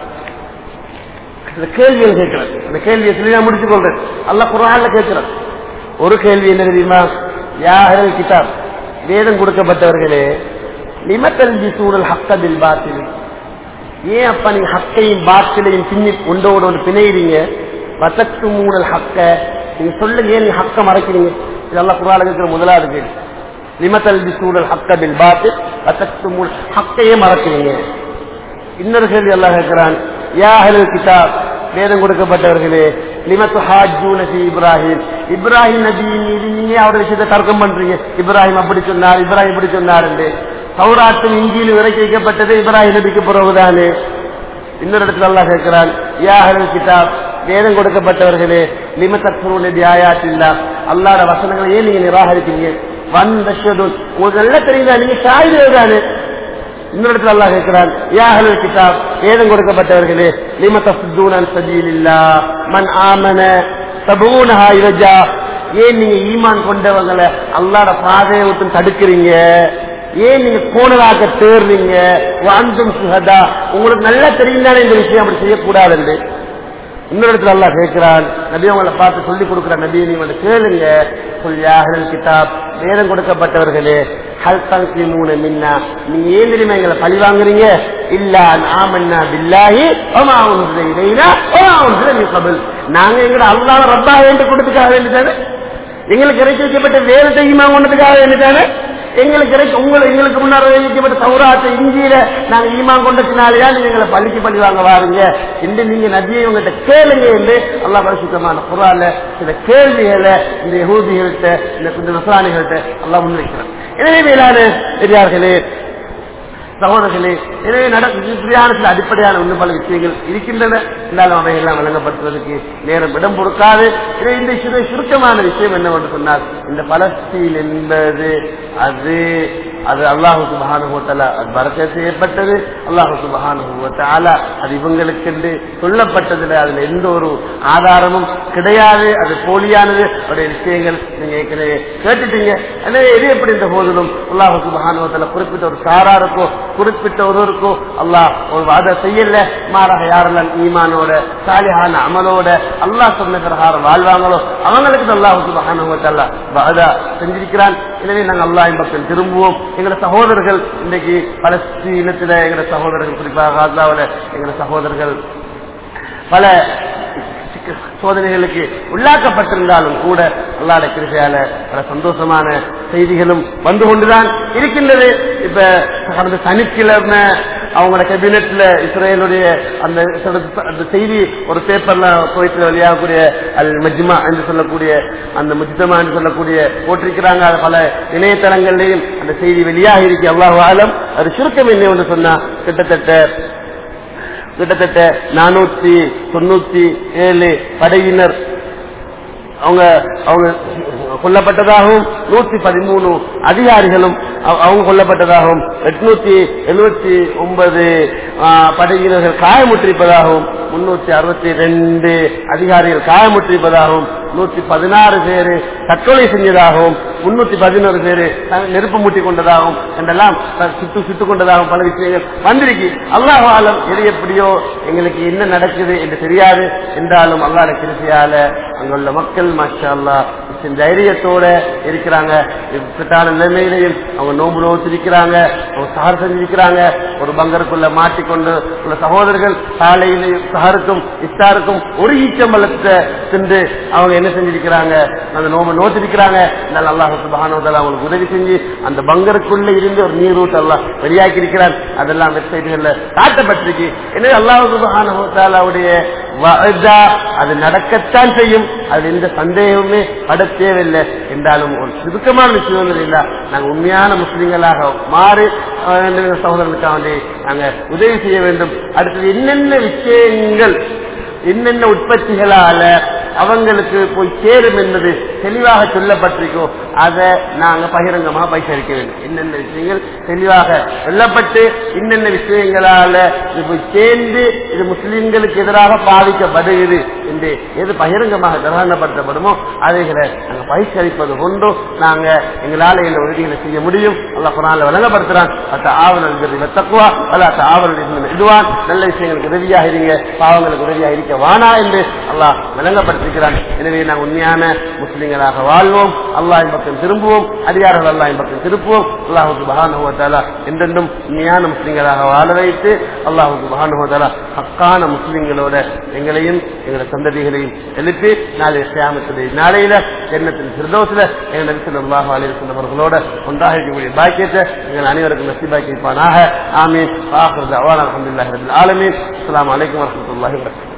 இந்த கேள்விகள் கேட்கிறேன் அந்த கேள்வியை சொல்லி நான் முடிச்சு கொள்றேன் அல்ல குரான்ல கேட்கிறேன் ஒரு கேள்வி என்ன தெரியுமா யாஹல் கிதாப் வேதம் கொடுக்கப்பட்டவர்களே நிமத்தல் சூழல் ஹக்கதில் பாத்தில் ஏன் அப்ப நீங்க ஹக்கையும் பாத்திலையும் பின்னி ஒன்றோடு ஒன்று பிணையிறீங்க பத்தத்து மூணல் ஹக்க நீங்க சொல்லுங்க ஏன் நீங்க ஹக்க மறைக்கிறீங்க இதெல்லாம் குரான் இருக்கிற முதலாவது கேள்வி நிமத்தல் சூழல் ஹக்கதில் பாத்து பத்தத்து மூணு ஹக்கையே மறக்கிறீங்க இன்னொரு கேள்வி எல்லாம் கேட்கிறான் யாஹல் கிதாப் வேதம் கொடுக்கப்பட்டவர்களே லிமத்து ஹாஜூனி இப்ராஹிம் இப்ராஹிம் நபி மீது நீங்க அவருடைய விஷயத்தை தர்க்கம் பண்றீங்க இப்ராஹிம் அப்படி சொன்னார் இப்ராஹிம் இப்படி சொன்னார் என்று சௌராத்தும் இஞ்சியில் இறக்கி வைக்கப்பட்டது இப்ராஹிம் நபிக்கு பிறகுதானே இன்னொரு இடத்துல அல்லாஹ் கேட்கிறான் யாஹல் கிதாப் வேதம் கொடுக்கப்பட்டவர்களே லிமத்தூர் நபி ஆயாத்தில்லா அல்லாட வசனங்களை ஏன் நீங்க நிராகரிக்கிறீங்க வந்த உங்களுக்கு நல்லா தெரியுதா நீங்க சாயுதே தானே இன்னொரு இடத்துல அல்லாஹ் கேட்கிறான் யாஹல் கிதாப் வேதம் கொடுக்கப்பட்டவர்களே லிம தசுதூனன் சஜீலில்லா மன் ஆமன சபூனஹா இவஜா ஏன் நீங்க ஈமான் கொண்டவங்களை அல்லாட பாதையை விட்டு தடுக்கிறீங்க ஏன் நீங்க போனதாக தேர்றீங்க வாழ்ந்தும் சுகதா உங்களுக்கு நல்லா தெரியும் தானே இந்த விஷயம் அப்படி செய்யக்கூடாது என்று இன்னொரு இடத்துல அல்லாஹ் கேட்கிறான் நபி அவங்களை பார்த்து சொல்லி கொடுக்குற நபியை நீங்க கேளுங்க சொல்லியாகல் கிதாப் வேதம் கொடுக்கப்பட்டவர்களே ஹல் தங்கிமூன மின்னா நீங்க ஏன் தெரியுமா எங்களை பழி வாங்குறீங்க இல்ல ஆமன்னா பில்லாஹி ஒமா உன்சில இலைனா ஒமா உன்சில நீ கபல் நாங்க எங்கட அல்லாஹ் ரப்பா வேண்டு கொடுத்துக்காக வேண்டியதானே எங்களுக்கு இறக்கி வைக்கப்பட்ட வேதத்தை ஈமா கொண்டதுக்காக வேண்டியதானே எங்களுக்கு கிடைக்க உங்களை எங்களுக்கு முன்னாடி வைக்கப்பட்ட சௌராத்த இந்தியில நாங்க ஈமான் கொண்டதுனாலயா நீங்க எங்களை பள்ளிக்கு பள்ளி வாங்க வாருங்க என்று நீங்க நதியை உங்ககிட்ட கேளுங்க என்று அல்லா பரிசுத்தமான குரால சில கேள்விகளை இந்த யகூதிகள்கிட்ட இந்த கொஞ்சம் நசராணிகள்கிட்ட எல்லாம் முன்வைக்கிறேன் எனவே மேலான பெரியார்களே சகோதரர்களே எனவே நடக்கிற சில அடிப்படையான ஒன்று பல விஷயங்கள் இருக்கின்றன இருந்தாலும் அவையெல்லாம் வழங்கப்படுத்துவதற்கு நேரம் இடம் கொடுக்காது எனவே இந்த சிறு சுருக்கமான விஷயம் என்னவென்று சொன்னால் இந்த பலஸ்தீன் என்பது அது அது அல்லாஹு சுபஹானுவத்தால அது பறக்க செய்யப்பட்டது அல்லாஹு சுபஹானுவத்தால அது இவங்களுக்கென்று சொல்லப்பட்டதுல அதுல எந்த ஒரு ஆதாரமும் கிடையாது அது போலியானது அவருடைய விஷயங்கள் நீங்க ஏற்கனவே கேட்டுட்டீங்க எனவே எது எப்படி இந்த போதிலும் அல்லாஹு சுபஹானுவத்தால குறிப்பிட்ட ஒரு சாராருக்கோ குறிப்பிட்ட ஒருவருக்கோ அல்லாஹ் ஒரு வாத செய்யல மாறாக யாரெல்லாம் ஈமானோட சாலிஹான அமலோட அல்லாஹ் சொன்ன பிரகாரம் வாழ்வாங்களோ அவங்களுக்கு அல்லாஹு சுபஹானுவத்தால வாதா செஞ்சிருக்கிறான் எனவே நாங்கள் அல்லாஹ் பக்கம் திரும்புவோம் எங்களோட சகோதரர்கள் இன்றைக்கு பலஸ்தீனத்தில் எங்களோட சகோதரர்கள் குறிப்பாக காசாவில் எங்களோட சகோதரர்கள் பல சோதனைகளுக்கு உள்ளாக்கப்பட்டிருந்தாலும் கூட அல்லாட கிருப்பையால பல சந்தோஷமான செய்திகளும் வந்து கொண்டுதான் இருக்கின்றது இப்ப கடந்த சனிக்கிழமை அவங்களோட கேபினெட்ல இஸ்ரேலுடைய அந்த அந்த செய்தி ஒரு பேப்பர்ல போயிட்டு வெளியாகக்கூடிய அல் மஜ்மா என்று சொல்லக்கூடிய அந்த முஜ்தமா என்று சொல்லக்கூடிய போட்டிருக்கிறாங்க அது பல இணையதளங்கள்லையும் அந்த செய்தி வெளியாக இருக்கு அல்லாஹ் ஆலம் அது சுருக்கம் என்ன ஒன்று சொன்னா கிட்டத்தட்ட கிட்டத்தட்ட நானூத்தி தொண்ணூத்தி ஏழு படையினர் அவங்க அவங்க கொல்லப்பட்டதாகவும் நூத்தி பதிமூணு அதிகாரிகளும் அவங்க கொல்லப்பட்டதாகவும் எட்நூத்தி எழுபத்தி ஒன்பது படையினர்கள் காயமுற்றிருப்பதாகவும் முன்னூத்தி அறுபத்தி ரெண்டு அதிகாரிகள் காயமுற்றிருப்பதாகவும் நூத்தி பதினாறு பேரு தற்கொலை செஞ்சதாகவும் முன்னூத்தி பதினோரு பேரு நெருப்பு மூட்டி கொண்டதாகவும் என்றெல்லாம் சுட்டு சுட்டு கொண்டதாகவும் பல விஷயங்கள் வந்திருக்கு அல்லாஹ் ஆலம் எது எப்படியோ எங்களுக்கு என்ன நடக்குது என்று தெரியாது என்றாலும் அல்லாட கிருசியால அங்குள்ள மக்கள் மாஷா அல்லா தைரியத்தோட இருக்கிறாங்க இப்பட்டான நிலைமையிலையும் அவங்க நோம்பு நோச்சிருக்கிறாங்க அவங்க சஹர் செஞ்சிருக்கிறாங்க ஒரு பங்கருக்குள்ள மாட்டிக்கொண்டு உள்ள சகோதரர்கள் காலையிலையும் சஹருக்கும் இஸ்தாருக்கும் ஒரு ஈச்சம்பலத்தை சென்று அவங்க என்ன செஞ்சிருக்கிறாங்க அந்த நோம்பு நோச்சிருக்கிறாங்க அதனால அல்லாஹ் சுபஹானவதால அவங்களுக்கு உதவி செஞ்சு அந்த பங்கருக்குள்ள இருந்து ஒரு நீர் ரூட் எல்லாம் வெளியாக்கி இருக்கிறார் அதெல்லாம் வெப்சைட்டுகள்ல காட்டப்பட்டிருக்கு எனவே அல்லாஹ் சுபஹானவதாலாவுடைய அது நடக்கத்தான் செய்யும் அது எந்த சந்தேகமுமே பட தேவையில்லை என்றாலும் ஒரு சுருக்கமான விஷயம் இல்லை நாங்கள் உண்மையான முஸ்லிம்களாக மாறி சகோதரர்களுக்காக வேண்டி நாங்கள் உதவி செய்ய வேண்டும் அடுத்தது என்னென்ன விஷயங்கள் என்னென்ன உற்பத்திகளால அவங்களுக்கு போய் சேரும் என்பது தெளிவாக சொல்லப்பட்டிருக்கோ அதை நாங்க பகிரங்கமாக பைசரிக்க வேண்டும் என்னென்ன விஷயங்கள் தெளிவாக சொல்லப்பட்டு இன்னென்ன விஷயங்களால இது போய் சேர்ந்து இது முஸ்லிம்களுக்கு எதிராக பாதிக்கப்படுகிறது என்று எது பகிரங்கமாக கிரகணப்படுத்தப்படுமோ அதைகளை நாங்கள் பயிற்சியளிப்பது கொண்டு நாங்க எங்களால இந்த உதவிகளை செய்ய முடியும் அல்ல குரான்ல வழங்கப்படுத்துறான் அத்த ஆவணல் தக்குவா அல்ல அத்த ஆவணல் இதுவான் நல்ல விஷயங்களுக்கு உதவியாக இருங்க பாவங்களுக்கு உதவியாக இருக்க வானா என்று அல்லாஹ் விளங்கப்படுத்திருக்கிறான் எனவே நாங்கள் உண்மையான முஸ்லிம்களாக வாழ்வோம் அல்லாஹின் பக்கம் திரும்புவோம் அதிகாரிகள் அல்லாஹின் பக்கம் திருப்புவோம் அல்லாஹுக்கு பகானுவத்தாலா என்றென்றும் உண்மையான முஸ்லிம்களாக வாழ வைத்து அல்லாஹுக்கு பகானுவத்தாலா ஹக்கான முஸ்லிம்களோட எங்களையும் எங்களோட சந்ததிகளையும் எழுப்பி நாளை சியாமத்துடைய நாளையில எண்ணத்தின் சிறுதோசில எங்கள் நபிசல் அல்லாஹ் அலிசல்லவர்களோட ஒன்றாக இருக்கக்கூடிய பாக்கியத்தை எங்கள் அனைவருக்கும் நசிபாக்கி இருப்பானாக ஆமீன் ஆஹர் அவான் அலமதுல்லாஹி ரபில் ஆலமீன் அஸ்லாம் வலைக்கம் வரமத்துல்லாஹி வரகாத்து